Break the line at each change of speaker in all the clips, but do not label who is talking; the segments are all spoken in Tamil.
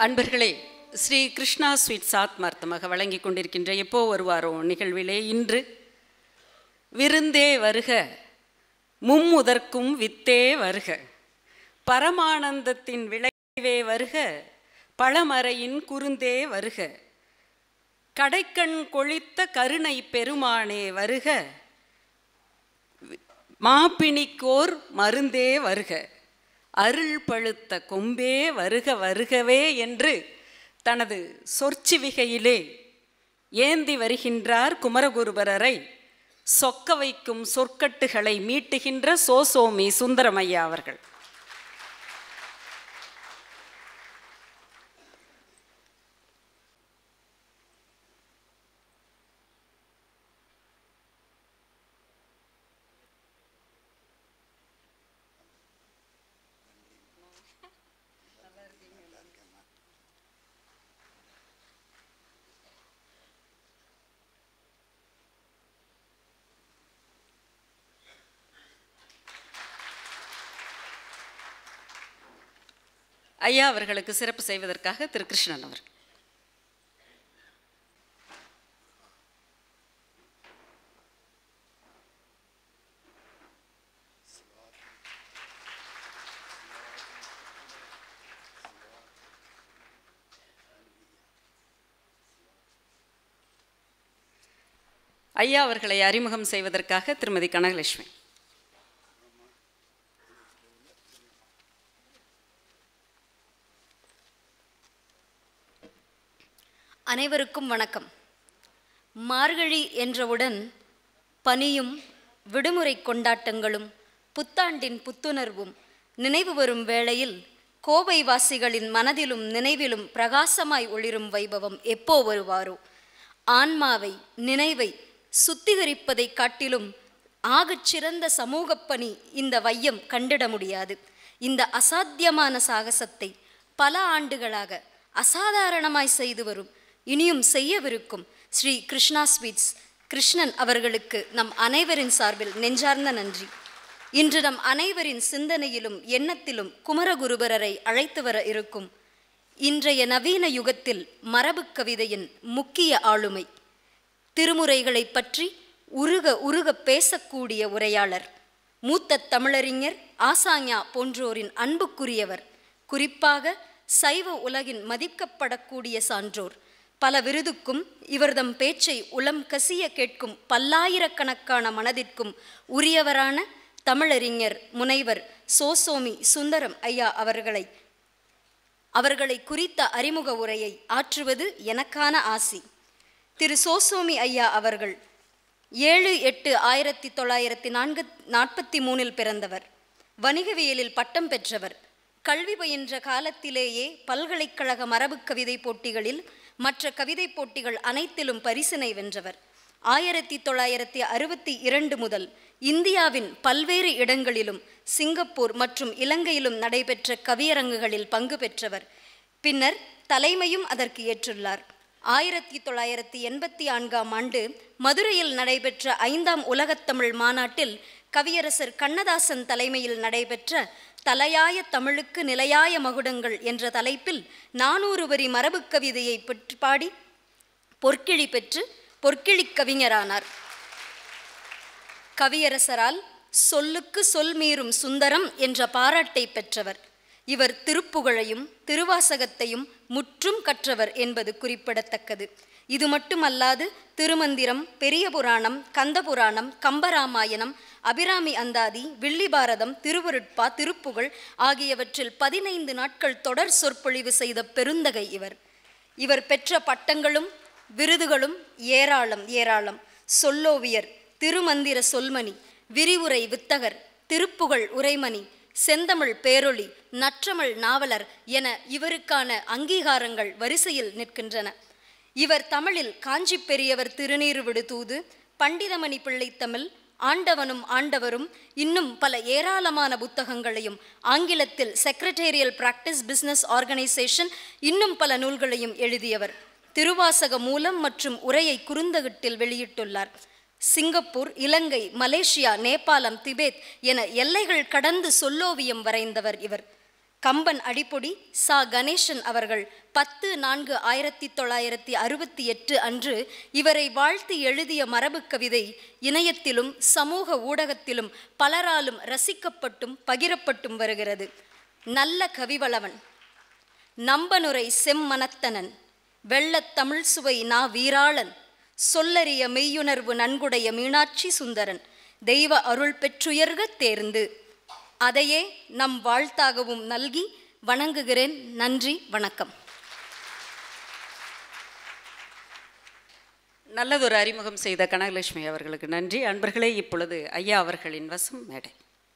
அன்பர்களே ஸ்ரீ கிருஷ்ணா ஸ்வீட்ஸ் ஆத்மார்த்தமாக வழங்கி கொண்டிருக்கின்ற எப்போ வருவாரோ நிகழ்விலே இன்று விருந்தே வருக மும்முதற்கும் வித்தே வருக பரமானந்தத்தின் விளைவே வருக பழமறையின் குருந்தே வருக கடைக்கண் கொழித்த கருணை பெருமானே வருக மாப்பிணிக்கோர் மருந்தே வருக அருள் பழுத்த கொம்பே வருக வருகவே என்று தனது சொற்சிவிகையிலே ஏந்தி வருகின்றார் குமரகுருபரரை சொக்க வைக்கும் சொற்கட்டுகளை மீட்டுகின்ற சோசோமி சுந்தரமையா அவர்கள் ஐயா அவர்களுக்கு சிறப்பு செய்வதற்காக திரு கிருஷ்ணன் அவர் ஐயா அவர்களை அறிமுகம் செய்வதற்காக திருமதி கனகலட்சுமி
அனைவருக்கும் வணக்கம் மார்கழி என்றவுடன் பனியும் விடுமுறை கொண்டாட்டங்களும் புத்தாண்டின் புத்துணர்வும் நினைவு வரும் வேளையில் கோவை வாசிகளின் மனதிலும் நினைவிலும் பிரகாசமாய் ஒளிரும் வைபவம் எப்போ வருவாரோ ஆன்மாவை நினைவை சுத்திகரிப்பதை காட்டிலும் ஆகச் சிறந்த சமூகப் பணி இந்த வையம் கண்டிட முடியாது இந்த அசாத்தியமான சாகசத்தை பல ஆண்டுகளாக அசாதாரணமாய் செய்து வரும் இனியும் செய்யவிருக்கும் ஸ்ரீ கிருஷ்ணா ஸ்வீட்ஸ் கிருஷ்ணன் அவர்களுக்கு நம் அனைவரின் சார்பில் நெஞ்சார்ந்த நன்றி இன்று நம் அனைவரின் சிந்தனையிலும் எண்ணத்திலும் குமரகுருபரரை அழைத்து வர இருக்கும் இன்றைய நவீன யுகத்தில் மரபுக் கவிதையின் முக்கிய ஆளுமை திருமுறைகளை பற்றி உருக உருக பேசக்கூடிய உரையாளர் மூத்த தமிழறிஞர் ஆசாஞா போன்றோரின் அன்புக்குரியவர் குறிப்பாக சைவ உலகின் மதிக்கப்படக்கூடிய சான்றோர் பல விருதுக்கும் இவர்தம் பேச்சை உளம் கசிய கேட்கும் பல்லாயிரக்கணக்கான மனதிற்கும் உரியவரான தமிழறிஞர் முனைவர் சோசோமி சுந்தரம் ஐயா அவர்களை அவர்களை குறித்த அறிமுக உரையை ஆற்றுவது எனக்கான ஆசி திரு சோசோமி ஐயா அவர்கள் ஏழு எட்டு ஆயிரத்தி தொள்ளாயிரத்தி நான்கு நாற்பத்தி மூணில் பிறந்தவர் வணிகவியலில் பட்டம் பெற்றவர் கல்வி பயின்ற காலத்திலேயே பல்கலைக்கழக மரபு கவிதை போட்டிகளில் மற்ற கவிதை போட்டிகள் அனைத்திலும் பரிசினை வென்றவர் ஆயிரத்தி தொள்ளாயிரத்தி அறுபத்தி இரண்டு முதல் இந்தியாவின் பல்வேறு இடங்களிலும் சிங்கப்பூர் மற்றும் இலங்கையிலும் நடைபெற்ற கவியரங்குகளில் பங்கு பெற்றவர் பின்னர் தலைமையும் அதற்கு ஏற்றுள்ளார் ஆயிரத்தி தொள்ளாயிரத்தி எண்பத்தி நான்காம் ஆண்டு மதுரையில் நடைபெற்ற ஐந்தாம் உலகத்தமிழ் மாநாட்டில் கவியரசர் கண்ணதாசன் தலைமையில் நடைபெற்ற தலையாய தமிழுக்கு நிலையாய மகுடங்கள் என்ற தலைப்பில் நானூறு வரி மரபுக் கவிதையை பெற்று பாடி பொற்கிழி பெற்று பொற்கிழிக் கவிஞரானார் கவியரசரால் சொல்லுக்கு சொல் மீறும் சுந்தரம் என்ற பாராட்டை பெற்றவர் இவர் திருப்புகழையும் திருவாசகத்தையும் முற்றும் கற்றவர் என்பது குறிப்பிடத்தக்கது இது மட்டுமல்லாது திருமந்திரம் பெரிய புராணம் கந்தபுராணம் கம்பராமாயணம் அபிராமி அந்தாதி வில்லி பாரதம் திருவருட்பா திருப்புகழ் ஆகியவற்றில் பதினைந்து நாட்கள் தொடர் சொற்பொழிவு செய்த பெருந்தகை இவர் இவர் பெற்ற பட்டங்களும் விருதுகளும் ஏராளம் ஏராளம் சொல்லோவியர் திருமந்திர சொல்மணி விரிவுரை வித்தகர் திருப்புகழ் உரைமணி செந்தமிழ் பேரொளி நற்றமிழ் நாவலர் என இவருக்கான அங்கீகாரங்கள் வரிசையில் நிற்கின்றன இவர் தமிழில் காஞ்சி பெரியவர் திருநீறுவிடு தூது பண்டிதமணி பிள்ளை தமிழ் ஆண்டவனும் ஆண்டவரும் இன்னும் பல ஏராளமான புத்தகங்களையும் ஆங்கிலத்தில் செக்ரட்டேரியல் பிராக்டிஸ் பிசினஸ் ஆர்கனைசேஷன் இன்னும் பல நூல்களையும் எழுதியவர் திருவாசக மூலம் மற்றும் உரையை குறுந்தகட்டில் வெளியிட்டுள்ளார் சிங்கப்பூர் இலங்கை மலேசியா நேபாளம் திபேத் என எல்லைகள் கடந்து சொல்லோவியம் வரைந்தவர் இவர் கம்பன் அடிப்பொடி சா கணேசன் அவர்கள் பத்து நான்கு ஆயிரத்தி தொள்ளாயிரத்தி அறுபத்தி எட்டு அன்று இவரை வாழ்த்து எழுதிய மரபு கவிதை இணையத்திலும் சமூக ஊடகத்திலும் பலராலும் ரசிக்கப்பட்டும் பகிரப்பட்டும் வருகிறது நல்ல கவிவளவன் நம்பனுரை செம்மனத்தனன் வெள்ளத் தமிழ் சுவை நா வீராளன் சொல்லறிய மெய்யுணர்வு நன்குடைய மீனாட்சி சுந்தரன் தெய்வ அருள் பெற்றுயர்க தேர்ந்து அதையே நம் வாழ்த்தாகவும் நல்கி வணங்குகிறேன் நன்றி வணக்கம்
நல்லதொரு அறிமுகம் செய்த கனகலட்சுமி அவர்களுக்கு நன்றி அன்பர்களே இப்பொழுது ஐயா அவர்களின் வசம் மேடை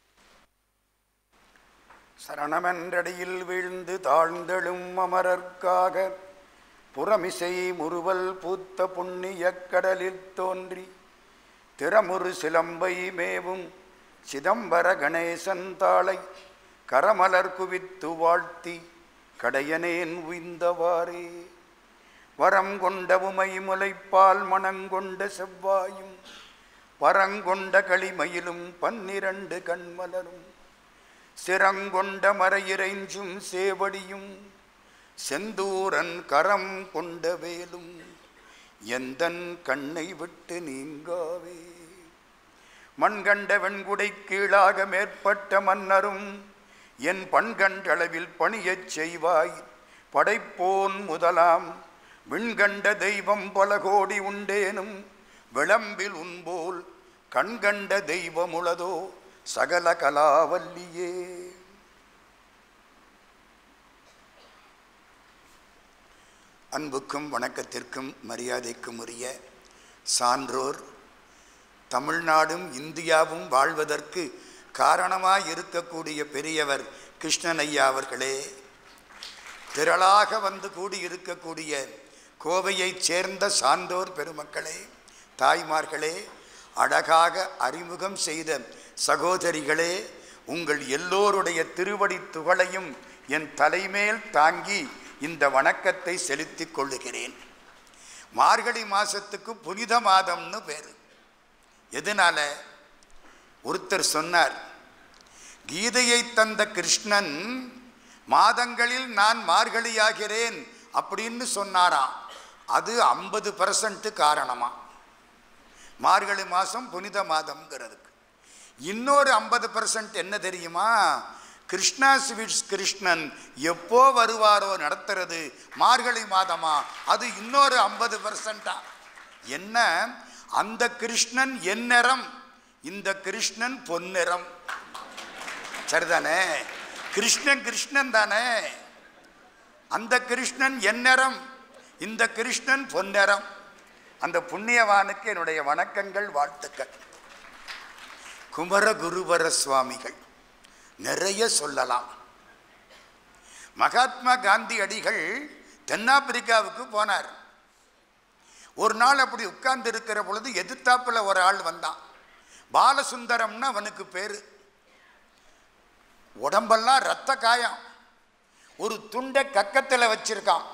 சரணமென்றடியில் வீழ்ந்து தாழ்ந்தெழும் அமரர்க்காக புறமிசை முறுவல் பூத்த புண்ணியக் கடலில் தோன்றி திறமுறு சிலம்பை மேவும் சிதம்பர கணேசன் தாளை கரமலர் குவித்து வாழ்த்தி கடையனேன் உய்ந்தவாறே வரம் கொண்ட உமை முலைப்பால் மணங்கொண்ட செவ்வாயும் பரங்கொண்ட களிமயிலும் பன்னிரண்டு கண்மலரும் சிரங்கொண்ட மறையிறைஞ்சும் சேவடியும் செந்தூரன் கரம் கொண்ட வேலும் எந்தன் கண்ணை விட்டு நீங்காவே மண்கண்ட வெண்குடை கீழாக மேற்பட்ட மன்னரும் என் பண்கண்டளவில் பணியச் செய்வாய் படைப்போன் முதலாம் விண்கண்ட தெய்வம் பல கோடி உண்டேனும் விளம்பில் உன்போல் கண்கண்ட தெய்வமுளதோ சகல கலாவல்லியே அன்புக்கும் வணக்கத்திற்கும் மரியாதைக்கும் உரிய சான்றோர் தமிழ்நாடும் இந்தியாவும் வாழ்வதற்கு காரணமாய் இருக்கக்கூடிய பெரியவர் கிருஷ்ணன் ஐயா அவர்களே திரளாக வந்து கூடியிருக்கக்கூடிய கோவையைச் சேர்ந்த சான்றோர் பெருமக்களே தாய்மார்களே அழகாக அறிமுகம் செய்த சகோதரிகளே உங்கள் எல்லோருடைய திருவடி துகளையும் என் தலைமேல் தாங்கி இந்த வணக்கத்தை செலுத்திக் கொள்ளுகிறேன் மார்கழி மாசத்துக்கு புனித மாதம்னு பேர் எதனால ஒருத்தர் சொன்னார் கீதையை தந்த கிருஷ்ணன் மாதங்களில் நான் மார்கழியாகிறேன் அப்படின்னு சொன்னாராம் அது ஐம்பது பர்சன்ட் காரணமா மார்கழி மாதம் புனித மாதம்ங்கிறதுக்கு இன்னொரு ஐம்பது பர்சன்ட் என்ன தெரியுமா கிருஷ்ணா ஸ்வீட்ஸ் கிருஷ்ணன் எப்போ வருவாரோ நடத்துறது மார்கழி மாதமா அது இன்னொரு ஐம்பது பர்சன்டா என்ன அந்த கிருஷ்ணன் எந்நிறம் இந்த கிருஷ்ணன் பொன்னிறம் சரிதானே கிருஷ்ணன் கிருஷ்ணன் தானே அந்த கிருஷ்ணன் எந்நிறம் இந்த கிருஷ்ணன் பொன்னிறம் அந்த புண்ணியவானுக்கு என்னுடைய வணக்கங்கள் வாழ்த்துக்கள் குமரகுருவர சுவாமிகள் நிறைய சொல்லலாம் மகாத்மா காந்தி அடிகள் தென்னாப்பிரிக்காவுக்கு போனார் ஒரு நாள் அப்படி உட்கார்ந்து இருக்கிற பொழுது எதிர்த்தாப்புல ஒரு ஆள் வந்தான் பாலசுந்தரம்னு அவனுக்கு பேரு உடம்பெல்லாம் ரத்த காயம் ஒரு துண்டை கக்கத்தில் வச்சிருக்கான்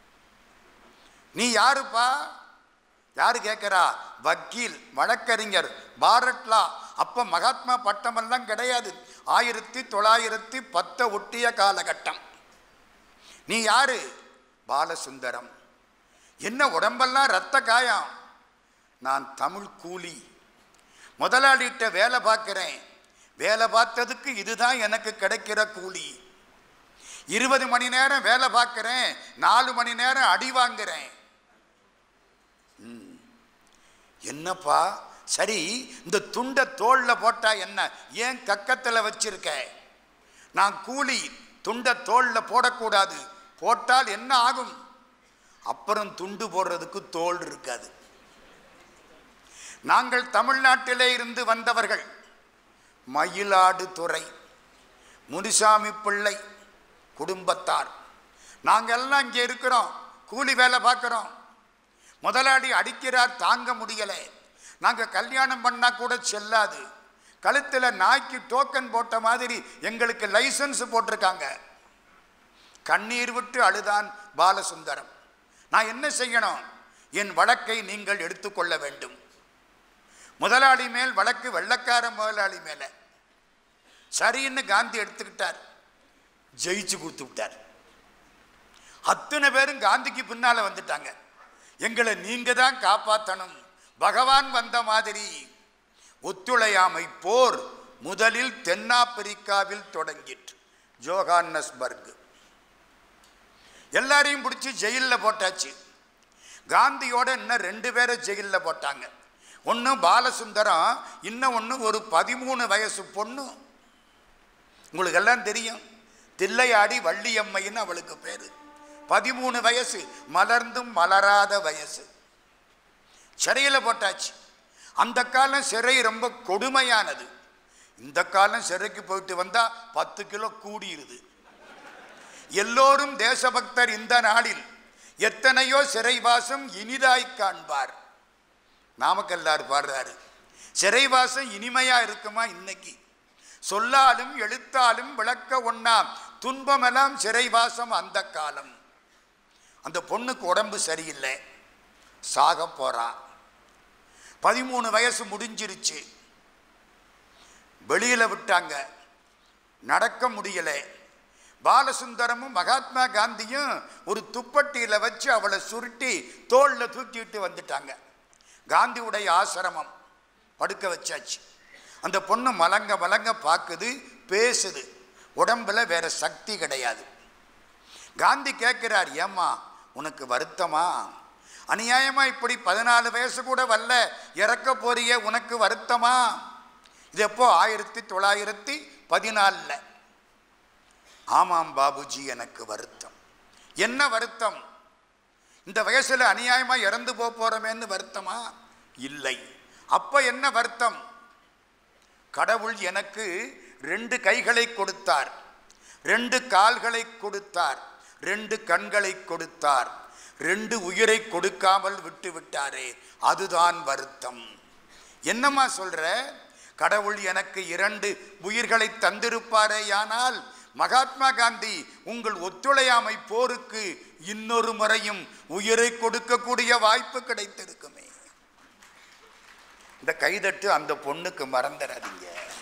நீ யாருப்பா யாரு கேட்குறா வக்கீல் வழக்கறிஞர் பாரட்லா அப்போ மகாத்மா பட்டமெல்லாம் கிடையாது ஆயிரத்தி தொள்ளாயிரத்தி பத்தை ஒட்டிய காலகட்டம் நீ யாரு பாலசுந்தரம் என்ன உடம்பெல்லாம் ரத்த காயம் நான் தமிழ் கூலி முதலாளிகிட்ட வேலை பார்க்குறேன் வேலை பார்த்ததுக்கு இதுதான் எனக்கு கிடைக்கிற கூலி இருபது மணி நேரம் வேலை பார்க்குறேன் நாலு மணி நேரம் அடி வாங்குறேன் ம். என்னப்பா சரி இந்த துண்டை தோல்ல போட்டா என்ன ஏன் கக்கத்தில் வச்சிருக்க நான் கூலி துண்டை தோல்ல போடக்கூடாது போட்டால் என்ன ஆகும் அப்புறம் துண்டு போடுறதுக்கு தோல் இருக்காது நாங்கள் தமிழ்நாட்டிலே இருந்து வந்தவர்கள் மயிலாடுதுறை முனிசாமி பிள்ளை குடும்பத்தார் நாங்கள் எல்லாம் இங்கே இருக்கிறோம் கூலி வேலை பார்க்குறோம் முதலாளி அடிக்கிறார் தாங்க முடியலை நாங்கள் கல்யாணம் பண்ணால் கூட செல்லாது கழுத்தில் நாய்க்கு டோக்கன் போட்ட மாதிரி எங்களுக்கு லைசன்ஸ் போட்டிருக்காங்க கண்ணீர் விட்டு அழுதான் பாலசுந்தரம் நான் என்ன செய்யணும் என் வழக்கை நீங்கள் எடுத்துக்கொள்ள வேண்டும் முதலாளி மேல் வழக்கு வெள்ளக்கார முதலாளி மேலே சரின்னு காந்தி எடுத்துக்கிட்டார் ஜெயிச்சு கொடுத்து விட்டார் அத்தனை பேரும் காந்திக்கு பின்னால வந்துட்டாங்க எங்களை நீங்க தான் காப்பாற்றணும் பகவான் வந்த மாதிரி ஒத்துழையாமை போர் முதலில் தென்னாப்பிரிக்காவில் தொடங்கிற்று ஜோகான்னஸ்பர்க் எல்லாரையும் பிடிச்சி ஜெயிலில் போட்டாச்சு காந்தியோட இன்னும் ரெண்டு பேரை ஜெயிலில் போட்டாங்க ஒன்று பாலசுந்தரம் இன்னும் ஒன்று ஒரு பதிமூணு வயசு பொண்ணு உங்களுக்கு எல்லாம் தெரியும் தில்லையாடி வள்ளியம்மைன்னு அவளுக்கு பேர் பதிமூணு வயசு மலர்ந்தும் மலராத வயசு சிறையில் போட்டாச்சு அந்த காலம் சிறை ரொம்ப கொடுமையானது இந்த காலம் சிறைக்கு போயிட்டு வந்தால் பத்து கிலோ கூடியிருது எல்லோரும் தேசபக்தர் இந்த நாளில் எத்தனையோ சிறைவாசம் இனிதாய் காண்பார் நாமக்கல்லார் பாடுறாரு சிறைவாசம் இனிமையா இருக்குமா இன்னைக்கு சொல்லாலும் எழுத்தாலும் விளக்க ஒண்ணா துன்பமெல்லாம் சிறைவாசம் அந்த காலம் அந்த பொண்ணுக்கு உடம்பு சரியில்லை சாக போறா பதிமூணு வயசு முடிஞ்சிருச்சு வெளியில விட்டாங்க நடக்க முடியலை பாலசுந்தரமும் மகாத்மா காந்தியும் ஒரு துப்பட்டியில் வச்சு அவளை சுருட்டி தோளில் தூக்கிட்டு வந்துட்டாங்க காந்தியுடைய ஆசிரமம் படுக்க வச்சாச்சு அந்த பொண்ணு மலங்க மலங்க பார்க்குது பேசுது உடம்புல வேற சக்தி கிடையாது காந்தி கேட்கிறார் ஏம்மா உனக்கு வருத்தமா அநியாயமா இப்படி பதினாலு வயசு கூட வரல இறக்க போறியே உனக்கு வருத்தமா இது எப்போ ஆயிரத்தி தொள்ளாயிரத்தி பதினாலில் ஆமாம் பாபுஜி எனக்கு வருத்தம் என்ன வருத்தம் இந்த வயசுல அநியாயமா இறந்து போக போறமேன்னு வருத்தமா இல்லை அப்ப என்ன வருத்தம் கடவுள் எனக்கு ரெண்டு கைகளை கொடுத்தார் ரெண்டு கால்களை கொடுத்தார் ரெண்டு கண்களை கொடுத்தார் ரெண்டு உயிரை கொடுக்காமல் விட்டு விட்டாரே அதுதான் வருத்தம் என்னம்மா சொல்ற கடவுள் எனக்கு இரண்டு உயிர்களை தந்திருப்பாரேயானால் மகாத்மா காந்தி உங்கள் ஒத்துழையாமை போருக்கு இன்னொரு முறையும் உயிரை கொடுக்கக்கூடிய வாய்ப்பு கிடைத்திருக்குமே இந்த கைதட்டு அந்த பொண்ணுக்கு மறந்துடாதீங்க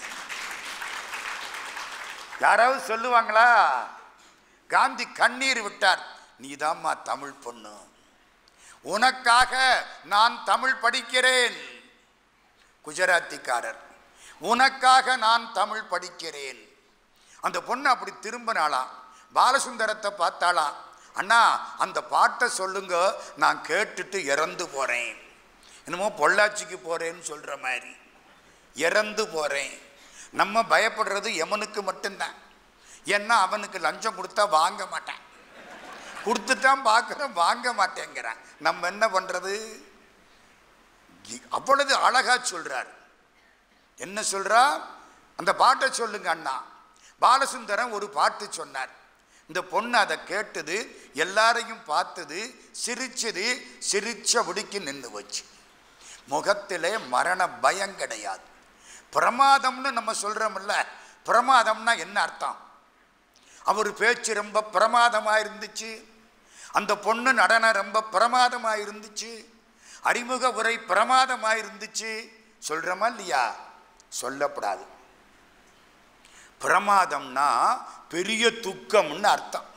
யாராவது சொல்லுவாங்களா காந்தி கண்ணீர் விட்டார் நீதாம்மா தமிழ் பொண்ணு உனக்காக நான் தமிழ் படிக்கிறேன் குஜராத்திக்காரர் உனக்காக நான் தமிழ் படிக்கிறேன் அந்த பொண்ணு அப்படி திரும்பினாளாம் பாலசுந்தரத்தை பார்த்தாளாம் அண்ணா அந்த பாட்டை சொல்லுங்க நான் கேட்டுட்டு இறந்து போகிறேன் என்னமோ பொள்ளாச்சிக்கு போகிறேன்னு சொல்கிற மாதிரி இறந்து போகிறேன் நம்ம பயப்படுறது எமனுக்கு மட்டும்தான் ஏன்னா அவனுக்கு லஞ்சம் கொடுத்தா வாங்க மாட்டான் கொடுத்துட்டான் பார்க்குறோம் வாங்க மாட்டேங்கிறான் நம்ம என்ன பண்ணுறது அவ்வளவு அழகா சொல்றார் என்ன சொல்றா அந்த பாட்டை சொல்லுங்க அண்ணா பாலசுந்தரம் ஒரு பாட்டு சொன்னார் இந்த பொண்ணு அதை கேட்டது எல்லாரையும் பார்த்தது சிரிச்சது சிரிச்ச உடுக்கி நின்று வச்சு முகத்திலே மரண பயம் கிடையாது பிரமாதம்னு நம்ம சொல்றோம்ல பிரமாதம்னா என்ன அர்த்தம் அவர் பேச்சு ரொம்ப பிரமாதமாக இருந்துச்சு அந்த பொண்ணு நடனம் ரொம்ப பிரமாதமாக இருந்துச்சு அறிமுக உரை பிரமாதமாக இருந்துச்சு சொல்கிறோமா இல்லையா சொல்லப்படாது பிரமாதம்னா பெரிய துக்கம்னு அர்த்தம்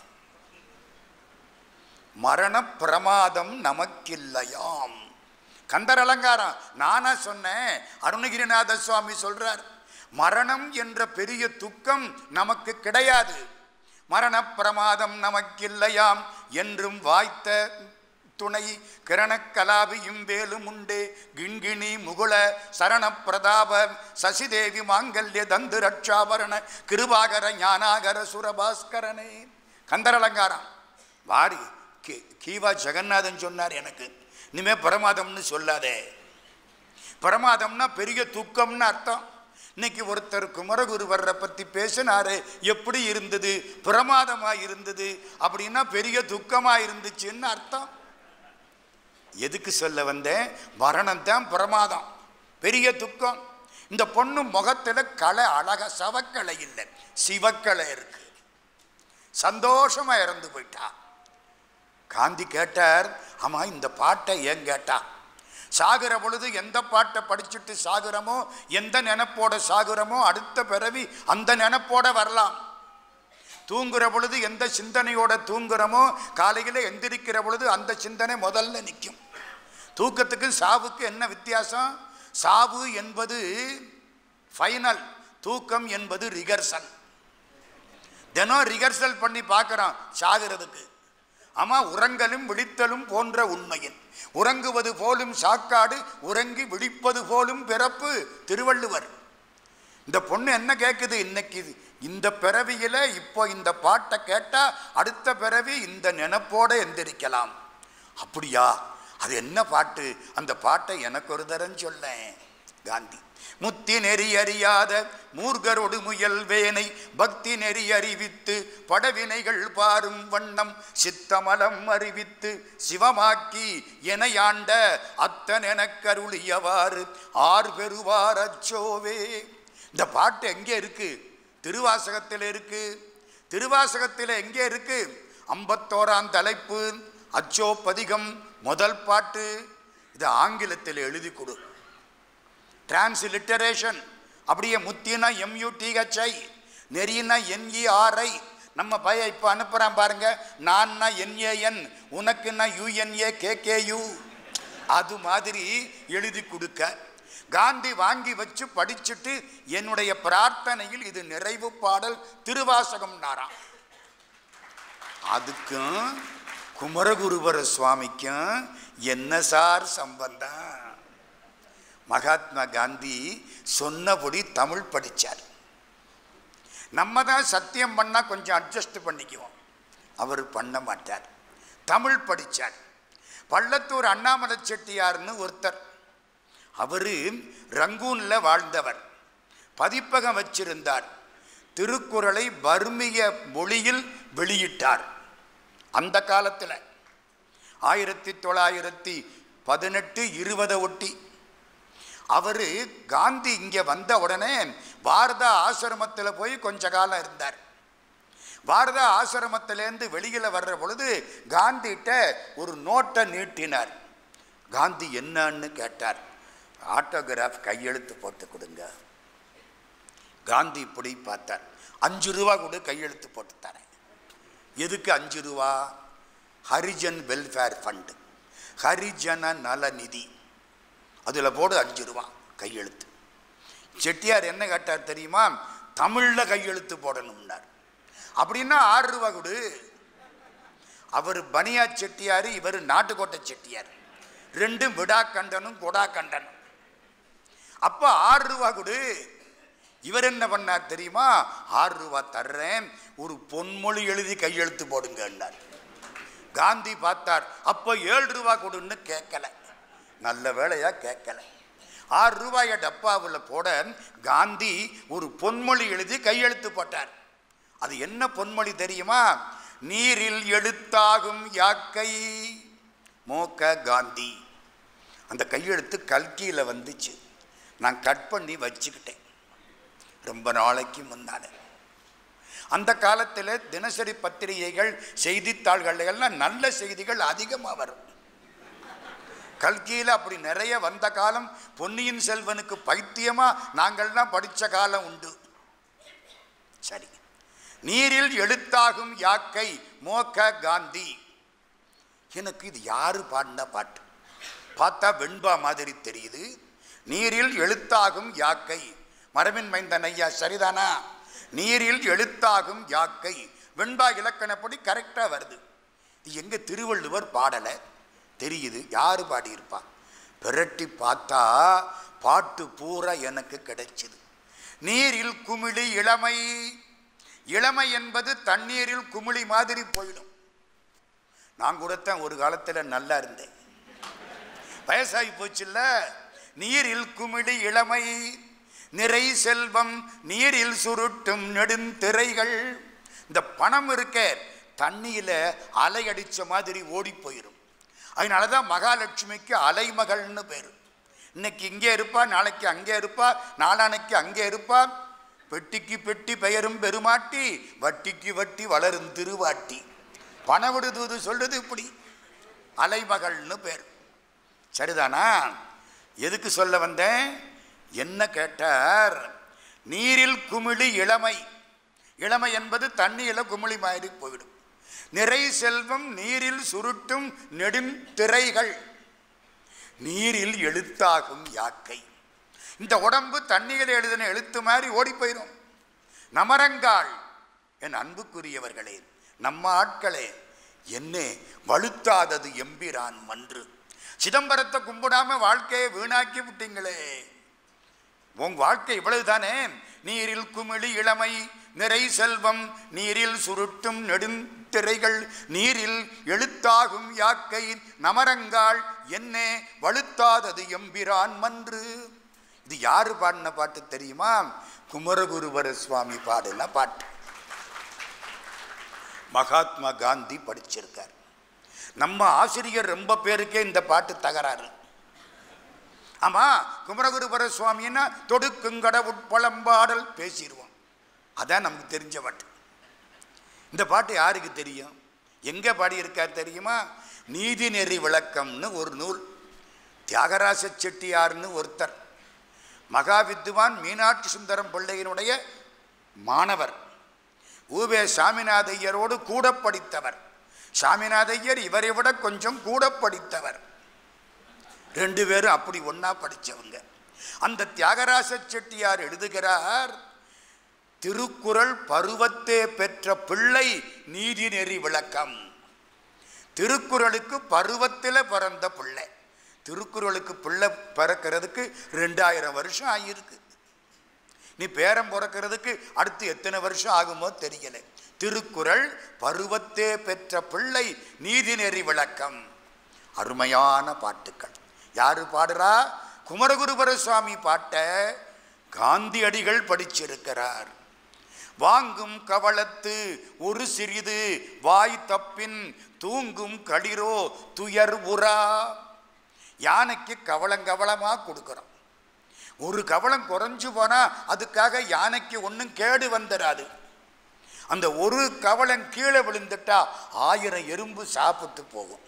மரண பிரமாதம் நமக்கில்லையாம் கந்தர் அலங்காரம் நானா சொன்னேன் அருணகிரிநாத சுவாமி சொல்றார் மரணம் என்ற பெரிய துக்கம் நமக்கு கிடையாது மரண பிரமாதம் நமக்கில்லையாம் என்றும் வாய்த்த துணை கிரணக்கலாபியும் வேலும் உண்டே கிண்கிணி முகுள சரண பிரதாப சசிதேவி மாங்கல்ய தந்து ரட்சாபரண கிருபாகர ஞானாகர சுரபாஸ்கரனே கந்தரலங்காரம் வாரி கீ- கீவா ஜெகநாதன் சொன்னார் எனக்கு இனிமே பிரமாதம்னு சொல்லாதே பிரமாதம்னா பெரிய துக்கம்னு அர்த்தம் இன்னைக்கு ஒருத்தர் குமரகுருவரை பற்றி பேசினாரு எப்படி இருந்தது பிரமாதமா இருந்தது அப்படின்னா பெரிய துக்கமா இருந்துச்சுன்னு அர்த்தம் எதுக்கு சொல்ல வந்தேன் மரணம் தான் பிரமாதம் பெரிய துக்கம் இந்த பொண்ணு முகத்துல கலை அழக சவக்கலை இல்லை சிவக்கலை இருக்கு சந்தோஷமா இறந்து போயிட்டா காந்ி கேட்டார் ஆமா இந்த பாட்டை ஏன் கேட்டா சாகுற பொழுது எந்த பாட்டை படிச்சுட்டு சாகுறமோ எந்த நினைப்போட சாகுறமோ அடுத்த பிறவி அந்த நினைப்போட வரலாம் தூங்குற பொழுது எந்த சிந்தனையோட தூங்குறோமோ காலையில் எந்திரிக்கிற பொழுது அந்த சிந்தனை முதல்ல நிற்கும் தூக்கத்துக்கு சாவுக்கு என்ன வித்தியாசம் சாவு என்பது ஃபைனல் தூக்கம் என்பது ரிகர்சல் தினம் ரிகர்சல் பண்ணி பார்க்குறோம் சாகிறதுக்கு ஆமாம் உறங்கலும் விழித்தலும் போன்ற உண்மையின் உறங்குவது போலும் சாக்காடு உறங்கி விழிப்பது போலும் பிறப்பு திருவள்ளுவர் இந்த பொண்ணு என்ன கேட்குது இன்னைக்கு இந்த பிறவியில இப்போ இந்த பாட்டை கேட்டா அடுத்த பிறவி இந்த நினைப்போட எந்திரிக்கலாம் அப்படியா அது என்ன பாட்டு அந்த பாட்டை எனக்கு ஒரு தரம் சொல்லேன் காந்தி முத்தி நெறி அறியாத மூர்கரோடு முயல் வேனை பக்தி நெறி அறிவித்து படவினைகள் பாரும் வண்ணம் சித்தமலம் அறிவித்து சிவமாக்கி எனையாண்ட அத்தனெனக்கருளியவாறு ஆர் பெறுவார் அச்சோவே இந்த பாட்டு எங்கே இருக்கு திருவாசகத்தில் இருக்கு திருவாசகத்தில் எங்கே இருக்கு ஐம்பத்தோராம் தலைப்பு அச்சோ பதிகம் முதல் பாட்டு இது ஆங்கிலத்தில் எழுதி கொடு டிரான்ஸ்லிட்டரேஷன் அப்படியே முத்தினா எம்யூடிஹெச்ஐ நெறினா என்இஆர்ஐ நம்ம பைய இப்போ அனுப்புகிறான் பாருங்க நான்னா என்ஏஎன் உனக்குன்னா யூஎன்ஏ கேகேயு அது மாதிரி எழுதி கொடுக்க காந்தி வாங்கி வச்சு படிச்சுட்டு என்னுடைய பிரார்த்தனையில் இது நிறைவு பாடல் திருவாசகம் நாராம் அதுக்கும் குமரகுருபர சுவாமிக்கும் என்ன சார் சம்பந்தம் மகாத்மா காந்தி சொன்னபடி தமிழ் படித்தார் நம்ம தான் சத்தியம் பண்ணால் கொஞ்சம் அட்ஜஸ்ட் பண்ணிக்குவோம் அவர் பண்ண மாட்டார் தமிழ் படித்தார் பள்ளத்தூர் அண்ணாமலை செட்டியார்னு ஒருத்தர் அவர் ரங்கூனில் வாழ்ந்தவர் பதிப்பகம் வச்சிருந்தார் திருக்குறளை பர்மிய மொழியில் வெளியிட்டார் அந்த காலத்தில் ஆயிரத்தி தொள்ளாயிரத்தி பதினெட்டு இருபதை ஒட்டி அவர் காந்தி இங்கே வந்த உடனே பாரதா ஆசிரமத்தில் போய் கொஞ்ச காலம் இருந்தார் பாரதா ஆசிரமத்திலேருந்து வெளியில் வர்ற பொழுது காந்திகிட்ட ஒரு நோட்டை நீட்டினார் காந்தி என்னன்னு கேட்டார் ஆட்டோகிராஃப் கையெழுத்து போட்டு கொடுங்க காந்தி இப்படி பார்த்தார் அஞ்சு ரூபா கொடு கையெழுத்து போட்டு தரேன் எதுக்கு அஞ்சு ரூபா ஹரிஜன் வெல்ஃபேர் ஃபண்டு ஹரிஜன நலநிதி அதில் போடு அஞ்சு ரூபா கையெழுத்து செட்டியார் என்ன கேட்டார் தெரியுமா தமிழில் கையெழுத்து போடணும்னார் அப்படின்னா ஆறு ரூபா கொடு அவர் பனியா செட்டியார் இவர் நாட்டுக்கோட்டை செட்டியார் ரெண்டும் விடா கண்டனும் கொடா கண்டனும் அப்போ ஆறு ரூபா கொடு இவர் என்ன பண்ணார் தெரியுமா ஆறு ரூபா தர்றேன் ஒரு பொன்மொழி எழுதி கையெழுத்து போடுங்கன்னார் காந்தி பார்த்தார் அப்போ ஏழு ரூபா கொடுன்னு கேட்கல நல்ல வேலையா கேட்கல ஆறு ரூபாய டப்பாவில் போட காந்தி ஒரு பொன்மொழி எழுதி கையெழுத்து போட்டார் அது என்ன பொன்மொழி தெரியுமா நீரில் எழுத்தாகும் யாக்கை மோக காந்தி அந்த கையெழுத்து கல்கியில் வந்துச்சு நான் கட் பண்ணி வச்சுக்கிட்டேன் ரொம்ப நாளைக்கு முன்னால அந்த காலத்தில் தினசரி பத்திரிகைகள் செய்தித்தாள்கள் எல்லாம் நல்ல செய்திகள் அதிகமாக வரும் கல்கியில் அப்படி நிறைய வந்த காலம் பொன்னியின் செல்வனுக்கு பைத்தியமாக நாங்கள்லாம் படித்த காலம் உண்டு சரி நீரில் எழுத்தாகும் யாக்கை மோக காந்தி எனக்கு இது யாரு பாடின பாட்டு பார்த்தா வெண்பா மாதிரி தெரியுது நீரில் எழுத்தாகும் யாக்கை மரபின் மைந்தன் ஐயா சரிதானா நீரில் எழுத்தாகும் யாக்கை வெண்பா இலக்கணப்படி கரெக்டாக வருது இது எங்கே திருவள்ளுவர் பாடலை தெரியுது யார் பாடியிருப்பா பிரட்டி பார்த்தா பாட்டு பூரா எனக்கு கிடைச்சிது நீரில் குமிழி இளமை இளமை என்பது தண்ணீரில் குமிழி மாதிரி போயிடும் நான் கூடத்தான் ஒரு காலத்தில் நல்லா இருந்தேன் வயசாகி போச்சுல்ல நீரில் குமிழி இளமை நிறை செல்வம் நீரில் சுருட்டும் நெடுந்திரைகள் இந்த பணம் இருக்க தண்ணியில் அலை அடித்த மாதிரி ஓடி போயிடும் அதனால தான் மகாலட்சுமிக்கு அலைமகள்னு பேர் இன்னைக்கு இங்கே இருப்பா நாளைக்கு அங்கே இருப்பா நாளானைக்கு அங்கே இருப்பா பெட்டிக்கு பெட்டி பெயரும் பெருமாட்டி வட்டிக்கு வட்டி வளரும் திருவாட்டி பண விடுதூது சொல்லுது இப்படி அலைமகள்னு பேர் சரிதானா எதுக்கு சொல்ல வந்தேன் என்ன கேட்டார் நீரில் குமிழி இளமை இளமை என்பது தண்ணியில் குமிழி மாதிரி போயிடும் நிறை செல்வம் நீரில் சுருட்டும் நெடுந்திரைகள் நீரில் எழுத்தாகும் யாக்கை இந்த உடம்பு தண்ணியில் எழுதின எழுத்து மாதிரி ஓடி போயிடும் நமரங்காள் என் அன்புக்குரியவர்களே நம்ம ஆட்களே என்னே வலுத்தாதது எம்பிரான் மன்று சிதம்பரத்தை கும்பிடாம வாழ்க்கையை வீணாக்கி விட்டீங்களே உன் வாழ்க்கை இவ்வளவுதானே நீரில் குமிழி இளமை நிறை செல்வம் நீரில் சுருட்டும் நெடுந்திரைகள் நீரில் எழுத்தாகும் யாக்கை நமரங்காள் என்னே வலுத்தாதது எம்பிரான் மன்று இது யாரு பாடின பாட்டு தெரியுமா குமரகுருவர சுவாமி பாடின பாட்டு மகாத்மா காந்தி படிச்சிருக்கார் நம்ம ஆசிரியர் ரொம்ப பேருக்கே இந்த பாட்டு தகராறு ஆமா குமரகுருபர சுவாமின்னா தொடுக்குங்கட உட்பழம்பாடல் பேசிடுவோம் அதான் நமக்கு தெரிஞ்ச பாட்டு இந்த பாட்டு யாருக்கு தெரியும் எங்க பாடியிருக்கார் தெரியுமா நீதிநெறி விளக்கம்னு ஒரு நூல் தியாகராச செட்டியார்னு ஒருத்தர் மகாவித்துவான் மீனாட்சி சுந்தரம் பிள்ளையினுடைய மாணவர் ஊவே சாமிநாதையரோடு கூட படித்தவர் சாமிநாதையர் இவரை விட கொஞ்சம் கூட படித்தவர் ரெண்டு பேரும் அப்படி ஒண்ணா படிச்சவங்க அந்த தியாகராச செட்டியார் எழுதுகிறார் திருக்குறள் பருவத்தே பெற்ற பிள்ளை நீதிநெறி விளக்கம் திருக்குறளுக்கு பருவத்தில் பிறந்த பிள்ளை திருக்குறளுக்கு பிள்ளை பிறக்கிறதுக்கு ரெண்டாயிரம் வருஷம் ஆகியிருக்கு நீ பேரம் பிறக்கிறதுக்கு அடுத்து எத்தனை வருஷம் ஆகுமோ தெரியல திருக்குறள் பருவத்தே பெற்ற பிள்ளை நீதிநெறி விளக்கம் அருமையான பாட்டுக்கள் யாரு பாடுறா குமரகுருபர சுவாமி பாட்டை காந்தியடிகள் படிச்சிருக்கிறார் வாங்கும் கவளத்து ஒரு சிறிது வாய் தப்பின் தூங்கும் களிரோ துயர் உரா யானைக்கு கவளங்கவளமா கொடுக்குறோம் ஒரு கவளம் குறைஞ்சு போனா அதுக்காக யானைக்கு ஒன்றும் கேடு வந்துடாது அந்த ஒரு கவளம் கீழே விழுந்துட்டா ஆயிரம் எறும்பு சாப்பிட்டு போகும்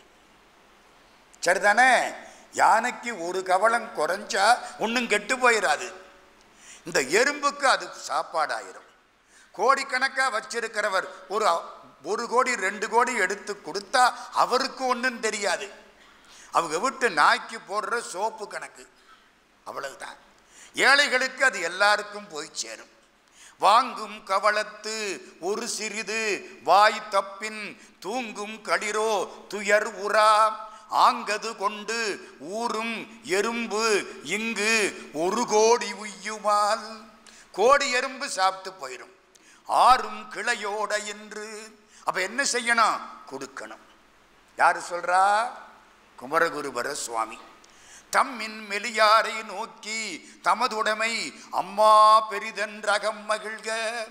சரிதானே யானைக்கு ஒரு கவளம் குறைஞ்சா ஒன்றும் கெட்டு போயிடாது இந்த எறும்புக்கு அது சாப்பாடாயிரும் கோடிக்கணக்காக வச்சிருக்கிறவர் ஒரு ஒரு கோடி ரெண்டு கோடி எடுத்து கொடுத்தா அவருக்கு ஒன்றும் தெரியாது அவங்க விட்டு நாய்க்கு போடுற சோப்பு கணக்கு அவ்வளவுதான் ஏழைகளுக்கு அது எல்லாருக்கும் போய் சேரும் வாங்கும் கவளத்து ஒரு சிறிது வாய் தப்பின் தூங்கும் களிரோ துயர் உரா ஆங்கது கொண்டு ஊரும் எறும்பு இங்கு ஒரு கோடி உய்யுமால் கோடி எறும்பு சாப்பிட்டு போயிடும் ஆறும் கிளையோட என்று அப்ப என்ன செய்யணும் கொடுக்கணும் யாரு சொல்றா குமரகுருபர சுவாமி தம்மின் மெலியாரை நோக்கி தமதுடைமை அம்மா பெரிதென்றகம் மகிழ்க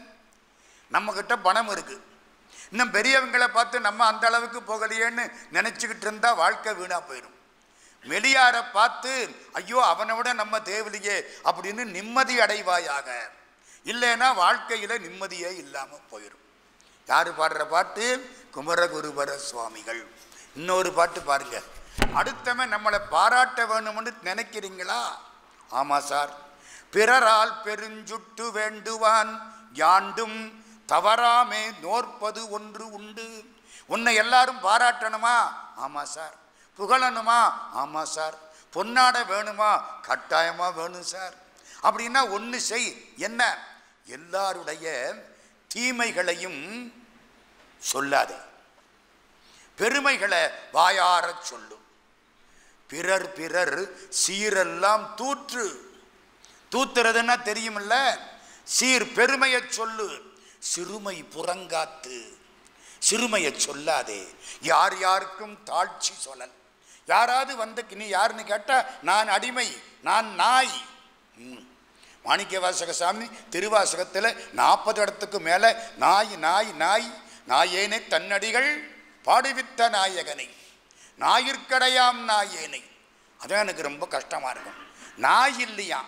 நம்ம கிட்ட பணம் இருக்கு இன்னும் பெரியவங்களை பார்த்து நம்ம அந்த அளவுக்கு போகலையேன்னு நினைச்சுக்கிட்டு இருந்தா வாழ்க்கை வீணா போயிடும் மெலியாரை பார்த்து ஐயோ அவனை விட நம்ம தேவலையே அப்படின்னு நிம்மதி அடைவாயாக இல்லைன்னா வாழ்க்கையில நிம்மதியே இல்லாம போயிடும் யாரு பாடுற பாட்டு குமரகுருபர சுவாமிகள் இன்னொரு பாட்டு பாருங்க அடுத்தவன் நம்மளை பாராட்ட வேணும்னு நினைக்கிறீங்களா ஆமா சார் பிறரால் பெருஞ்சுட்டு வேண்டுவான் யாண்டும் தவறாமே நோற்பது ஒன்று உண்டு உன்னை எல்லாரும் பாராட்டணுமா ஆமா சார் புகழணுமா ஆமா சார் பொன்னாட வேணுமா கட்டாயமா வேணும் சார் அப்படின்னா ஒன்று செய் என்ன எல்லாருடைய தீமைகளையும் சொல்லாதே பெருமைகளை வாயாரச் சொல்லும் பிறர் பிறர் சீரெல்லாம் தூற்று தூத்துறதுன்னா தெரியுமில்ல சீர் பெருமையை சொல்லு சிறுமை புறங்காத்து சிறுமையை சொல்லாதே யார் யாருக்கும் தாழ்ச்சி சொல்லல் யாராவது வந்து நீ யாருன்னு கேட்டா நான் அடிமை நான் நாய் ம். மாணிக்க வாசக சாமி திருவாசகத்தில் நாற்பது இடத்துக்கு மேலே நாய் நாய் நாய் நாயேனை தன்னடிகள் பாடுவித்த நாயகனை நாயிற்கடையாம் நாயேனை அதான் எனக்கு ரொம்ப கஷ்டமாக இருக்கும் நாய் இல்லையா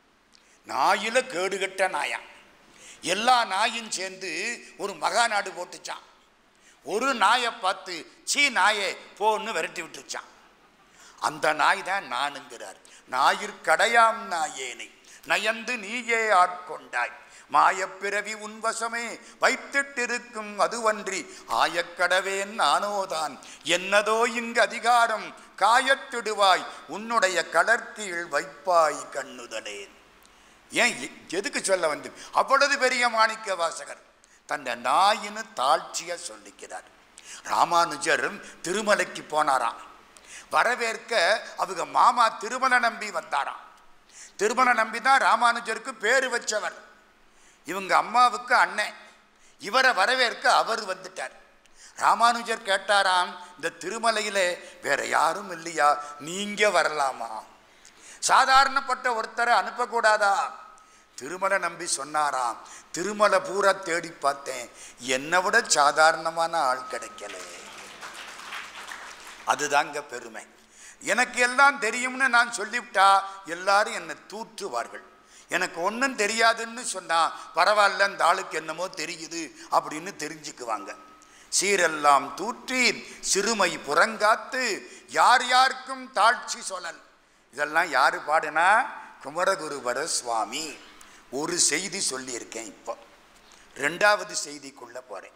நாயில கேடுகட்ட நாயா எல்லா நாயும் சேர்ந்து ஒரு மகாநாடு போட்டுச்சான் ஒரு நாயை பார்த்து சீ நாயே போன்னு விரட்டி விட்டுச்சான் அந்த நாய் தான் நானுங்கிறார் ஞாயிற்கடையாம் நாயேனை நயந்து நீயே ஆட்கொண்டாய் மாயப்பிறவி உன்வசமே வைத்திட்டிருக்கும் அதுவன்றி ஆயக்கடவேன் நானோதான் என்னதோ இங்கு அதிகாரம் காயத்திடுவாய் உன்னுடைய கடற்கீழ் வைப்பாய் கண்ணுதலே ஏன் எ- எதுக்கு சொல்ல வந்து அவ்வளவு பெரிய மாணிக்க வாசகர் தன்னை நாயின்னு தாழ்ச்சியா சொல்லிக்கிறார் ராமானுஜர் திருமலைக்கு போனாராம் வரவேற்க அவங்க மாமா திருமல நம்பி வந்தாராம் திருமல நம்பி தான் ராமானுஜருக்கு பேர் வச்சவர் இவங்க அம்மாவுக்கு அண்ணன் இவரை வரவேற்க அவர் வந்துட்டார் ராமானுஜர் கேட்டாராம் இந்த திருமலையில வேற யாரும் இல்லையா நீங்க வரலாமா சாதாரணப்பட்ட ஒருத்தரை அனுப்பக்கூடாதா திருமலை நம்பி சொன்னாராம் திருமலை பூரா தேடி பார்த்தேன் என்னை விட சாதாரணமான ஆள் கிடைக்கல அதுதாங்க பெருமை எனக்கு எல்லாம் தெரியும்னு நான் சொல்லிவிட்டா எல்லாரும் என்னை தூற்றுவார்கள் எனக்கு ஒன்றும் தெரியாதுன்னு சொன்னா பரவாயில்ல இந்த ஆளுக்கு என்னமோ தெரியுது அப்படின்னு தெரிஞ்சுக்குவாங்க சீரெல்லாம் தூற்றி சிறுமை புறங்காத்து யார் யாருக்கும் தாழ்ச்சி சொல்லல் இதெல்லாம் யாரு பாடுனா குமரகுருபர சுவாமி ஒரு செய்தி சொல்லியிருக்கேன் இப்போ ரெண்டாவது செய்திக்குள்ள போறேன்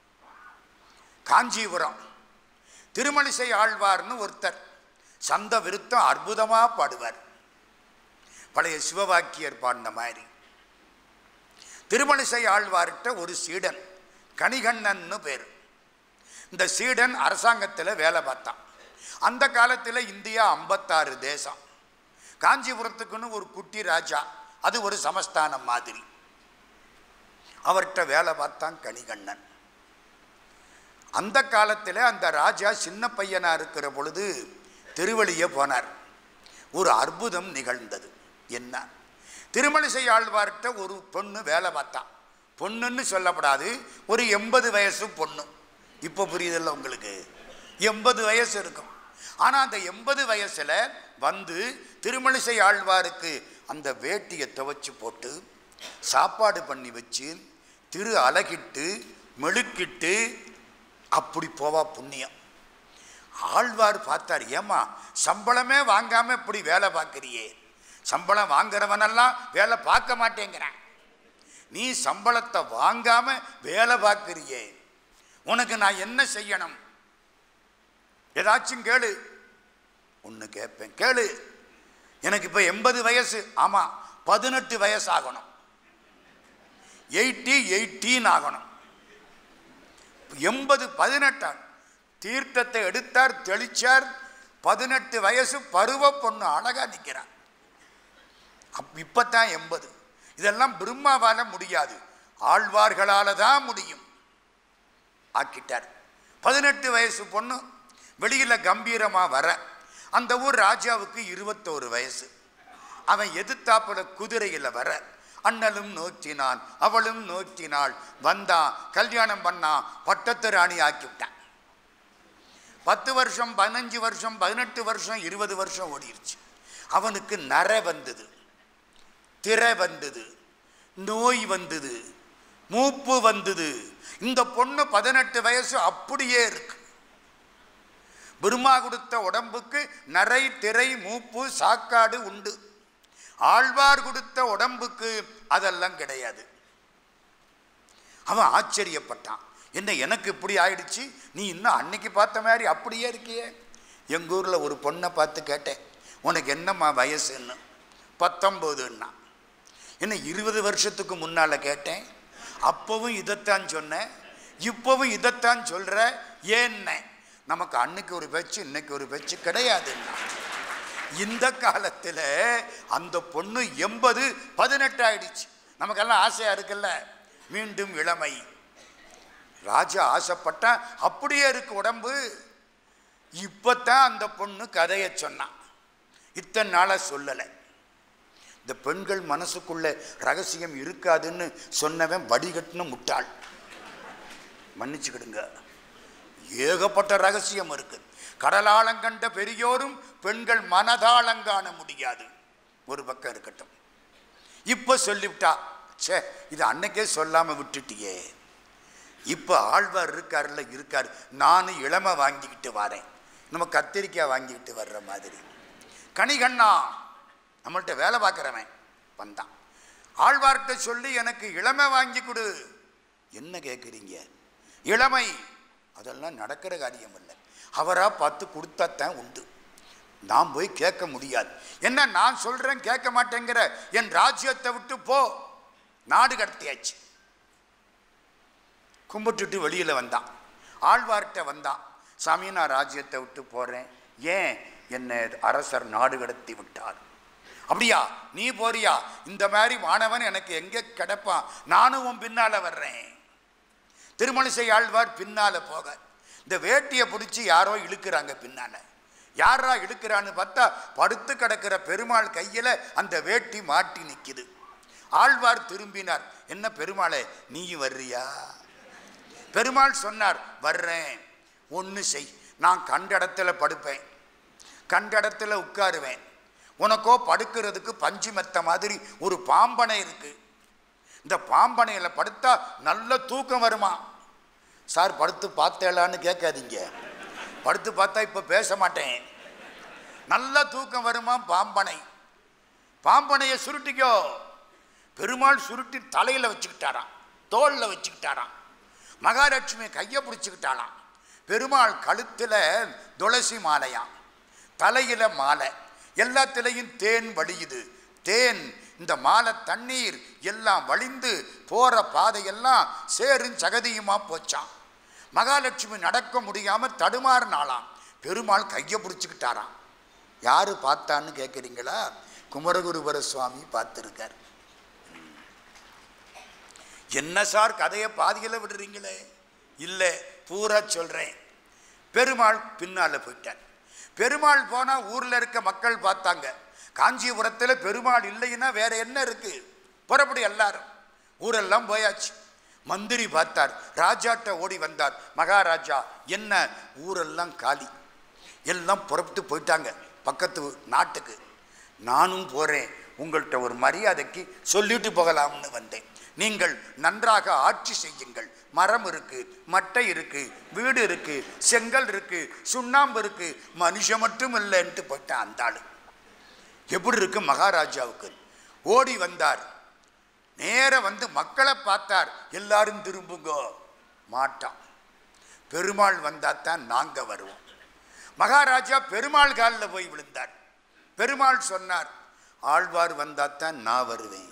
காஞ்சிபுரம் திருமணிசை ஆழ்வார்னு ஒருத்தர் சந்த விருத்தம் அற்புதமாக பாடுவார் பழைய சிவவாக்கியர் பாடின மாதிரி திருமணிசை ஆழ்வார்கிட்ட ஒரு சீடன் கணிகண்ணன்னு பேர் இந்த சீடன் அரசாங்கத்தில் வேலை பார்த்தான் அந்த காலத்தில் இந்தியா ஐம்பத்தாறு தேசம் காஞ்சிபுரத்துக்குன்னு ஒரு குட்டி ராஜா அது ஒரு சமஸ்தானம் மாதிரி அவர்கிட்ட வேலை பார்த்தான் கணிகண்ணன் அந்த காலத்தில் அந்த ராஜா சின்ன பையனாக இருக்கிற பொழுது திருவழியே போனார் ஒரு அற்புதம் நிகழ்ந்தது என்ன திருமணிசை ஆழ்வார்கிட்ட ஒரு பொண்ணு வேலை பார்த்தான் பொண்ணுன்னு சொல்லப்படாது ஒரு எண்பது வயசு பொண்ணு இப்போ புரியுதில்ல உங்களுக்கு எண்பது வயசு இருக்கும் ஆனால் அந்த எண்பது வயசில் வந்து திருமணிசை ஆழ்வாருக்கு அந்த வேட்டியை துவைச்சு போட்டு சாப்பாடு பண்ணி வச்சு திரு அலகிட்டு மெழுக்கிட்டு அப்படி போவா புண்ணியம் ஆழ்வார் பார்த்தார் ஏமா சம்பளமே வாங்காம இப்படி வேலை பார்க்கறியே சம்பளம் வாங்குறவனெல்லாம் வேலை பார்க்க மாட்டேங்கிறான் நீ சம்பளத்தை வாங்காம வேலை பார்க்கறியே உனக்கு நான் என்ன செய்யணும் ஏதாச்சும் கேளு ஒன்று கேட்பேன் கேளு எனக்கு இப்போ எண்பது வயசு ஆமாம் பதினெட்டு வயசு ஆகணும் எயிட்டி எயிட்டீன் ஆகணும் எண்பது பதினெட்டாம் தீர்த்தத்தை எடுத்தார் தெளிச்சார் பதினெட்டு வயசு பருவ பொண்ணு அழகா நிற்கிறான் அப் இப்பத்தான் எண்பது இதெல்லாம் பிரம்மாவால முடியாது ஆழ்வார்களால தான் முடியும் ஆக்கிட்டார் பதினெட்டு வயசு பொண்ணு வெளியில கம்பீரமா வர அந்த ஊர் ராஜாவுக்கு இருபத்தோரு வயசு அவன் எதிர்த்தாப்புல குதிரையில வர அண்ணலும் நோக்கினான் அவளும் நோக்கினாள் வந்தான் கல்யாணம் பண்ணான் பட்டத்து ராணி ஆக்கி விட்டான் பத்து வருஷம் பதினஞ்சு வருஷம் பதினெட்டு வருஷம் இருபது வருஷம் ஓடிருச்சு அவனுக்கு நரை வந்தது திரை வந்தது நோய் வந்தது மூப்பு வந்தது இந்த பொண்ணு பதினெட்டு வயசு அப்படியே இருக்கு பிரம்மா கொடுத்த உடம்புக்கு நரை திரை மூப்பு சாக்காடு உண்டு ஆழ்வார் கொடுத்த உடம்புக்கு அதெல்லாம் கிடையாது அவன் ஆச்சரியப்பட்டான் என்ன எனக்கு இப்படி ஆயிடுச்சு நீ இன்னும் அன்னைக்கு பார்த்த மாதிரி அப்படியே இருக்கியே எங்கள் ஊரில் ஒரு பொண்ணை பார்த்து கேட்டேன் உனக்கு என்னம்மா வயசுன்னு பத்தொம்போதுன்னா என்ன இருபது வருஷத்துக்கு முன்னால் கேட்டேன் அப்போவும் இதைத்தான் சொன்னேன் இப்போவும் இதைத்தான் சொல்கிற ஏன்னே நமக்கு அன்னைக்கு ஒரு பேச்சு இன்னைக்கு ஒரு பேச்சு கிடையாதுன்னா இந்த காலத்தில் அந்த பொண்ணு எண்பது பதினெட்டு ஆயிடுச்சு நமக்கெல்லாம் ஆசையாக இருக்குல்ல மீண்டும் இளமை ராஜா ஆசைப்பட்டா அப்படியே இருக்கு உடம்பு இப்பத்தான் அந்த பொண்ணு கதையை சொன்னான் இத்தனை நாளாக சொல்லலை இந்த பெண்கள் மனசுக்குள்ள ரகசியம் இருக்காதுன்னு சொன்னவன் வடிகட்டின முட்டாள் மன்னிச்சுக்கிடுங்க ஏகப்பட்ட ரகசியம் இருக்கு கடலாளங்கண்ட பெரியோரும் பெண்கள் மனதாளங்காண முடியாது ஒரு பக்கம் இருக்கட்டும் இப்போ சொல்லிவிட்டா ச்சே இது அன்னைக்கே சொல்லாம விட்டுட்டியே இப்போ ஆழ்வார் இருக்காருல்ல இருக்கார் நானும் இளமை வாங்கிக்கிட்டு வரேன் நம்ம கத்திரிக்காய் வாங்கிக்கிட்டு வர்ற மாதிரி கனிகண்ணா நம்மள்ட்ட வேலை பார்க்குறவன் வந்தான் ஆழ்வார்கிட்ட சொல்லி எனக்கு இளமை வாங்கி கொடு என்ன கேட்குறீங்க இளமை அதெல்லாம் நடக்கிற காரியம் இல்லை அவராக பார்த்து கொடுத்தாத்தான் உண்டு நான் போய் கேட்க முடியாது என்ன நான் சொல்கிறேன் கேட்க மாட்டேங்கிற என் ராஜ்யத்தை விட்டு போ நாடு கடத்தியாச்சு கும்பிட்டுட்டு வெளியில் வந்தான் ஆழ்வார்கிட்ட வந்தான் சாமி நான் ராஜ்யத்தை விட்டு போகிறேன் ஏன் என்னை அரசர் நாடு கடத்தி விட்டார் அப்படியா நீ போறியா இந்த மாதிரி மாணவன் எனக்கு எங்கே கிடப்பான் நானும் உன் பின்னால் வர்றேன் திருமணிசை ஆழ்வார் பின்னால் போக இந்த வேட்டியை பிடிச்சி யாரோ இழுக்கிறாங்க பின்னால் யாரா இழுக்கிறான்னு பார்த்தா படுத்து கிடக்கிற பெருமாள் கையில் அந்த வேட்டி மாட்டி நிற்கிது ஆழ்வார் திரும்பினார் என்ன பெருமாளே நீயும் வர்றியா பெருமாள் சொன்னார் வர்றேன் ஒன்று செய் நான் கண்ட இடத்துல படுப்பேன் கண்ட இடத்துல உட்காருவேன் உனக்கோ படுக்கிறதுக்கு பஞ்சு மெத்த மாதிரி ஒரு பாம்பனை இருக்கு இந்த பாம்பனையில் படுத்தா நல்ல தூக்கம் வருமா சார் படுத்து பார்த்தேலான்னு கேட்காதீங்க படுத்து பார்த்தா இப்போ பேச மாட்டேன் நல்ல தூக்கம் வருமா பாம்பனை பாம்பனையை சுருட்டிக்கோ பெருமாள் சுருட்டி தலையில் வச்சுக்கிட்டாராம் தோளில் வச்சுக்கிட்டாராம் மகாலட்சுமி கையை பிடிச்சிக்கிட்டாளாம் பெருமாள் கழுத்தில் துளசி மாலையாம் தலையில் மாலை எல்லாத்திலையும் தேன் வடியுது தேன் இந்த மாலை தண்ணீர் எல்லாம் வழிந்து போகிற பாதையெல்லாம் சேரும் சகதியுமா போச்சான் மகாலட்சுமி நடக்க முடியாமல் தடுமாறினாளாம் பெருமாள் கையை பிடிச்சிக்கிட்டாராம் யார் பார்த்தான்னு கேட்குறீங்களா குமரகுருபர சுவாமி பார்த்துருக்கார் என்ன சார் கதையை பாதியில் விடுறீங்களே இல்லை பூரா சொல்கிறேன் பெருமாள் பின்னால் போயிட்டார் பெருமாள் போனால் ஊரில் இருக்க மக்கள் பார்த்தாங்க காஞ்சிபுரத்தில் பெருமாள் இல்லைன்னா வேற என்ன இருக்கு புறப்படி எல்லாரும் ஊரெல்லாம் போயாச்சு மந்திரி பார்த்தார் ராஜாட்ட ஓடி வந்தார் மகாராஜா என்ன ஊரெல்லாம் காலி எல்லாம் புறப்பட்டு போயிட்டாங்க பக்கத்து நாட்டுக்கு நானும் போகிறேன் உங்கள்கிட்ட ஒரு மரியாதைக்கு சொல்லிட்டு போகலாம்னு வந்தேன் நீங்கள் நன்றாக ஆட்சி செய்யுங்கள் மரம் இருக்கு மட்டை இருக்கு வீடு இருக்கு செங்கல் இருக்கு சுண்ணாம்பு இருக்கு மனுஷன் மட்டும் இல்லைன்ட்டு போயிட்டான் அந்த ஆளு எப்படி இருக்கு மகாராஜாவுக்கு ஓடி வந்தார் நேர வந்து மக்களை பார்த்தார் எல்லாரும் திரும்புங்கோ மாட்டான் பெருமாள் வந்தாத்தான் நாங்க வருவோம் மகாராஜா பெருமாள் காலில் போய் விழுந்தார் பெருமாள் சொன்னார் ஆழ்வார் வந்தாத்தான் நான் வருவேன்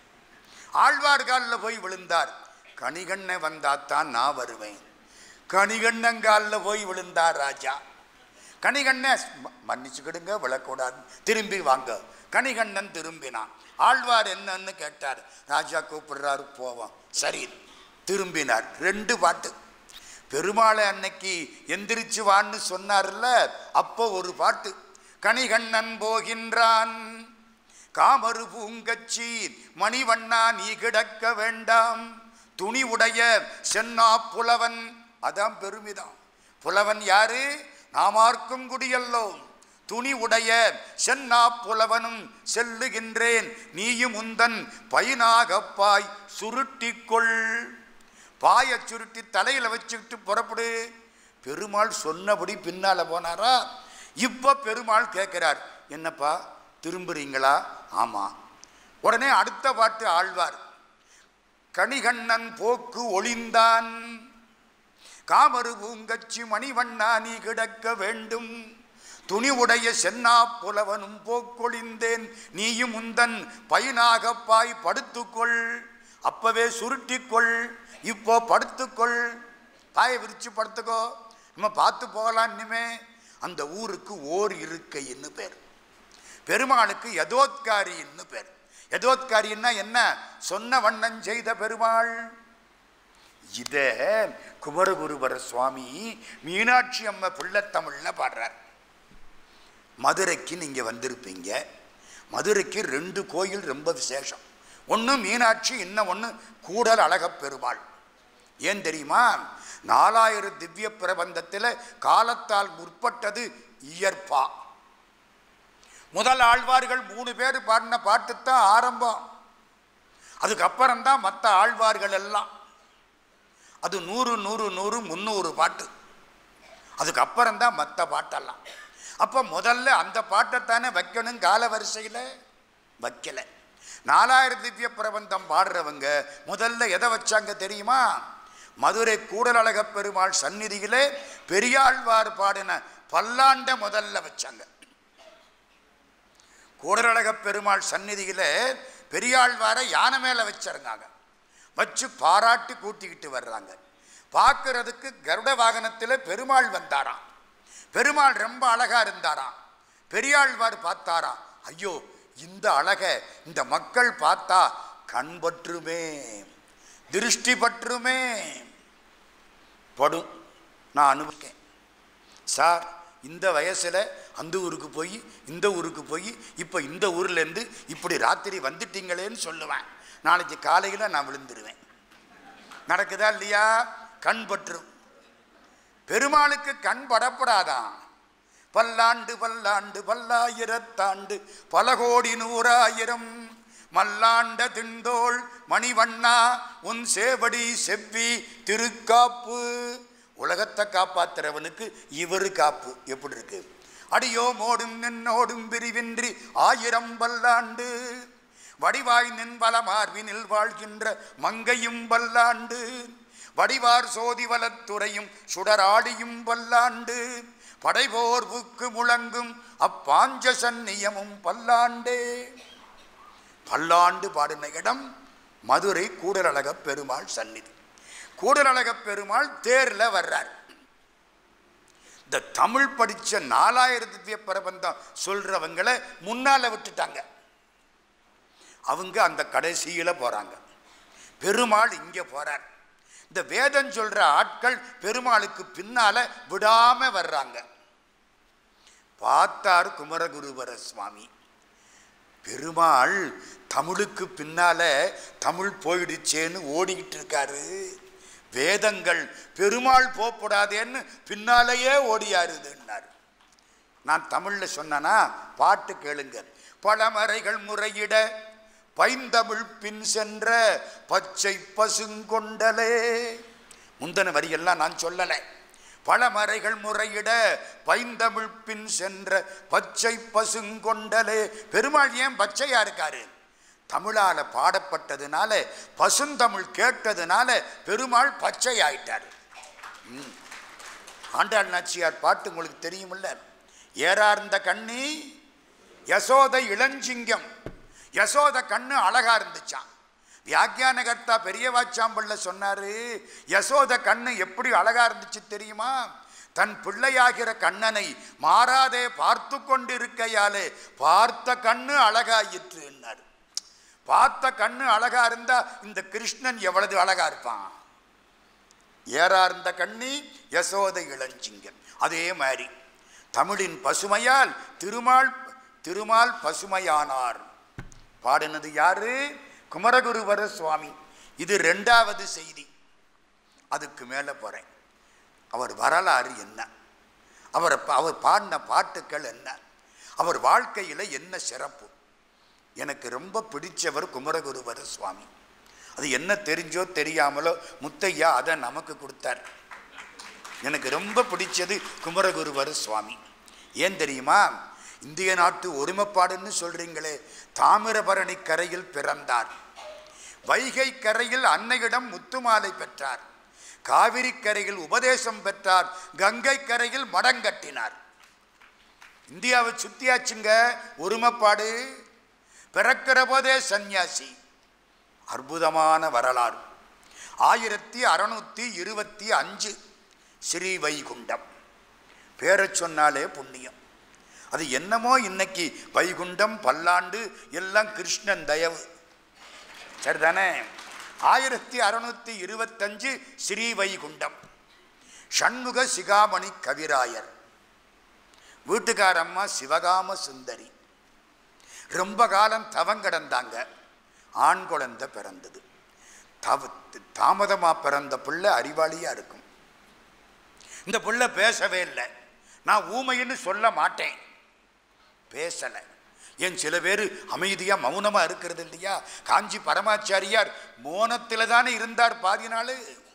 ஆழ்வார் காலில் போய் விழுந்தார் கணிகண்ண வந்தாத்தான் நான் வருவேன் கணிகண்ணங்காலில் போய் விழுந்தார் ராஜா கணிகண்ண ம- மன்னிச்சுக்கிடுங்க விழக்கூடாது திரும்பி வாங்க கணிகண்ணன் திரும்பினான் ஆழ்வார் என்னன்னு கேட்டார் ராஜா கூப்பிடுறாரு போவோம் சரி திரும்பினார் ரெண்டு பாட்டு பெருமாளை அன்னைக்கு எந்திரிச்சு வான்னு சொன்னார்ல அப்போ ஒரு பாட்டு கணிகண்ணன் போகின்றான் காமரு பூங்கச்சி மணிவண்ணா நீ கிடக்க வேண்டாம் துணி உடைய சென்னா புலவன் அதான் பெருமிதம் புலவன் யாரு நாமார்க்கும் குடியல்லோம் துணி உடைய சென்னா புலவனும் செல்லுகின்றேன் நீயும் உந்தன் பைனாகப்பாய் சுருட்டிக்கொள் பாயை சுருட்டி தலையில் வச்சுக்கிட்டு புறப்படு பெருமாள் சொன்னபடி பின்னால் போனாரா இப்போ பெருமாள் கேட்குறார் என்னப்பா திரும்புறீங்களா ஆமாம் உடனே அடுத்த பாட்டு ஆழ்வார் கணிகண்ணன் போக்கு ஒளிந்தான் காமரு பூங்கச்சி மணிவண்ணா நீ கிடக்க வேண்டும் துணி உடைய சென்னா புலவனும் போக்கொழிந்தேன் நீயும் உந்தன் பைனாகப்பாய் படுத்துக்கொள் அப்பவே சுருட்டிக்கொள் இப்போ படுத்துக்கொள் பாயை விரிச்சு படுத்துக்கோ நம்ம பார்த்து போகலாம் இனிமே அந்த ஊருக்கு ஓர் இருக்கைன்னு பேர் பெருமாளுக்கு யதோத்காரின்னு பேர் யதோத்காரின்னா என்ன சொன்ன வண்ணம் செய்த பெருமாள் இத குமரகுருபர சுவாமி மீனாட்சி அம்மா பிள்ளைத்தமிழ்ல பாடுறார் மதுரைக்கு நீங்கள் வந்திருப்பீங்க மதுரைக்கு ரெண்டு கோயில் ரொம்ப விசேஷம் ஒன்று மீனாட்சி இன்னும் ஒன்று கூடல் அழகப் பெருமாள் ஏன் தெரியுமா நாலாயிரம் திவ்ய பிரபந்தத்தில் காலத்தால் முற்பட்டது இயற்பா முதல் ஆழ்வார்கள் மூணு பேர் பாடின பாட்டு தான் ஆரம்பம் அதுக்கப்புறம் தான் மற்ற ஆழ்வார்கள் எல்லாம் அது நூறு நூறு நூறு முந்நூறு பாட்டு அதுக்கப்புறம் தான் மற்ற பாட்டெல்லாம் அப்போ முதல்ல அந்த பாட்டைத்தானே வைக்கணும் கால வரிசையில் வைக்கல நாலாயிரம் திவ்ய பிரபந்தம் பாடுறவங்க முதல்ல எதை வச்சாங்க தெரியுமா மதுரை கூடலழக பெருமாள் சந்நிதியிலே பெரியாழ்வார் பாடின பல்லாண்ட முதல்ல வச்சாங்க கூடலழக பெருமாள் சந்நிதியில பெரியாழ்வாரை யானை மேலே வச்சிருந்தாங்க வச்சு பாராட்டி கூட்டிக்கிட்டு வர்றாங்க பார்க்கறதுக்கு கருட வாகனத்தில் பெருமாள் வந்தாராம் பெருமாள் ரொம்ப அழகா இருந்தாராம் பெரியாழ்வார் பார்த்தாராம் ஐயோ இந்த அழக இந்த மக்கள் பார்த்தா கண் பற்றுமே திருஷ்டி பற்றுமே படும் நான் அனுபவிக்கேன் சார் இந்த வயசில் அந்த ஊருக்கு போய் இந்த ஊருக்கு போய் இப்போ இந்த ஊர்லேருந்து இப்படி ராத்திரி வந்துட்டீங்களேன்னு சொல்லுவேன் நாளைக்கு காலையில் நான் விழுந்துருவேன் நடக்குதா இல்லையா கண் பற்றும் பெருமாளுக்கு கண் படப்படாதான் பல்லாண்டு பல்லாண்டு பல்லாயிரத்தாண்டு பல கோடி நூறாயிரம் மல்லாண்ட திண்டோள் மணிவண்ணா உன் சேவடி செவ்வி திருக்காப்பு உலகத்தை காப்பாத்துறவனுக்கு இவரு காப்பு எப்படி இருக்கு அடியோ மோடும் நின்னோடும் பிரிவின்றி ஆயிரம் பல்லாண்டு வடிவாய் நின்பல மார்பினில் வாழ்கின்ற மங்கையும் பல்லாண்டு வடிவார் சோதி வலத்துறையும் சுடராடியும் பல்லாண்டு படைபோர்வுக்கு முழங்கும் அப்பாஞ்ச சந்நியமும் பல்லாண்டே பல்லாண்டு பாடின இடம் மதுரை கூடலழக பெருமாள் சந்நிதி கூடலழக பெருமாள் தேர்ல வர்றார் இந்த தமிழ் படிச்ச நாலாயிரம் திவ்ய பிரபந்தம் சொல்றவங்களை முன்னால விட்டுட்டாங்க அவங்க அந்த கடைசியில போறாங்க பெருமாள் இங்க போறார் இந்த வேதம் சொல்ற ஆட்கள் பெருமாளுக்கு பின்னால விடாம வர்றாங்க பார்த்தார் குமரகுருவர சுவாமி பெருமாள் தமிழுக்கு பின்னால தமிழ் போயிடுச்சேன்னு ஓடிக்கிட்டு இருக்காரு வேதங்கள் பெருமாள் போகக்கூடாதேன்னு பின்னாலேயே ஓடியாருதுன்னார் நான் தமிழ்ல சொன்னனா பாட்டு கேளுங்க பழமறைகள் முறையிட பைந்தமிழ் பின் சென்ற பச்சை பசுங்கொண்டலே முந்தன வரியெல்லாம் நான் சொல்லலை பழமறைகள் முறையிட பைந்தமிழ் பின் சென்ற பச்சை பசுங்கொண்டலே பெருமாள் ஏன் பச்சையா இருக்காரு தமிழால பாடப்பட்டதுனால பசுந்தமிழ் கேட்டதுனால பெருமாள் பச்சை ஆயிட்டார் ம். ஆண்டாள் நாச்சியார் பாட்டு உங்களுக்கு தெரியுமில்ல ஏறார்ந்த கண்ணி யசோத இளஞ்சிங்கம் யசோத கண்ணு அழகா இருந்துச்சான் வியாக்கியானகர்த்தா பெரிய வாச்சாம்பள்ள சொன்னாரு யசோத கண்ணு எப்படி அழகா இருந்துச்சு தெரியுமா தன் பிள்ளையாகிற கண்ணனை மாறாதே பார்த்து கொண்டு இருக்கையாலே பார்த்த கண்ணு அழகாயிற்று என்னார் பார்த்த கண்ணு அழகா இருந்தா இந்த கிருஷ்ணன் எவ்வளவு அழகா இருப்பான் ஏறார்ந்த கண்ணி யசோத இளஞ்சிங்கம் அதே மாதிரி தமிழின் பசுமையால் திருமால் திருமால் பசுமையானார் பாடினது யாரு குமரகுருவர சுவாமி இது ரெண்டாவது செய்தி அதுக்கு மேலே போகிறேன் அவர் வரலாறு என்ன அவர் அவர் பாடின பாட்டுக்கள் என்ன அவர் வாழ்க்கையில் என்ன சிறப்பு எனக்கு ரொம்ப பிடிச்சவர் குமரகுருவர சுவாமி அது என்ன தெரிஞ்சோ தெரியாமலோ முத்தையா அதை நமக்கு கொடுத்தார் எனக்கு ரொம்ப பிடிச்சது குமரகுருவர சுவாமி ஏன் தெரியுமா இந்திய நாட்டு ஒருமைப்பாடுன்னு சொல்றீங்களே தாமிரபரணி கரையில் பிறந்தார் வைகை கரையில் அன்னையிடம் முத்துமாலை பெற்றார் காவிரி கரையில் உபதேசம் பெற்றார் கங்கை கரையில் மடங்கட்டினார் இந்தியாவை சுத்தியாச்சுங்க ஒருமைப்பாடு பிறக்கிற போதே சந்நியாசி அற்புதமான வரலாறு ஆயிரத்தி அறுநூத்தி இருபத்தி அஞ்சு ஸ்ரீ வைகுண்டம் பேரை சொன்னாலே புண்ணியம் அது என்னமோ இன்னைக்கு வைகுண்டம் பல்லாண்டு எல்லாம் கிருஷ்ணன் தயவு சரிதானே ஆயிரத்தி அறுநூத்தி இருபத்தஞ்சு ஸ்ரீ வைகுண்டம் சண்முக சிகாமணி கவிராயர் வீட்டுக்காரம்மா சிவகாம சுந்தரி ரொம்ப காலம் தவம் கிடந்தாங்க ஆண் குழந்தை பிறந்தது தவ தாமதமாக பிறந்த பிள்ளை அறிவாளியாக இருக்கும் இந்த பிள்ளை பேசவே இல்லை நான் ஊமைன்னு சொல்ல மாட்டேன் பேசலை ஏன் சில பேர் அமைதியாக மௌனமாக இருக்கிறது இல்லையா காஞ்சி பரமாச்சாரியார் மோனத்தில் தானே இருந்தார் பாதி நாள்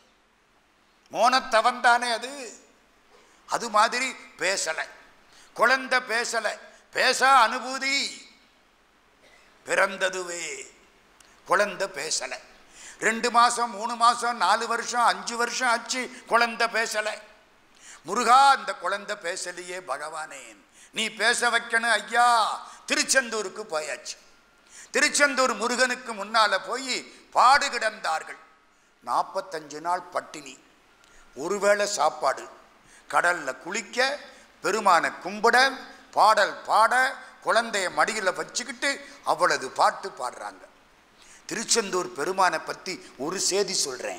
மோனத்தவன் தானே அது அது மாதிரி பேசலை குழந்தை பேசலை பேச அனுபூதி பிறந்ததுவே குழந்தை பேசலை ரெண்டு மாதம் மூணு மாதம் நாலு வருஷம் அஞ்சு வருஷம் ஆச்சு குழந்தை பேசலை முருகா அந்த குழந்தை பேசலையே பகவானே நீ பேச வைக்கணும் ஐயா திருச்செந்தூருக்கு போயாச்சு திருச்செந்தூர் முருகனுக்கு முன்னால போய் பாடு கிடந்தார்கள் நாற்பத்தஞ்சு நாள் பட்டினி ஒருவேளை சாப்பாடு கடல்ல குளிக்க பெருமான கும்பிட பாடல் பாட குழந்தைய மடியில் வச்சுக்கிட்டு அவ்வளவு பாட்டு பாடுறாங்க திருச்செந்தூர் பெருமானை பற்றி ஒரு செய்தி சொல்கிறேன்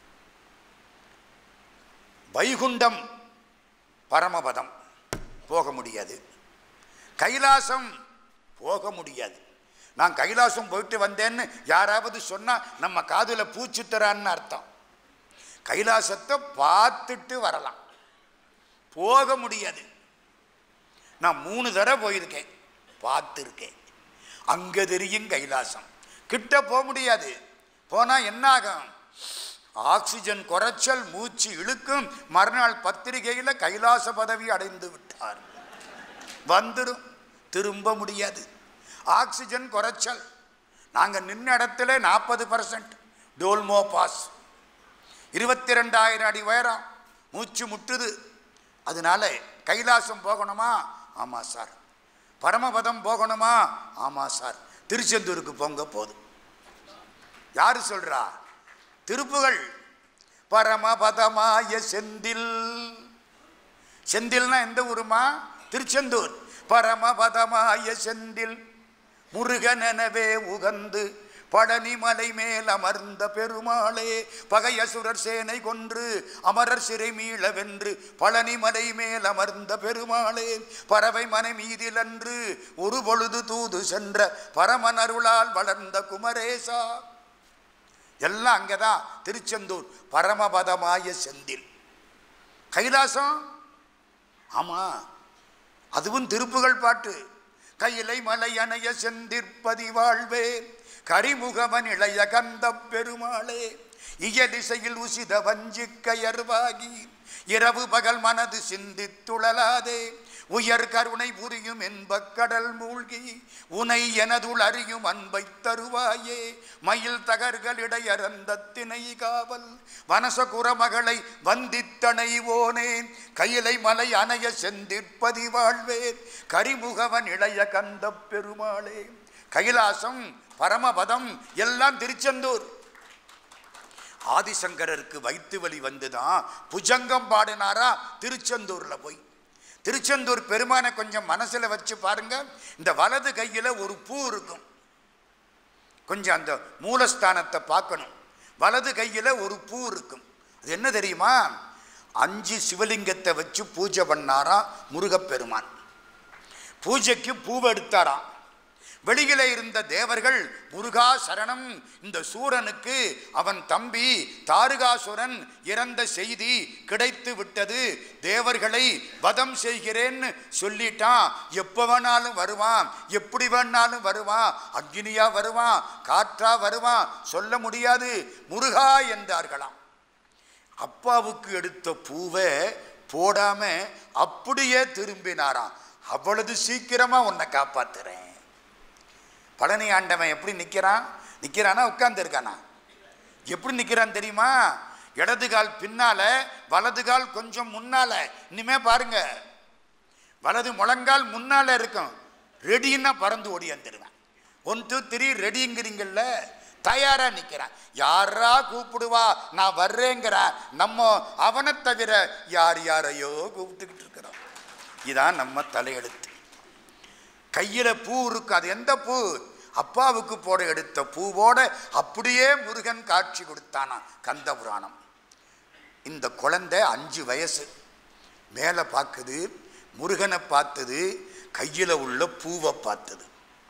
வைகுண்டம் பரமபதம் போக முடியாது கைலாசம் போக முடியாது நான் கைலாசம் போயிட்டு வந்தேன்னு யாராவது சொன்னால் நம்ம காதில் பூச்சுத்தரான்னு அர்த்தம் கைலாசத்தை பார்த்துட்டு வரலாம் போக முடியாது நான் மூணு தடவை போயிருக்கேன் பார்த்துருக்கேன் அங்கே தெரியும் கைலாசம் கிட்ட போக முடியாது போனால் என்ன ஆகும் ஆக்சிஜன் குறைச்சல் மூச்சு இழுக்கும் மறுநாள் பத்திரிகையில் கைலாச பதவி அடைந்து விட்டார் வந்துடும் திரும்ப முடியாது ஆக்சிஜன் குறைச்சல் நாங்கள் நின்ன இடத்துல நாற்பது பர்சன்ட் டோல்மோ பாஸ் இருபத்தி ரெண்டாயிரம் அடி உயரம் மூச்சு முட்டுது அதனால கைலாசம் போகணுமா ஆமாம் சார் பரமபதம் போகணுமா ஆமாம் சார் திருச்செந்தூருக்கு போங்க போதும் யாரு சொல்றா திருப்புகள் பரமபதமாய செந்தில் செந்தில்னா எந்த ஊருமா திருச்செந்தூர் பரமபதமாய செந்தில் முருகனெனவே உகந்து பழனி மலை மேல் அமர்ந்த பெருமாளே பகையசுரர் சேனை கொன்று அமரர் சிறை மீள வென்று பழனி மலை மேல் அமர்ந்த பெருமாளே பறவை மனை மீதிலன்று ஒரு பொழுது தூது சென்ற பரமன் அருளால் வளர்ந்த குமரேசா எல்லாம் அங்கதான் திருச்செந்தூர் பரமபதமாய செந்தில் கைலாசம் ஆமா அதுவும் திருப்புகள் பாட்டு கையிலை மலை அணைய செந்திற்பதி வாழ்வே கரிமுகவன் இளைய கந்த பெருமாளே இயலிசையில் உசித வஞ்சி கயர்வாகி இரவு பகல் மனது சிந்தித்துழலாதே உயர் கருணை புரியும் என்பக் கடல் மூழ்கி உனை எனதுள் அறியும் அன்பை தருவாயே மயில் தகர்களிடையறந்த திணை காவல் வனசகுர மகளை வந்தித்தனைவோனேன் கையிலை மலை அணைய செந்திற்பதி வாழ்வேன் கரிமுகவன் இளைய கந்த பெருமாளே கைலாசம் பரமபதம் எல்லாம் திருச்செந்தூர் ஆதிசங்கரருக்கு வயிற்று வலி வந்துதான் புஜங்கம் பாடினாரா திருச்செந்தூர்ல போய் திருச்செந்தூர் பெருமானை கொஞ்சம் மனசுல வச்சு பாருங்க இந்த வலது கையில ஒரு பூ இருக்கும் கொஞ்சம் அந்த மூலஸ்தானத்தை பார்க்கணும் வலது கையில ஒரு பூ இருக்கும் அது என்ன தெரியுமா அஞ்சு சிவலிங்கத்தை வச்சு பூஜை பண்ணாராம் முருகப்பெருமான் பூஜைக்கு பூவை எடுத்தாராம் வெளியில இருந்த தேவர்கள் முருகா சரணம் இந்த சூரனுக்கு அவன் தம்பி தாருகாசுரன் இறந்த செய்தி கிடைத்து விட்டது தேவர்களை வதம் செய்கிறேன்னு சொல்லிட்டான் எப்போ வேணாலும் வருவான் எப்படி வேணாலும் வருவான் அக்னியா வருவான் காற்றா வருவான் சொல்ல முடியாது முருகா என்றார்களாம் அப்பாவுக்கு எடுத்த பூவை போடாம அப்படியே திரும்பினாராம் அவ்வளவு சீக்கிரமா உன்னை காப்பாத்துறேன் பழனி ஆண்டவன் எப்படி நிற்கிறான் நிற்கிறானா உட்கார்ந்து இருக்கானா எப்படி நிற்கிறான் தெரியுமா இடது கால் பின்னால வலது கால் கொஞ்சம் முன்னால இனிமே பாருங்க வலது முழங்கால் முன்னால இருக்கும் ரெடின்னா பறந்து ஓடியாந்துருவேன் ஒன் டூ த்ரீ ரெடிங்கிறீங்கல்ல தயாரா நிற்கிறான் யாரா கூப்பிடுவா நான் வர்றேங்கிறான் நம்ம அவனை தவிர யார் யாரையோ கூப்பிட்டுக்கிட்டு இருக்கிறோம் இதான் நம்ம தலையெழுத்து கையில் பூ இருக்கு அது எந்த பூ அப்பாவுக்கு போட எடுத்த பூவோட அப்படியே முருகன் காட்சி கொடுத்தானா கந்த புராணம் இந்த குழந்தை அஞ்சு வயசு மேலே பார்க்குது முருகனை பார்த்தது கையில் உள்ள பூவை பார்த்தது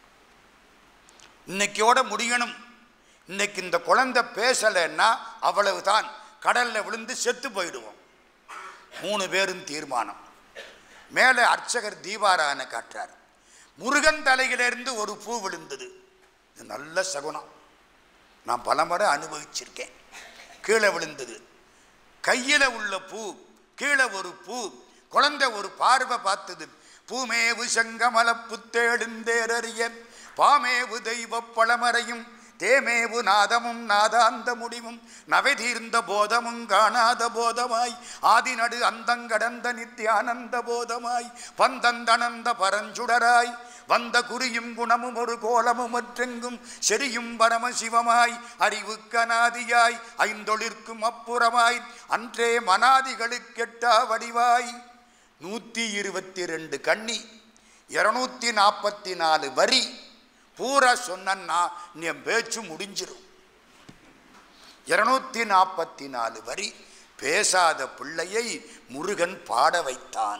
இன்னைக்கோட முடியணும் இன்னைக்கு இந்த குழந்தை பேசலைன்னா அவ்வளவுதான் கடல்ல விழுந்து செத்து போயிடுவோம் மூணு பேரும் தீர்மானம் மேலே அர்ச்சகர் தீபாராயனை காட்டுறார் முருகன் தலையிலிருந்து ஒரு பூ விழுந்தது இது நல்ல சகுனம் நான் பலமுறை அனுபவிச்சிருக்கேன் கீழே விழுந்தது கையில் உள்ள பூ கீழே ஒரு பூ குழந்தை ஒரு பார்வை பார்த்தது பூமேவு செங்கமல புத்தேடுந்தேரறிய பாமேவு தெய்வ பழமறையும் தேமேவு நாதமும் நாதாந்த முடிவும் நவை தீர்ந்த போதமும் காணாத போதமாய் ஆதிநடு அந்தங்கடந்த நித்தியானந்த போதமாய் பந்தந்தனந்த பரஞ்சுடராய் வந்த குறியும் குணமும் ஒரு கோலமும் மற்றெங்கும் செரியும் பரமசிவமாய் அறிவுக்கனாதியாய் ஐந்தொழிற்கும் அப்புறமாய் அன்றே மனாதிகளுக்கெட்டா வடிவாய் நூற்றி இருபத்தி ரெண்டு கண்ணி இருநூத்தி நாற்பத்தி நாலு வரி பூரா சொன்னா என் பேச்சு முடிஞ்சிரும் இருநூத்தி நாற்பத்தி நாலு வரி பேசாத பிள்ளையை முருகன் பாட வைத்தான்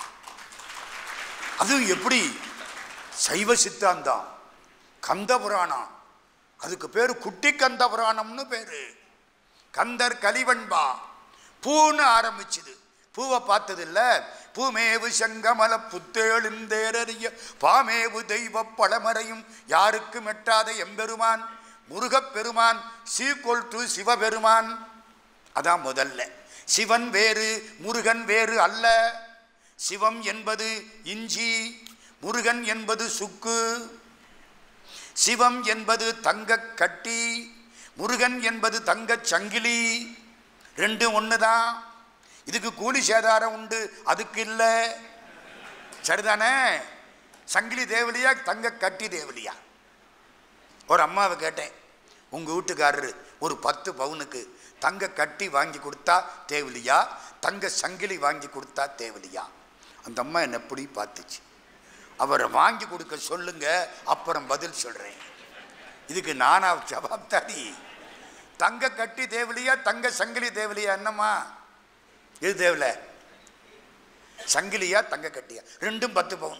அதுவும் எப்படி சைவ சித்தாந்தம் கந்த புராணம் அதுக்கு பேர் குட்டி கந்த புராணம்னு பேரு கந்தர் கலிவன்பா பூன்னு ஆரம்பிச்சுது பூவை பார்த்ததில்ல பூமேவு செங்கமல புத்தேழுந்தேரறிய பாமேவு தெய்வ பழமறையும் யாருக்கும் எட்டாத எம்பெருமான் முருகப்பெருமான் சீக்கொல் டு சிவபெருமான் அதான் முதல்ல சிவன் வேறு முருகன் வேறு அல்ல சிவம் என்பது இஞ்சி முருகன் என்பது சுக்கு சிவம் என்பது தங்கக் கட்டி முருகன் என்பது தங்கச் சங்கிலி ரெண்டும் ஒன்று தான் இதுக்கு கூலி சேதாரம் உண்டு அதுக்கு இல்லை சரிதானே சங்கிலி தேவலியா தங்க கட்டி தேவலியா ஒரு அம்மாவை கேட்டேன் உங்கள் வீட்டுக்காரரு ஒரு பத்து பவுனுக்கு தங்க கட்டி வாங்கி கொடுத்தா தேவலியா தங்க சங்கிலி வாங்கி கொடுத்தா தேவலியா அந்த அம்மா என்னை எப்படி பார்த்துச்சு அவரை வாங்கி கொடுக்க சொல்லுங்க அப்புறம் பதில் சொல்கிறேன் இதுக்கு நானா ஜவாப் தாடி தங்க கட்டி தேவலியா தங்க சங்கிலி தேவலியா என்னம்மா எது தேவல சங்கிலியா தங்க கட்டியா ரெண்டும் பத்து பவுன்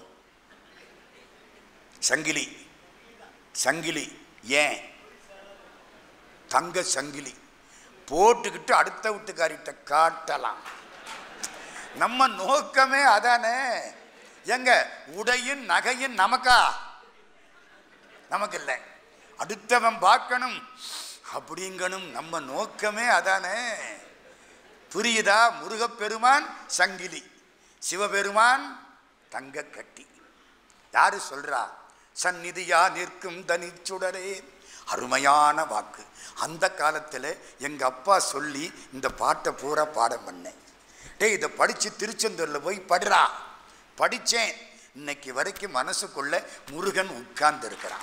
சங்கிலி சங்கிலி ஏன் தங்க சங்கிலி போட்டுக்கிட்டு அடுத்த வீட்டுக்காரிட்ட காட்டலாம் நம்ம நோக்கமே அதானே எங்க உடையும் நகையும் நமக்கா நமக்கு இல்லை அடுத்தவன் பார்க்கணும் அப்படிங்கணும் நம்ம நோக்கமே அதானே புரியுதா முருகப்பெருமான் சங்கிலி சிவபெருமான் தங்க கட்டி யாரு சொல்றா சந்நிதியா நிற்கும் தனிச்சுடரே அருமையான வாக்கு அந்த காலத்தில் எங்கள் அப்பா சொல்லி இந்த பாட்டை பூரா பாடம் பண்ணேன் டேய் இதை படித்து திருச்செந்தூரில் போய் படுறா படித்தேன் இன்னைக்கு வரைக்கும் மனசுக்குள்ள முருகன் உட்கார்ந்து இருக்கிறான்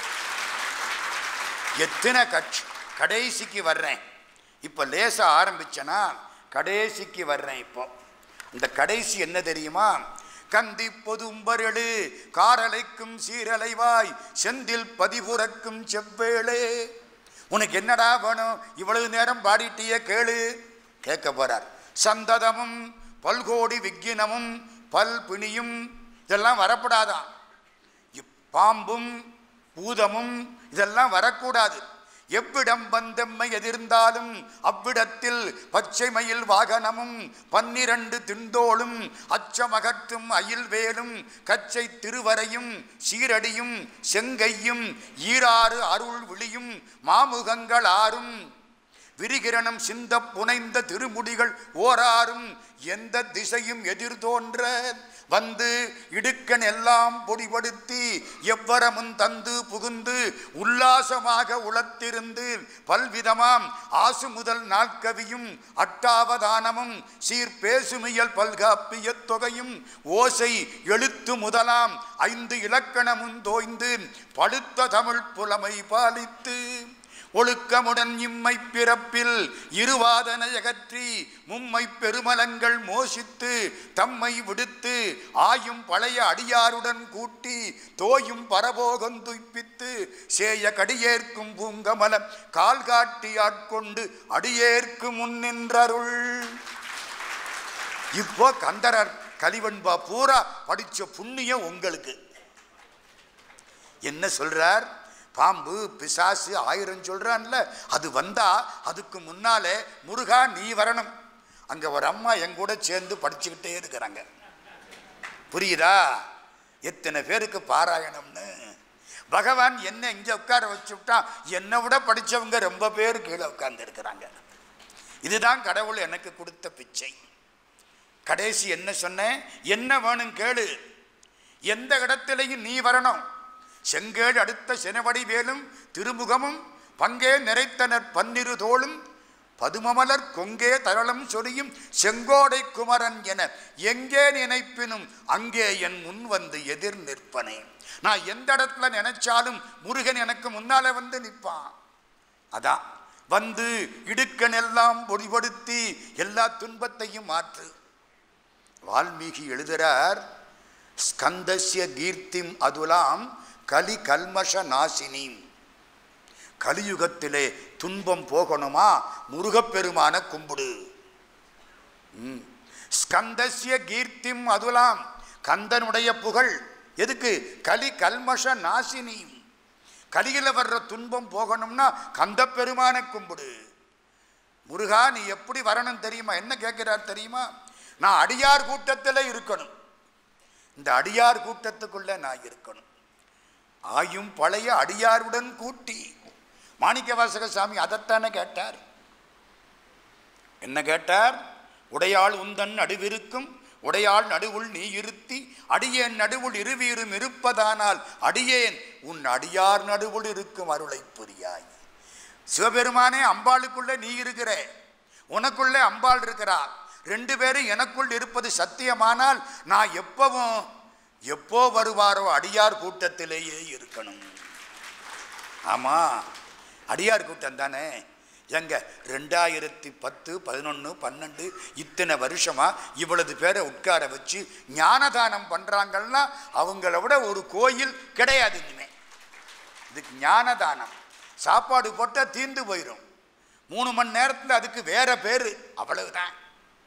எத்தனை கட்சி கடைசிக்கு வர்றேன் இப்போ லேசாக ஆரம்பிச்சேனா கடைசிக்கு வர்றேன் இப்போ இந்த கடைசி என்ன தெரியுமா கந்தி பொதும்பரழு காரலைக்கும் சீரலைவாய் செந்தில் பதிபுறக்கும் செவ்வேளே உனக்கு என்னடா வேணும் இவ்வளவு நேரம் பாடிட்டியே கேளு கேட்க போறார் சந்ததமும் பல்கோடி விக்கினமும் பல் பிணியும் இதெல்லாம் வரப்படாதான் இப் பாம்பும் பூதமும் இதெல்லாம் வரக்கூடாது எவ்விடம் வந்தெம்மை எதிர்ந்தாலும் அவ்விடத்தில் பச்சை மயில் வாகனமும் பன்னிரண்டு திண்டோளும் அச்சமகற்றும் அயில்வேலும் கச்சை திருவரையும் சீரடியும் செங்கையும் ஈராறு அருள் விழியும் மாமுகங்கள் ஆறும் விரிகிரணம் சிந்த புனைந்த திருமுடிகள் ஓராறும் எந்த திசையும் எதிர்தோன்ற வந்து இடுக்கன் எல்லாம் பொடிபடுத்தி எவ்வரமும் தந்து புகுந்து உல்லாசமாக உளத்திருந்து பல்விதமாம் ஆசு முதல் நாட்கவியும் அட்டாவதானமும் சீர் பேசுமியல் பல்காப்பிய தொகையும் ஓசை எழுத்து முதலாம் ஐந்து இலக்கணமும் தோய்ந்து படுத்த தமிழ் புலமை பாலித்து ஒழுக்கமுடன் இம்மை பிறப்பில் இருவாதனை அகற்றி மும்மை பெருமலங்கள் மோசித்து தம்மை விடுத்து ஆயும் பழைய அடியாருடன் கூட்டி தோயும் பரபோகம் துய்ப்பித்து சேய கடியேற்கும் பூங்கமலம் கால் காட்டி ஆட்கொண்டு அடியேற்கு முன்னின்றருள் இப்போ கந்தரர் கலிவன்பா பூரா படிச்ச புண்ணியம் உங்களுக்கு என்ன சொல்றார் பாம்பு பிசாசு ஆயிரம் சொல்றான்ல அது வந்தா அதுக்கு முன்னாலே முருகா நீ வரணும் அங்க ஒரு அம்மா என் கூட சேர்ந்து படிச்சுக்கிட்டே இருக்கிறாங்க புரியுதா எத்தனை பேருக்கு பாராயணம்னு பகவான் என்ன இங்க உட்கார வச்சுட்டான் என்னை விட படிச்சவங்க ரொம்ப பேர் கீழே உட்கார்ந்து இருக்கிறாங்க இதுதான் கடவுள் எனக்கு கொடுத்த பிச்சை கடைசி என்ன சொன்னேன் என்ன வேணும் கேளு எந்த இடத்துலையும் நீ வரணும் செங்கேடு அடுத்த செனவடி வேலும் திருமுகமும் பங்கே நிறைத்தனர் பன்னிரு தோளும் பதுமமலர் கொங்கே தரளம் சொரியும் செங்கோடை குமரன் என எங்கே நினைப்பினும் அங்கே என் முன் வந்து எதிர் நிற்பனே நான் எந்த இடத்துல நினைச்சாலும் முருகன் எனக்கு முன்னால வந்து நிற்பான் அதான் வந்து இடுக்கன் எல்லாம் பொடிபடுத்தி எல்லா துன்பத்தையும் மாற்று வால்மீகி எழுதுறார் ஸ்கந்தஸ்ய கீர்த்திம் அதுலாம் கலி கல்மஷ நாசினி கலியுகத்திலே துன்பம் போகணுமா முருகப்பெருமான கும்பிடு ம். ஸ்கந்தஸ்ய கீர்த்திம் அதுலாம் கந்தனுடைய புகழ் எதுக்கு கலி கல்மஷ நாசினி கலியில வர்ற துன்பம் போகணும்னா கந்த பெருமான கும்பிடு முருகா நீ எப்படி வரணும் தெரியுமா என்ன கேட்கிறார் தெரியுமா நான் அடியார் கூட்டத்தில் இருக்கணும் இந்த அடியார் கூட்டத்துக்குள்ள நான் இருக்கணும் ஆயும் பழைய அடியாருடன் கூட்டி மாணிக்கவாசக சாமி அதைத்தானே கேட்டார் என்ன கேட்டார் உடையாள் உந்தன் நடுவிருக்கும் உடையாள் நடுவுள் நீ இருத்தி அடியேன் நடுவுள் இருவீரும் இருப்பதானால் அடியேன் உன் அடியார் நடுவுள் இருக்கும் அருளை புரியாய் சிவபெருமானே அம்பாளுக்குள்ளே நீ இருக்கிற உனக்குள்ளே அம்பாள் இருக்கிறார் ரெண்டு பேரும் எனக்குள் இருப்பது சத்தியமானால் நான் எப்பவும் எப்போ வருவாரோ அடியார் கூட்டத்திலேயே இருக்கணும் ஆமா அடியார் கூட்டம் தானே எங்க ரெண்டாயிரத்தி பத்து பதினொன்று பன்னெண்டு இத்தனை வருஷமா இவ்வளவு பேரை உட்கார வச்சு ஞானதானம் பண்றாங்கன்னா அவங்கள விட ஒரு கோயில் கிடையாது இனிமே இதுக்கு ஞானதானம் சாப்பாடு போட்டால் தீர்ந்து போயிடும் மூணு மணி நேரத்தில் அதுக்கு வேற பேர் அவ்வளவுதான்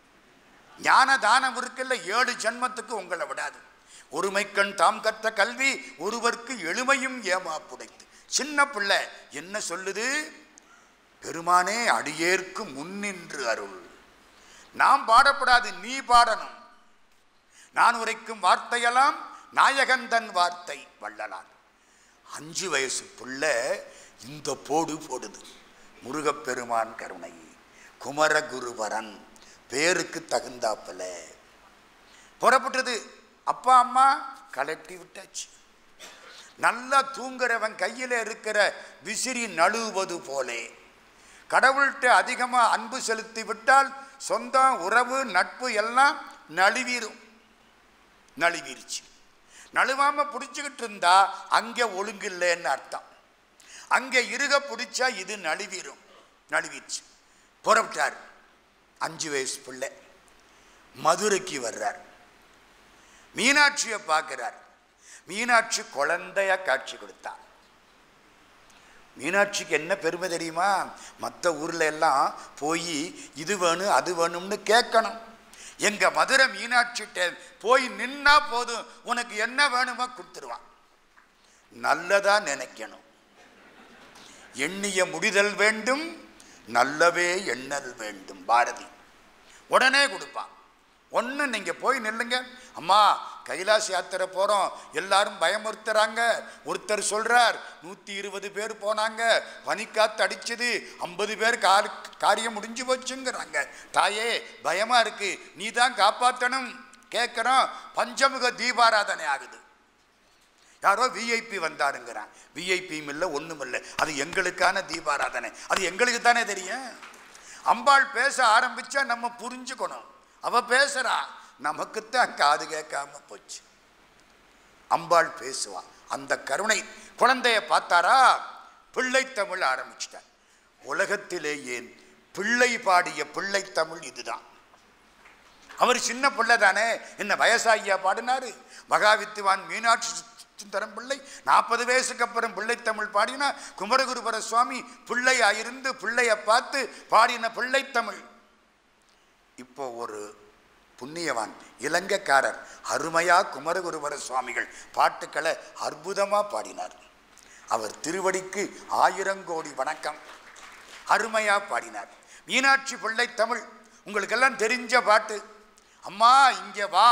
ஞான தானம் இருக்குல்ல ஏழு ஜென்மத்துக்கு உங்களை விடாது ஒருமைக்கண் தாம் கற்ற கல்வி ஒருவருக்கு எளிமையும் ஏமாப்புடைத்து சின்ன பிள்ளை என்ன சொல்லுது பெருமானே அடியேற்கு முன்னின்று அருள் நாம் பாடப்படாது நீ பாடணும் நான் உரைக்கும் வார்த்தையெல்லாம் நாயகன் தன் வார்த்தை வள்ளலார் அஞ்சு வயசு பிள்ளை இந்த போடு போடுது முருகப்பெருமான் கருணை குமரகுருவரன் பேருக்கு தகுந்தாப்புல புறப்பட்டது அப்பா அம்மா கலட்டி விட்டாச்சு நல்லா தூங்குறவன் கையில் இருக்கிற விசிறி நழுவுவது போலே கடவுள்கிட்ட அதிகமாக அன்பு செலுத்தி விட்டால் சொந்தம் உறவு நட்பு எல்லாம் நழுவிரும் நழுவிருச்சு நழுவாம பிடிச்சிக்கிட்டு இருந்தா அங்கே ஒழுங்கில்லைன்னு அர்த்தம் அங்கே இருக பிடிச்சா இது நழுவிரும் நழுவிருச்சு புறப்பட்டார் அஞ்சு வயசு பிள்ளை மதுரைக்கு வர்றார் மீனாட்சியை பார்க்கிறார் மீனாட்சி குழந்தைய காட்சி கொடுத்தார் மீனாட்சிக்கு என்ன பெருமை தெரியுமா மற்ற ஊர்ல எல்லாம் போய் இது வேணும் அது வேணும்னு கேட்கணும் எங்க மதுரை மீனாட்சிட்ட போய் நின்னா போதும் உனக்கு என்ன வேணுமோ கொடுத்துருவான் நல்லதா நினைக்கணும் எண்ணிய முடிதல் வேண்டும் நல்லவே எண்ணல் வேண்டும் பாரதி உடனே கொடுப்பான் ஒன்று நீங்கள் போய் நில்லுங்க அம்மா கைலாஸ் யாத்திரை போகிறோம் எல்லாரும் பயமுறுத்துறாங்க ஒருத்தர் சொல்கிறார் நூற்றி இருபது பேர் போனாங்க பனிக்காத்து அடிச்சது ஐம்பது பேர் கார் காரியம் முடிஞ்சு போச்சுங்கிறாங்க தாயே பயமாக இருக்கு நீ தான் காப்பாற்றணும் கேட்குறோம் பஞ்சமுக தீபாராதனை ஆகுது யாரோ விஐபி வந்தாருங்கிறான் விஐபியும் இல்லை ஒன்றும் இல்லை அது எங்களுக்கான தீபாராதனை அது எங்களுக்கு தானே தெரியும் அம்பாள் பேச ஆரம்பிச்சா நம்ம புரிஞ்சுக்கணும் அவ பேசுறா நமக்குத்தான் காது கேட்காம போச்சு அம்பாள் பேசுவா அந்த கருணை குழந்தைய பார்த்தாரா பிள்ளை தமிழ் ஆரம்பிச்சிட்டார் உலகத்திலே ஏன் பிள்ளை பாடிய பிள்ளை தமிழ் இதுதான் அவர் சின்ன பிள்ளை தானே என்ன வயசாகியா பாடினாரு மகாவித்துவான் மீனாட்சி சுந்தரம் பிள்ளை நாற்பது வயசுக்கு அப்புறம் பிள்ளை தமிழ் பாடினா குமரகுருபர சுவாமி பிள்ளையாயிருந்து பிள்ளைய பார்த்து பாடின பிள்ளை தமிழ் இப்போ ஒரு புண்ணியவான் இலங்கைக்காரர் அருமையா குமரகுருபர சுவாமிகள் பாட்டுக்களை அற்புதமா பாடினார் அவர் திருவடிக்கு ஆயிரங்கோடி வணக்கம் அருமையா பாடினார் மீனாட்சி பிள்ளை தமிழ் உங்களுக்கெல்லாம் தெரிஞ்ச பாட்டு அம்மா இங்க வா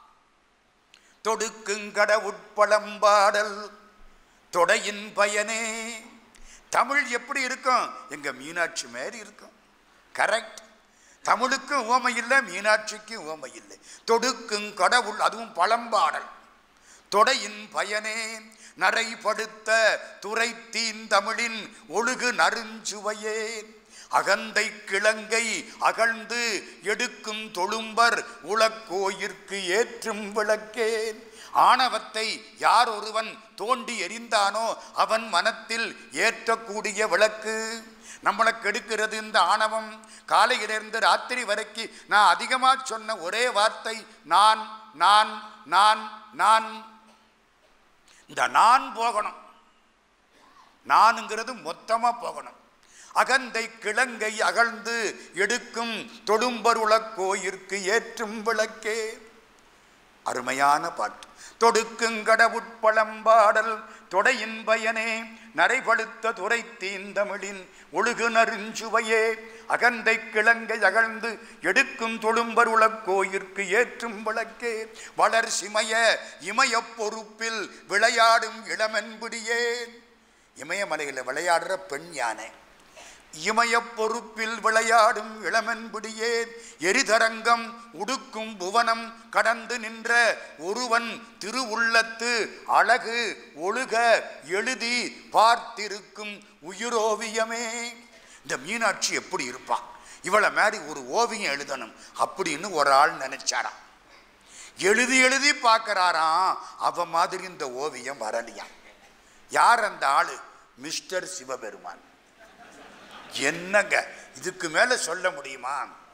தொடுக்குங்கட உட்பளம்பாடல் தொடையின் பயனே தமிழ் எப்படி இருக்கும் எங்க மீனாட்சி மாரி இருக்கும் கரெக்ட் தமிழுக்கும் உவமை இல்லை மீனாட்சிக்கும் உவமை இல்லை தொடுக்கும் கடவுள் அதுவும் பழம்பாடல் தொடையின் பயனே நரைபடுத்த துறை தீந்தமிழின் ஒழுகு நறுஞ்சுவையே அகந்தை கிழங்கை அகழ்ந்து எடுக்கும் தொழும்பர் உளக்கோயிற்கு ஏற்றும் விளக்கேன் ஆணவத்தை யார் ஒருவன் தோண்டி எரிந்தானோ அவன் மனத்தில் ஏற்றக்கூடிய விளக்கு நம்மளை கெடுக்கிறது இந்த ஆணவம் காலையிலிருந்து ராத்திரி வரைக்கும் நான் அதிகமாக சொன்ன ஒரே வார்த்தை நான் நான் நான் நான் இந்த நான் போகணும் நானுங்கிறது மொத்தமாக போகணும் அகந்தை கிழங்கை அகழ்ந்து எடுக்கும் தொடும்பருள கோயிற்கு ஏற்றும் விளக்கே அருமையான பாட்டு தொடுக்குங்கடவுட்பழம்பாடல் தொடையின் பயனே நரைபடுத்த துறை தீந்தமிழின் ஒழுகு நறுஞ்சுவையே அகந்தை கிழங்கை அகழ்ந்து எடுக்கும் தொழும்பருள கோயிற்கு ஏற்றும் விளக்கே வளர் சிமய இமயப் பொறுப்பில் விளையாடும் இளமென்பிடியேன் இமயமலையில் விளையாடுற பெண் யானை இமயப் பொறுப்பில் விளையாடும் இளமென்பிடியேன் எரிதரங்கம் உடுக்கும் புவனம் கடந்து நின்ற ஒருவன் திருவுள்ளத்து அழகு ஒழுக எழுதி பார்த்திருக்கும் உயிரோவியமே இந்த மீனாட்சி எப்படி இருப்பா இவளை மாதிரி ஒரு ஓவியம் எழுதணும் அப்படின்னு ஒரு ஆள் நினைச்சாராம் எழுதி எழுதி பார்க்கறாராம் அவ மாதிரி இந்த ஓவியம் வரலையாம் யார் அந்த ஆளு மிஸ்டர் சிவபெருமான் என்னங்க இதுக்கு மேல சொல்ல முடியுமா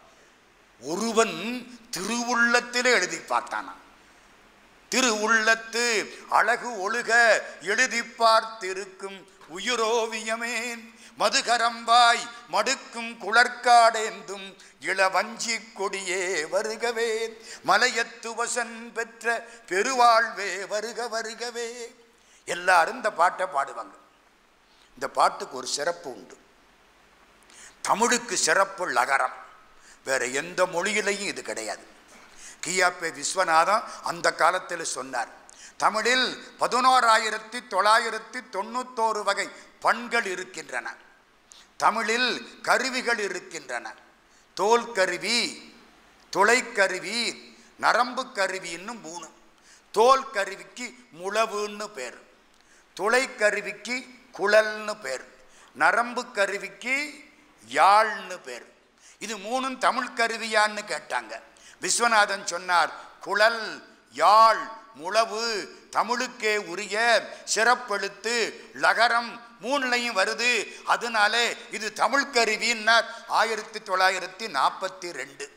ஒருவன் திருவுள்ளத்திலே எழுதி பார்த்தானா திருவுள்ளத்து அழகு ஒழுக எழுதி பார்த்திருக்கும் உயிரோவியமே மதுகரம்பாய் மடுக்கும் குளர்காடேந்தும் இளவஞ்சி கொடியே வருகவே மலையத்து வசன் பெற்ற பெருவாழ்வே வருக வருகவே எல்லாரும் இந்த பாட்டை பாடுவாங்க இந்த பாட்டுக்கு ஒரு சிறப்பு உண்டு தமிழுக்கு சிறப்பு லகரம் வேற எந்த மொழியிலையும் இது கிடையாது கியாப்பே விஸ்வநாதன் அந்த காலத்தில் சொன்னார் தமிழில் பதினோராயிரத்தி தொள்ளாயிரத்தி தொண்ணூத்தோரு வகை பண்கள் இருக்கின்றன தமிழில் கருவிகள் இருக்கின்றன தோல் கருவி துளைக்கருவி நரம்பு கருவின்னு மூணு தோல் கருவிக்கு முழவுன்னு பேர் துளைக்கருவிக்கு குழல்னு பேர் நரம்பு கருவிக்கு யாழ்னு பேர் இது மூணும் தமிழ் கருவியான்னு கேட்டாங்க விஸ்வநாதன் சொன்னார் குழல் யாழ் முழவு தமிழுக்கே உரிய சிறப்பெழுத்து லகரம் மூணுலையும் வருது அதனாலே இது தமிழ் கருவின்னார் ஆயிரத்தி தொள்ளாயிரத்தி நாற்பத்தி ரெண்டு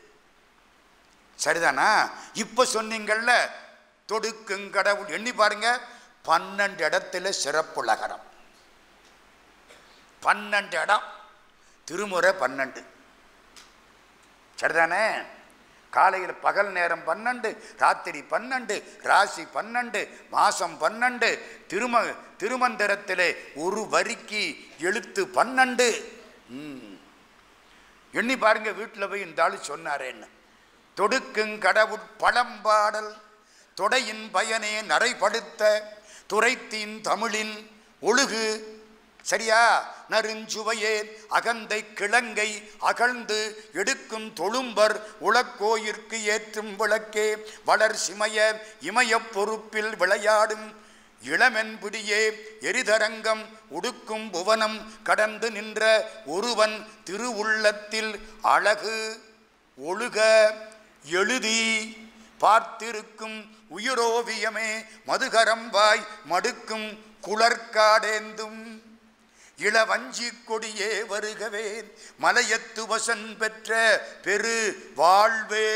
சரிதானா இப்போ சொன்னீங்கள்ல தொடுக்குங்கடவுள் எண்ணி பாருங்க பன்னெண்டு இடத்துல சிறப்பு லகரம் பன்னெண்டு இடம் திருமுறை பன்னெண்டு சரிதானே காலையில் பகல் நேரம் பன்னெண்டு ராத்திரி பன்னெண்டு ராசி பன்னெண்டு மாசம் பன்னெண்டு திரும திருமந்திரத்திலே ஒரு வரிக்கு எழுத்து பன்னெண்டு ம். எண்ணி பாருங்க வீட்டில் போய் இந்த ஆளு சொன்னாரேன்னு தொடுக்குங் கடவுட் பழம்பாடல் தொடையின் பயனே நரைப்படுத்த துரைத்தீன் தமிழின் ஒழுகு சரியா நறுஞ்சுவையே அகந்தை கிழங்கை அகழ்ந்து எடுக்கும் தொழும்பர் உளக்கோயிற்கு ஏற்றும் விளக்கே வளர் சிமய இமயப் பொறுப்பில் விளையாடும் இளமென்பிடியே எரிதரங்கம் உடுக்கும் புவனம் கடந்து நின்ற ஒருவன் திருவுள்ளத்தில் அழகு ஒழுக எழுதி பார்த்திருக்கும் உயிரோவியமே மதுகரம்பாய் மடுக்கும் குளர்காடேந்தும் இளவஞ்சி கொடியே வருகவே மலையத்து வசன் பெற்ற பெரு வாழ்வே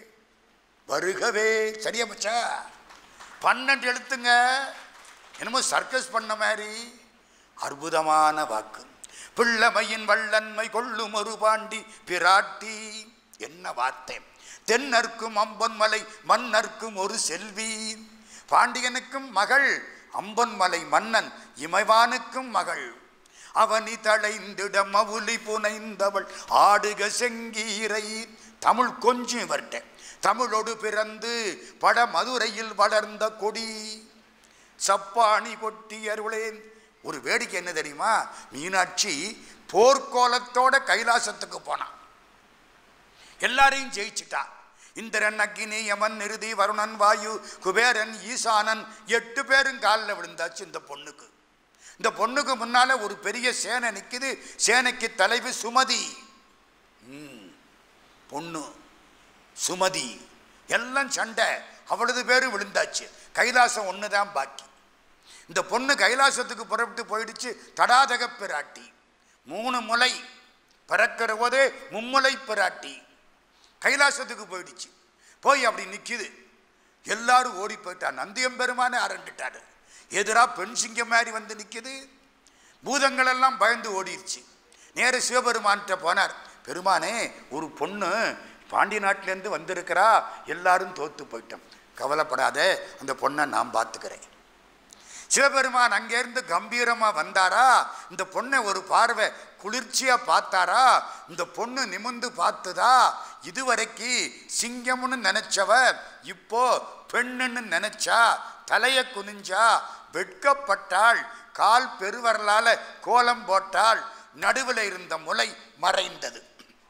வருகவே சரியா மச்சா பன்னெண்டு எழுத்துங்க என்னமோ சர்க்கஸ் பண்ண மாதிரி அற்புதமான வாக்கு பிள்ளமையின் வள்ளன்மை கொள்ளும் ஒரு பாண்டி பிராட்டி என்ன வார்த்தை தென்னர்க்கும் அம்பன்மலை மன்னர்க்கும் ஒரு செல்வி பாண்டியனுக்கும் மகள் அம்பன்மலை மன்னன் இமைவானுக்கும் மகள் அவனி தளைந்திட மவுலி புனைந்தவள் ஆடுக செங்கீரை தமிழ் கொஞ்சம் இவர்கிட்ட தமிழோடு பிறந்து பட மதுரையில் வளர்ந்த கொடி சப்பாணி கொட்டி அருளேன் ஒரு வேடிக்கை என்ன தெரியுமா மீனாட்சி போர்க்கோலத்தோட கைலாசத்துக்கு போனான் எல்லாரையும் ஜெயிச்சிட்டா இந்திரன் அக்கினி யமன் நிருதி வருணன் வாயு குபேரன் ஈசானன் எட்டு பேரும் காலில் விழுந்தாச்சு இந்த பொண்ணுக்கு இந்த பொண்ணுக்கு முன்னால ஒரு பெரிய சேனை நிக்குது சேனைக்கு தலைவி சுமதி ம், பொண்ணு சுமதி எல்லாம் சண்டை அவ்வளவு பேரும் விழுந்தாச்சு கைலாசம் ஒன்று தான் பாக்கி இந்த பொண்ணு கைலாசத்துக்கு புறப்பட்டு போயிடுச்சு தடாதக பிராட்டி மூணு முலை பிறக்கிற போதே மும்முலை பிராட்டி கைலாசத்துக்கு போயிடுச்சு போய் அப்படி நிற்கிது எல்லாரும் ஓடி போயிட்டா நந்தியம்பெருமானே அரண்டுட்டாரு எதிரா பெண் சிங்கம் மாதிரி வந்து நிற்கிது பூதங்கள் எல்லாம் பயந்து ஓடிடுச்சு நேர சிவபெருமான்கிட்ட போனார் பெருமானே ஒரு பொண்ணு பாண்டி நாட்டிலேருந்து வந்திருக்கிறா எல்லாரும் தோத்து போயிட்டோம் கவலைப்படாத அந்த பொண்ணை நான் பார்த்துக்கிறேன் சிவபெருமான் அங்கேருந்து கம்பீரமா வந்தாரா இந்த பொண்ணை ஒரு பார்வை குளிர்ச்சியா பார்த்தாரா இந்த பொண்ணு நிமிந்து பார்த்ததா இதுவரைக்கு சிங்கம்னு நினைச்சவ இப்போ பெண்ணுன்னு நினைச்சா தலைய குனிஞ்சா வெட்கப்பட்டாள் கால் பெருவரலால கோலம் போட்டாள் நடுவில் இருந்த முளை மறைந்தது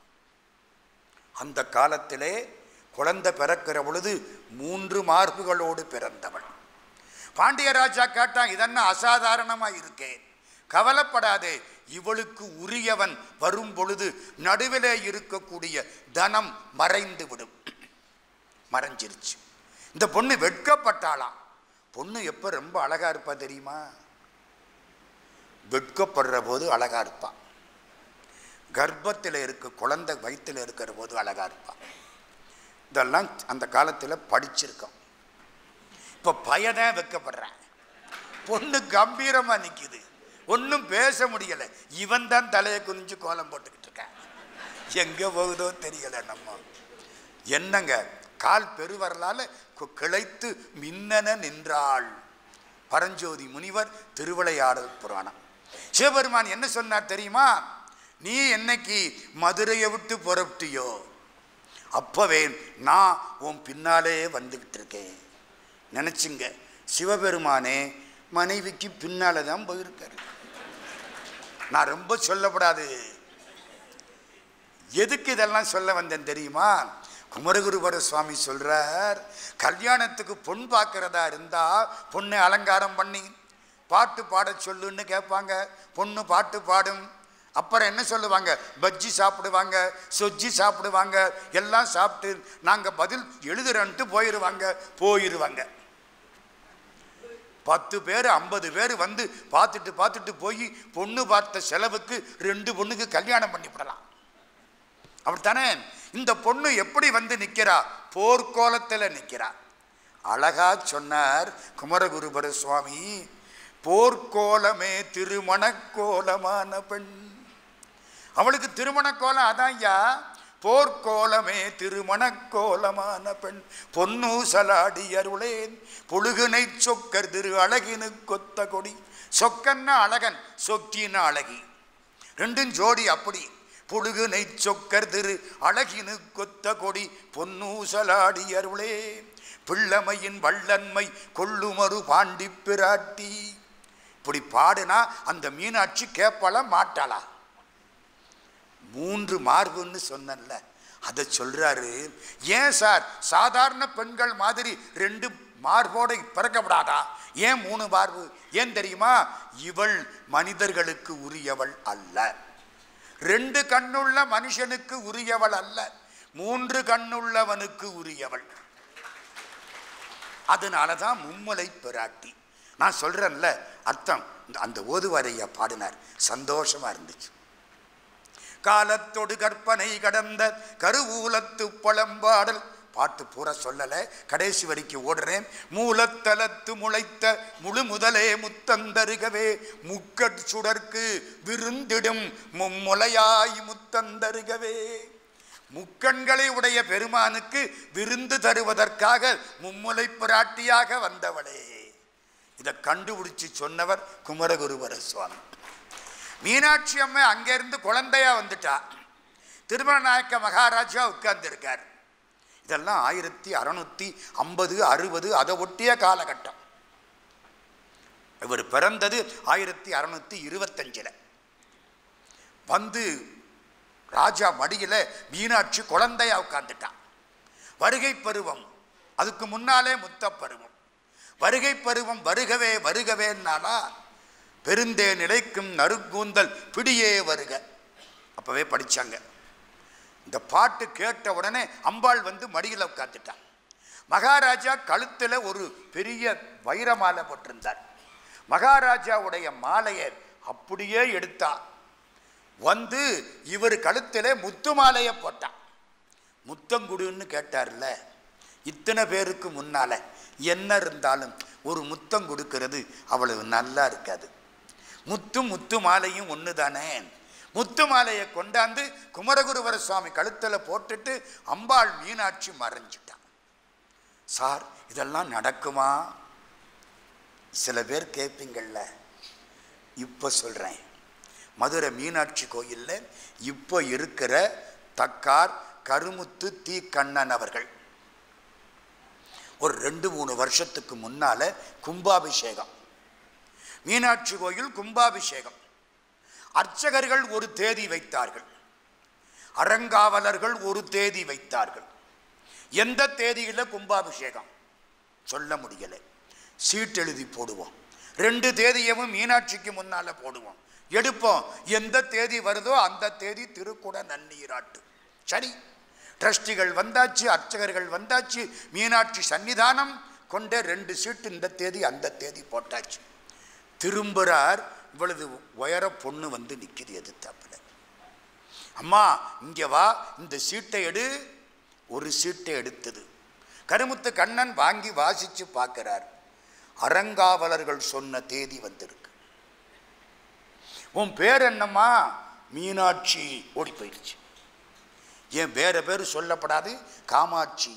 அந்த காலத்திலே குழந்தை பிறக்கிற பொழுது மூன்று மார்புகளோடு பிறந்தவள் பாண்டிய ராஜா கேட்டான் இதென்ன அசாதாரணமா இருக்கே கவலைப்படாதே இவளுக்கு உரியவன் வரும் பொழுது நடுவிலே இருக்கக்கூடிய தனம் மறைந்து விடும் மறைஞ்சிருச்சு இந்த பொண்ணு வெட்கப்பட்டாளாம் பொண்ணு எப்ப ரொம்ப அழகா இருப்பா தெரியுமா வெட்கப்படுற போது அழகா இருப்பா கர்ப்பத்தில் இருக்க குழந்தை வயிற்றில் இருக்கிற போது அழகா இருப்பா இதெல்லாம் அந்த காலத்தில் படிச்சிருக்கோம் இப்போ பையதான் வெக்கப்படுறான் பொண்ணு கம்பீரமா நிக்குது ஒன்றும் பேச முடியல இவன் தான் தலையை குனிஞ்சு கோலம் போட்டுக்கிட்டு இருக்கான் எங்க போகுதோ தெரியல நம்ம என்னங்க கால் பெருவரலால கு- கிளைத்து மின்னன நின்றாள் பரஞ்சோதி முனிவர் திருவிளையாடல் புராணம் சிவபெருமான் என்ன சொன்னார் தெரியுமா நீ என்னைக்கு மதுரையை விட்டு புறப்பட்டியோ அப்பவே நான் உன் பின்னாலே வந்துகிட்டு இருக்கேன் நினைச்சுங்க சிவபெருமானே மனைவிக்கு பின்னால தான் போயிருக்காரு நான் ரொம்ப சொல்லப்படாது எதுக்கு இதெல்லாம் சொல்ல வந்தேன் தெரியுமா குமரகுருபர சுவாமி சொல்றார் கல்யாணத்துக்கு பொன் பார்க்கறதா இருந்தா பொண்ணை அலங்காரம் பண்ணி பாட்டு பாட சொல்லுன்னு கேட்பாங்க பொண்ணு பாட்டு பாடும் அப்புறம் என்ன சொல்லுவாங்க பஜ்ஜி சாப்பிடுவாங்க சொஜ்ஜி சாப்பிடுவாங்க எல்லாம் சாப்பிட்டு நாங்கள் பதில் எழுதுறன்ட்டு போயிடுவாங்க போயிடுவாங்க பத்து பேர் ஐம்பது பேர் வந்து பார்த்துட்டு பார்த்துட்டு போய் பொண்ணு பார்த்த செலவுக்கு ரெண்டு பொண்ணுக்கு கல்யாணம் பண்ணிவிடலாம் அப்படித்தானே இந்த பொண்ணு எப்படி வந்து நிற்கிறா போர்க்கோலத்தில் நிற்கிறா அழகா சொன்னார் குமரகுருபர சுவாமி போர்க்கோலமே திருமணக்கோலமான பெண் அவளுக்கு திருமண கோலம் அதான் ஐயா போர்க்கோலமே திருமணக்கோலமான பெண் பொன்னூசலாடி அருளேன் புழுகுனை சொக்கர் திரு அழகினு கொத்த கொடி சொக்கன்னா அழகன் சொக்கின அழகி ரெண்டும் ஜோடி அப்படி புழுகுனை சொக்கர் திரு அழகினு கொத்த கொடி பொன்னூசலாடி அருளே பிள்ளமையின் வள்ளன்மை கொள்ளுமறு பாண்டி பிராட்டி இப்படி பாடுனா அந்த மீனாட்சி கேட்பாளா மாட்டாளா மூன்று மார்புன்னு சொன்னேன்ல அதை சொல்றாரு ஏன் சார் சாதாரண பெண்கள் மாதிரி ரெண்டு மார்போட பிறக்கப்படாதா ஏன் மூணு மார்பு ஏன் தெரியுமா இவள் மனிதர்களுக்கு உரியவள் அல்ல ரெண்டு கண்ணுள்ள மனுஷனுக்கு உரியவள் அல்ல மூன்று கண்ணுள்ளவனுக்கு உரியவள் அதனால தான் மும்மலை பிராட்டி நான் சொல்றேன்ல அர்த்தம் இந்த- அந்த ஓதுவாரையா பாடினார் சந்தோஷமா இருந்துச்சு காலத்தொடு கற்பனை கடந்த கருவூலத்து பழம்பாடல் பாட்டு பூரா சொல்லல கடைசி வரைக்கும் ஓடுறேன் மூலத்தலத்து முளைத்த முழு முதலே முத்தந்தருகவே முக்கட் சுடர்க்கு விருந்திடும் மும்முலையாய் முத்தந்தருகவே முக்கண்களை உடைய பெருமானுக்கு விருந்து தருவதற்காக மும்முலை பிராட்டியாக வந்தவளே இதை கண்டுபிடிச்சு சொன்னவர் குமரகுருவர சுவாமி மீனாட்சி அம்மை அங்கேருந்து குழந்தையா வந்துட்டா திருமணநாயக்க மகாராஜா உட்கார்ந்திருக்கார் இதெல்லாம் ஆயிரத்தி அறுநூத்தி ஐம்பது அறுபது அதை ஒட்டிய காலகட்டம் இவர் பிறந்தது ஆயிரத்தி அறுநூத்தி இருபத்தஞ்சில் வந்து ராஜா மடியில மீனாட்சி குழந்தையா உட்கார்ந்துட்டான் வருகை பருவம் அதுக்கு முன்னாலே முத்த பருவம் வருகை பருவம் வருகவே வருகவேன்னாலா பெருந்தே நிலைக்கும் நறுக்கூந்தல் பிடியே வருக அப்பவே படிச்சாங்க இந்த பாட்டு கேட்ட உடனே அம்பாள் வந்து மடியில் உட்காந்துட்டான் மகாராஜா கழுத்தில் ஒரு பெரிய வைர மாலை போட்டிருந்தார் மகாராஜாவுடைய மாலையை அப்படியே எடுத்தான் வந்து இவர் கழுத்திலே முத்து மாலையை போட்டான் முத்தங்குடுன்னு கேட்டார்ல இத்தனை பேருக்கு முன்னால என்ன இருந்தாலும் ஒரு முத்தம் கொடுக்கிறது அவ்வளவு நல்லா இருக்காது முத்து முத்து மாலையும் ஒன்று தானே முத்து மாலையை கொண்டாந்து குமரகுருவர சுவாமி கழுத்தில் போட்டுட்டு அம்பாள் மீனாட்சி மறைஞ்சிட்டான் சார் இதெல்லாம் நடக்குமா சில பேர் கேட்பீங்கள்ல இப்போ சொல்கிறேன் மதுரை மீனாட்சி கோயிலில் இப்போ இருக்கிற தக்கார் கருமுத்து தீ கண்ணன் அவர்கள் ஒரு ரெண்டு மூணு வருஷத்துக்கு முன்னால கும்பாபிஷேகம் மீனாட்சி கோயில் கும்பாபிஷேகம் அர்ச்சகர்கள் ஒரு தேதி வைத்தார்கள் அறங்காவலர்கள் ஒரு தேதி வைத்தார்கள் எந்த தேதியில் கும்பாபிஷேகம் சொல்ல முடியலை சீட் எழுதி போடுவோம் ரெண்டு தேதியவும் மீனாட்சிக்கு முன்னால போடுவோம் எடுப்போம் எந்த தேதி வருதோ அந்த தேதி திருக்குட நன்னீராட்டு சரி ட்ரஸ்டிகள் வந்தாச்சு அர்ச்சகர்கள் வந்தாச்சு மீனாட்சி சன்னிதானம் கொண்ட ரெண்டு சீட்டு இந்த தேதி அந்த தேதி போட்டாச்சு திரும்புறார் இவ்வளவு உயர பொண்ணு வந்து நிற்கிது எதிர்த்தாப்புல அம்மா இங்கே வா இந்த சீட்டை எடு ஒரு சீட்டை எடுத்தது கருமுத்து கண்ணன் வாங்கி வாசிச்சு பார்க்கிறார் அறங்காவலர்கள் சொன்ன தேதி வந்திருக்கு உன் பேர் என்னம்மா மீனாட்சி ஓடி போயிடுச்சு ஏன் வேற பேர் சொல்லப்படாது காமாட்சி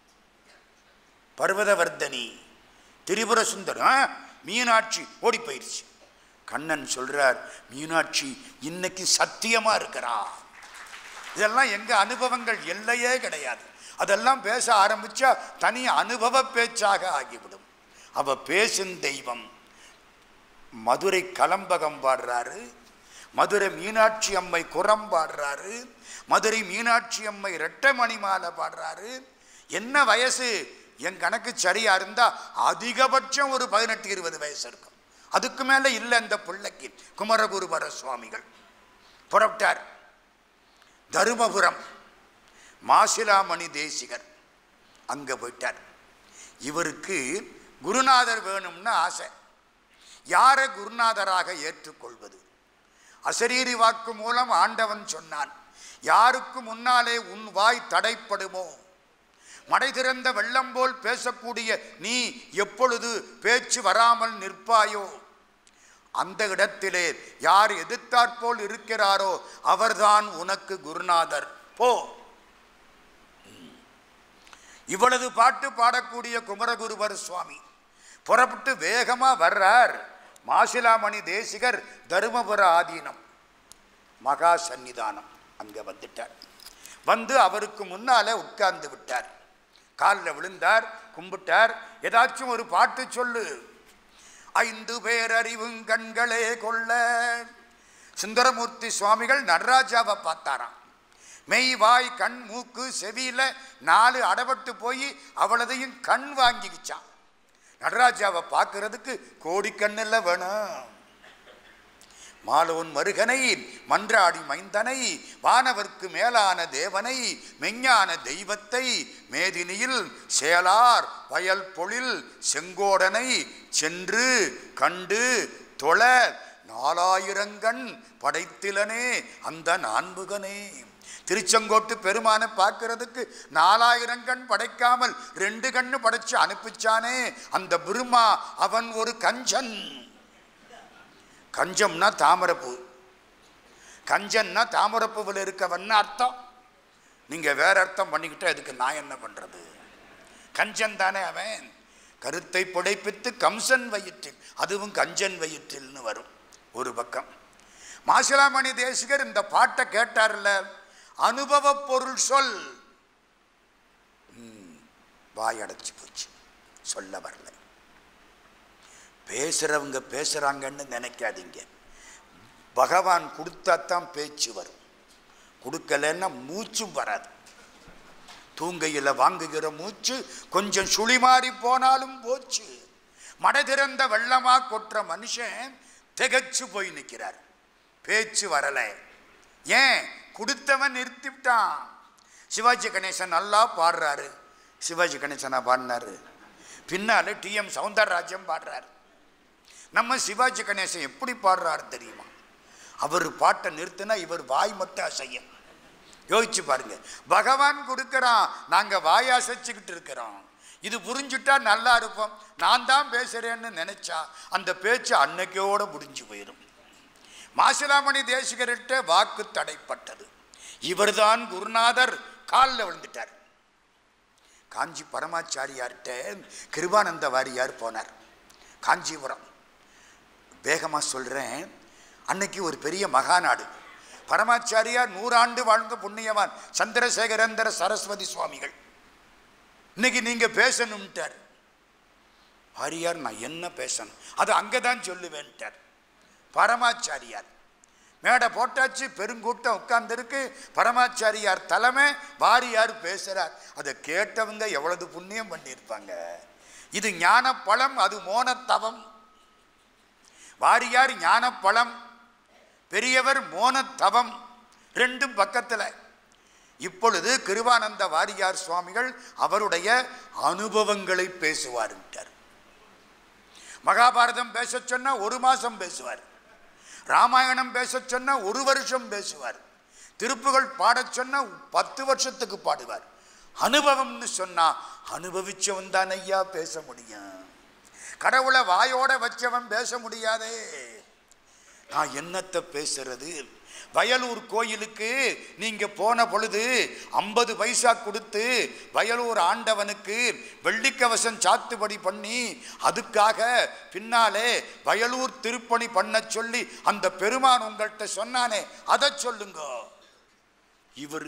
பர்வதவர்தனி திரிபுர சுந்தரம் மீனாட்சி ஓடி போயிடுச்சு கண்ணன் சொல்றார் மீனாட்சி இன்னைக்கு சத்தியமா இருக்கிறா இதெல்லாம் எங்க அனுபவங்கள் எல்லையே கிடையாது அதெல்லாம் பேச ஆரம்பிச்சா தனி அனுபவ பேச்சாக ஆகிவிடும் அவ பேசும் தெய்வம் மதுரை கலம்பகம் பாடுறாரு மதுரை மீனாட்சி அம்மை குரம் பாடுறாரு மதுரை மீனாட்சி அம்மை ரெட்டமணி மாலை பாடுறாரு என்ன வயசு என் கணக்கு சரியா இருந்தா அதிகபட்சம் ஒரு பதினெட்டு இருபது வயசு இருக்கும் அதுக்கு மேல இல்லை இந்த பிள்ளைக்கு குமரகுருபர சுவாமிகள் புறப்பட்டார் தருமபுரம் மாசிலாமணி தேசிகர் அங்க போயிட்டார் இவருக்கு குருநாதர் வேணும்னு ஆசை யாரை குருநாதராக ஏற்றுக்கொள்வது அசரீரி வாக்கு மூலம் ஆண்டவன் சொன்னான் யாருக்கு முன்னாலே உன் வாய் தடைப்படுமோ மடை திறந்த வெள்ளம் போல் பேசக்கூடிய நீ எப்பொழுது பேச்சு வராமல் நிற்பாயோ அந்த இடத்திலே யார் எதிர்த்தாற்போல் இருக்கிறாரோ அவர்தான் உனக்கு குருநாதர் போ இவ்வளவு பாட்டு பாடக்கூடிய குமரகுருவர் சுவாமி புறப்பட்டு வேகமா வர்றார் மாசிலாமணி தேசிகர் தருமபுர ஆதீனம் மகா சந்நிதானம் அங்க வந்துட்டார் வந்து அவருக்கு முன்னால உட்கார்ந்து விட்டார் காலில் விழுந்தார் கும்பிட்டார் ஏதாச்சும் ஒரு பாட்டு சொல்லு ஐந்து பேர் அறிவும் கண்களே கொள்ள சுந்தரமூர்த்தி சுவாமிகள் நடராஜாவை பார்த்தாராம் மெய் வாய் கண் மூக்கு செவியில நாலு அடபட்டு போய் அவளதையும் கண் வாங்கிக்கிச்சான் நடராஜாவை பார்க்கறதுக்கு கோடி கண்ணில் வேணும் மாலோன் மருகனை மன்றாடி மைந்தனை வானவர்க்கு மேலான தேவனை மெஞ்ஞான தெய்வத்தை மேதினியில் சேலார் வயல் பொழில் செங்கோடனை சென்று கண்டு தொழ நாலாயிரங்கண் படைத்திலனே அந்த நான்முகனே திருச்செங்கோட்டு பெருமானை பார்க்கறதுக்கு நாலாயிரம் கண் படைக்காமல் ரெண்டு கண்ணு படைச்சு அனுப்பிச்சானே அந்த பிரம்மா அவன் ஒரு கஞ்சன் கஞ்சம்னா தாமரைப்பூ கஞ்சன்னா தாமரைப்பூவில் இருக்கவன்னு அர்த்தம் நீங்கள் வேற அர்த்தம் பண்ணிக்கிட்டா இதுக்கு நான் என்ன பண்ணுறது கஞ்சன் தானே அவன் கருத்தை புடைப்பித்து கம்சன் வயிற்றில் அதுவும் கஞ்சன் வயிற்றில்னு வரும் ஒரு பக்கம் மாசிலாமணி தேசிகர் இந்த பாட்டை கேட்டார்ல அனுபவ பொருள் சொல் ம், வாய் அடைச்சு போச்சு சொல்ல வரல பேசுறவங்க பேசுறாங்கன்னு நினைக்காதீங்க பகவான் கொடுத்தா தான் பேச்சு வரும் கொடுக்கலன்னா மூச்சும் வராது தூங்கையில் வாங்குகிற மூச்சு கொஞ்சம் சுழிமாறி போனாலும் போச்சு மடை திறந்த வெள்ளமா கொற்ற மனுஷன் திகைச்சு போய் நிற்கிறார் பேச்சு வரலை ஏன் கொடுத்தவன் நிறுத்திவிட்டான் சிவாஜி கணேசன் நல்லா பாடுறாரு சிவாஜி கணேசனா பாடினாரு பின்னால டி எம் சவுந்தரராஜன் பாடுறாரு நம்ம சிவாஜி கணேசன் எப்படி பாடுறாரு தெரியுமா அவர் பாட்டை நிறுத்தினா இவர் வாய் மட்டும் அசையும் யோசிச்சு பாருங்க பகவான் கொடுக்கறான் நாங்க வாய் அசைச்சுக்கிட்டு இருக்கிறோம் இது புரிஞ்சுட்டா நல்லா இருப்போம் நான் தான் பேசுறேன்னு நினைச்சா அந்த பேச்சு அன்னைக்கோட முடிஞ்சு போயிடும் மாசிலாமணி தேசிகர்கிட்ட வாக்கு தடைப்பட்டது இவர்தான் குருநாதர் காலில் விழுந்துட்டார் காஞ்சி பரமாச்சாரியார்கிட்ட கிருபானந்த வாரியார் போனார் காஞ்சிபுரம் வேகமாக சொல்கிறேன் அன்னைக்கு ஒரு பெரிய மகாநாடு பரமாச்சாரியார் நூறாண்டு வாழ்ந்த புண்ணியவான் சந்திரசேகரேந்திர சரஸ்வதி சுவாமிகள் இன்னைக்கு நீங்கள் பேசணும்ட்டார் வாரியார் நான் என்ன பேசணும் அது அங்கே தான் சொல்லுவேன்ட்டார் பரமாச்சாரியார் மேடை போட்டாச்சு பெருங்கூட்டம் உட்கார்ந்துருக்கு பரமாச்சாரியார் தலைமை வாரியார் பேசுகிறார் அதை கேட்டவங்க எவ்வளவு புண்ணியம் பண்ணியிருப்பாங்க இது ஞான பழம் அது மோனத்தவம் வாரியார் ஞான பழம் பெரியவர் மோனத்தவம் ரெண்டும் பக்கத்தில் இப்பொழுது கிருபானந்த வாரியார் சுவாமிகள் அவருடைய அனுபவங்களை பேசுவார்ன்றார் மகாபாரதம் பேச சொன்னா ஒரு மாசம் பேசுவார் ராமாயணம் பேச சொன்னா ஒரு வருஷம் பேசுவார் திருப்புகள் பாடச் சொன்னா பத்து வருஷத்துக்கு பாடுவார் அனுபவம்னு சொன்னா அனுபவிச்சவன் தான் ஐயா பேச முடியும் கடவுளை வாயோட வச்சவன் பேச முடியாதே நான் என்னத்தை பேசுறது வயலூர் கோயிலுக்கு நீங்க போன பொழுது ஐம்பது பைசா கொடுத்து வயலூர் ஆண்டவனுக்கு வெள்ளிக்கவசம் சாத்துபடி பண்ணி அதுக்காக பின்னாலே வயலூர் திருப்பணி பண்ண சொல்லி அந்த பெருமான் உங்கள்கிட்ட சொன்னானே அதை சொல்லுங்க இவர்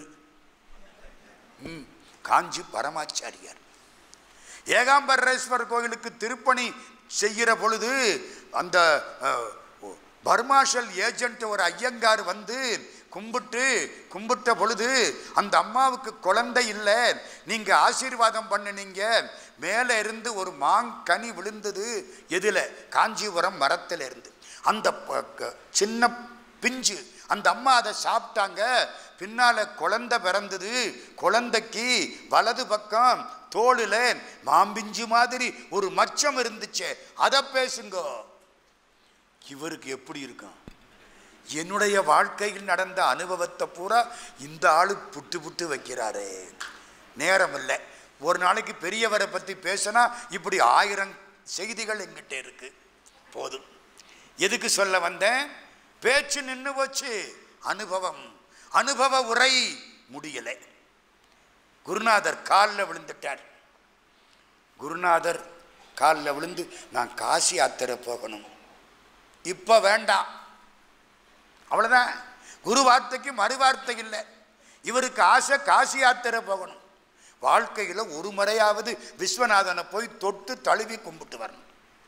ம், காஞ்சி பரமாச்சாரியார் ஏகாம்பரேஸ்வரர் கோவிலுக்கு திருப்பணி செய்கிற பொழுது அந்த அஹ், ஓ- பர்மாஷல் ஏஜென்ட் ஒரு ஐயங்கார் வந்து கும்பிட்டு கும்பிட்ட பொழுது அந்த அம்மாவுக்கு குழந்தை இல்லை நீங்க ஆசீர்வாதம் பண்ணுனீங்க மேலே இருந்து ஒரு மாங்கனி விழுந்தது எதுல காஞ்சிபுரம் மரத்துல இருந்து அந்த ப- க- சின்ன பிஞ்சு அந்த அம்மா அதை சாப்பிட்டாங்க பின்னால குழந்தை பிறந்தது குழந்தைக்கு வலது பக்கம் தோளுல மாம்பிஞ்சு மாதிரி ஒரு மச்சம் இருந்துச்சே அதை பேசுங்க இவருக்கு எப்படி இருக்கும் என்னுடைய வாழ்க்கையில் நடந்த அனுபவத்தை பூரா இந்த ஆளு புட்டு புட்டு வைக்கிறாரே நேரம் இல்லை ஒரு நாளைக்கு பெரியவரை பற்றி பேசினா இப்படி ஆயிரம் செய்திகள் எங்கிட்ட இருக்கு போதும் எதுக்கு சொல்ல வந்தேன் பேச்சு நின்று போச்சு அனுபவம் அனுபவ உரை முடியலை குருநாதர் காலில் விழுந்துட்டார் குருநாதர் காலில் விழுந்து நான் காசி யாத்திரை போகணும் இப்போ வேண்டாம் அவ்வளோதான் குரு வார்த்தைக்கு மறு வார்த்தை இல்லை இவருக்கு ஆசை காசி யாத்திரை போகணும் வாழ்க்கையில் ஒரு முறையாவது விஸ்வநாதனை போய் தொட்டு தழுவி கும்பிட்டு வரணும்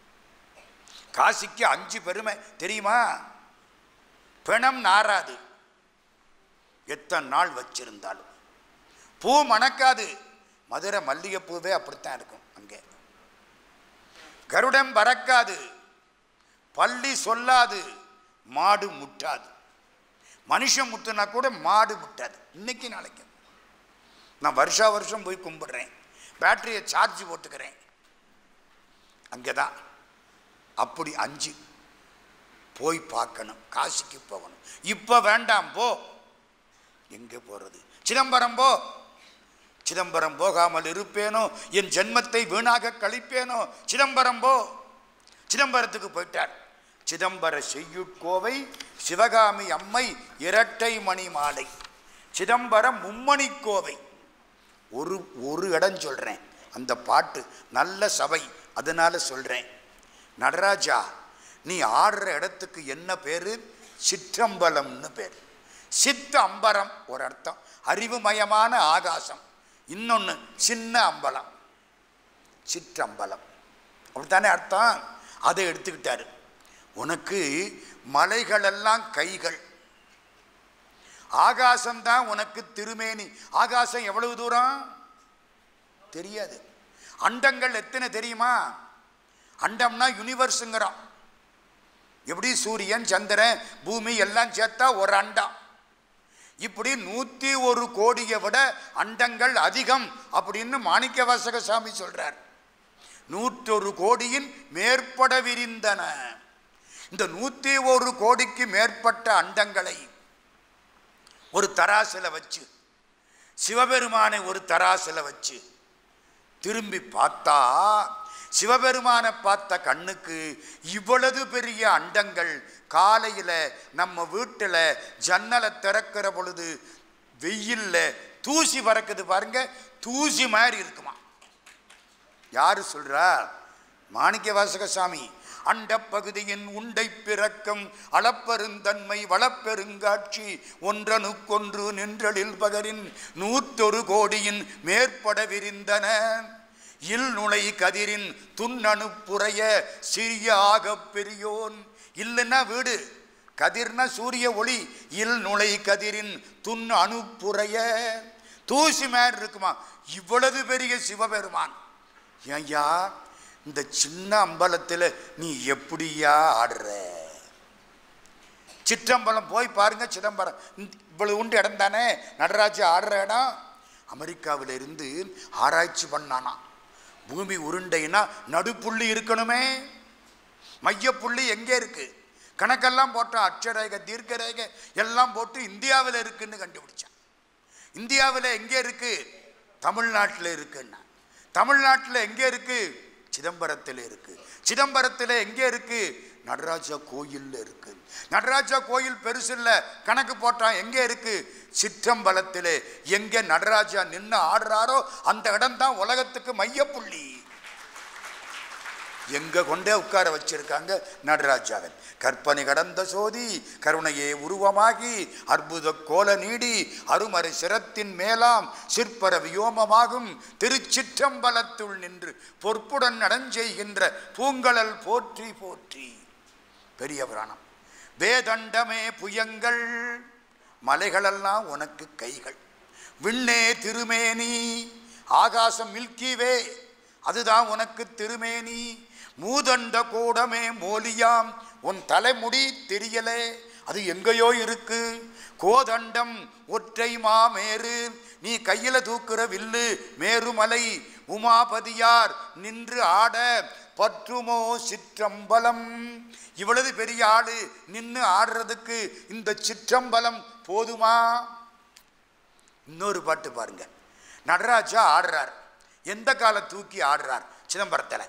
காசிக்கு அஞ்சு பெருமை தெரியுமா பிணம் நாராது எத்தனை நாள் வச்சிருந்தாலும் பூ மணக்காது மதுரை மல்லிகைப்பூவே அப்படித்தான் இருக்கும் அங்கே கருடம் பறக்காது பள்ளி சொல்லாது மாடு முட்டாது மனுஷன் முட்டுனா கூட மாடு முட்டாது இன்னைக்கு நாளைக்கு நான் வருஷா வருஷம் போய் கும்பிடுறேன் பேட்டரியை சார்ஜ் போட்டுக்கிறேன் அங்கே தான் அப்படி அஞ்சு போய் பார்க்கணும் காசிக்கு போகணும் இப்போ வேண்டாம் போ எங்கே போகிறது சிதம்பரம் போ சிதம்பரம் போகாமல் இருப்பேனோ என் ஜென்மத்தை வீணாக கழிப்பேனோ சிதம்பரம் போ சிதம்பரத்துக்கு போயிட்டார் சிதம்பர செய்யுட்கோவை சிவகாமி அம்மை இரட்டை மணி மாலை சிதம்பரம் மும்மணி கோவை ஒரு ஒரு இடம் சொல்கிறேன் அந்த பாட்டு நல்ல சபை அதனால சொல்கிறேன் நடராஜா நீ ஆடுற இடத்துக்கு என்ன பேர் சிற்றம்பலம்னு பேர் சித்த அம்பரம் ஒரு அர்த்தம் அறிவுமயமான ஆகாசம் இன்னொன்று சின்ன அம்பலம் சிற்றம்பலம் அப்படித்தானே அர்த்தம் அதை எடுத்துக்கிட்டாரு உனக்கு மலைகளெல்லாம் கைகள் ஆகாசம்தான் உனக்கு திருமேனி ஆகாசம் எவ்வளவு தூரம் தெரியாது அண்டங்கள் எத்தனை தெரியுமா அண்டம்னா யூனிவர்ஸுங்கிறோம் எப்படி சூரியன் சந்திரன் பூமி எல்லாம் சேர்த்தா ஒரு அண்டம் இப்படி நூற்றி ஒரு கோடியை விட அண்டங்கள் அதிகம் அப்படின்னு மாணிக்க வாசக சாமி சொல்றார் நூற்றொரு கோடியின் மேற்பட விரிந்தன இந்த நூற்றி ஒரு கோடிக்கு மேற்பட்ட அண்டங்களை ஒரு தராசில வச்சு சிவபெருமானை ஒரு தராசில வச்சு திரும்பி பார்த்தா சிவபெருமானை பார்த்த கண்ணுக்கு இவ்வளவு பெரிய அண்டங்கள் காலையில் நம்ம வீட்டில் ஜன்னலை திறக்கிற பொழுது வெயில்ல தூசி பறக்குது பாருங்க தூசி மாதிரி இருக்குமா யாரு சொல்றா மாணிக்க வாசக சாமி அண்டப்பகுதியின் உண்டை பிறக்கம் அளப்பெருந்தன்மை வளப்பெருங்காட்சி ஒன்றனுக்கொன்று நின்றலில் பகரின் நூற்றொரு கோடியின் மேற்பட விரிந்தன இல் நுழை கதிரின் துண்ணணுப்புறைய சிறிய ஆகப் பெரியோன் இல்லைன்னா வீடு கதிர்னா சூரிய ஒளி இல் நுழை கதிரின் துண் அணுப்புறைய தூசி மாதிரி இருக்குமா இவ்வளவு பெரிய சிவபெருமான் ஏய்யா இந்த சின்ன அம்பலத்தில் நீ எப்படியா ஆடுற சிற்றம்பலம் போய் பாருங்க சிதம்பரம் இந்த- இவ்வளவு உண்டு இடம் தானே நடராஜ ஆடுற இடம் அமெரிக்காவில் இருந்து ஆராய்ச்சி பண்ணானா பூமி உருண்டைன்னா நடுப்புள்ளி இருக்கணுமே மையப்புள்ளி எங்கே இருக்கு கணக்கெல்லாம் போட்டான் அட்சரேகை தீர்க்கரேகை எல்லாம் போட்டு இந்தியாவில் இருக்குன்னு கண்டுபிடிச்சான் இந்தியாவில் எங்கே இருக்கு தமிழ்நாட்டில் இருக்குன்னா தமிழ்நாட்டில் எங்கே இருக்கு சிதம்பரத்தில் இருக்கு சிதம்பரத்தில் எங்கே இருக்கு நடராஜா கோயில்ல இருக்கு நடராஜா கோயில் பெருசு இல்ல கணக்கு போட்டான் எங்கே இருக்கு சிற்றம்பலத்திலே எங்கே நடராஜா நின்று ஆடுறாரோ அந்த இடம் தான் உலகத்துக்கு மையப்புள்ளி எங்க கொண்டே உட்கார வச்சிருக்காங்க நடராஜாவன் கற்பனை கடந்த சோதி கருணையே உருவமாகி அற்புத கோல நீடி அருமறை சிரத்தின் மேலாம் சிற்பர வியோமமாகும் திருச்சிற்றம்பலத்துள் நின்று பொற்புடன் நடஞ்செய்கின்ற பூங்கழல் போற்றி போற்றி பெரிய புராணம் வேதண்டமே புயங்கள் மலைகளெல்லாம் உனக்கு கைகள் விண்ணே திருமேனி ஆகாசம் மில்கிவே அதுதான் உனக்கு திருமேனி மூதண்ட கூடமே மோலியாம் உன் தலைமுடி தெரியலே அது எங்கேயோ இருக்கு கோதண்டம் ஒற்றை மாமேரு நீ கையில தூக்குற வில்லு மேருமலை உமாபதியார் நின்று ஆட பற்றுமோ சிற்றம்பலம் இவ்வளவு பெரிய ஆளு நின்று ஆடுறதுக்கு இந்த சிற்றம்பலம் போதுமா இன்னொரு பாட்டு பாருங்க நடராஜா ஆடுறார் எந்த காலை தூக்கி ஆடுறார் சிதம்பரத்தில்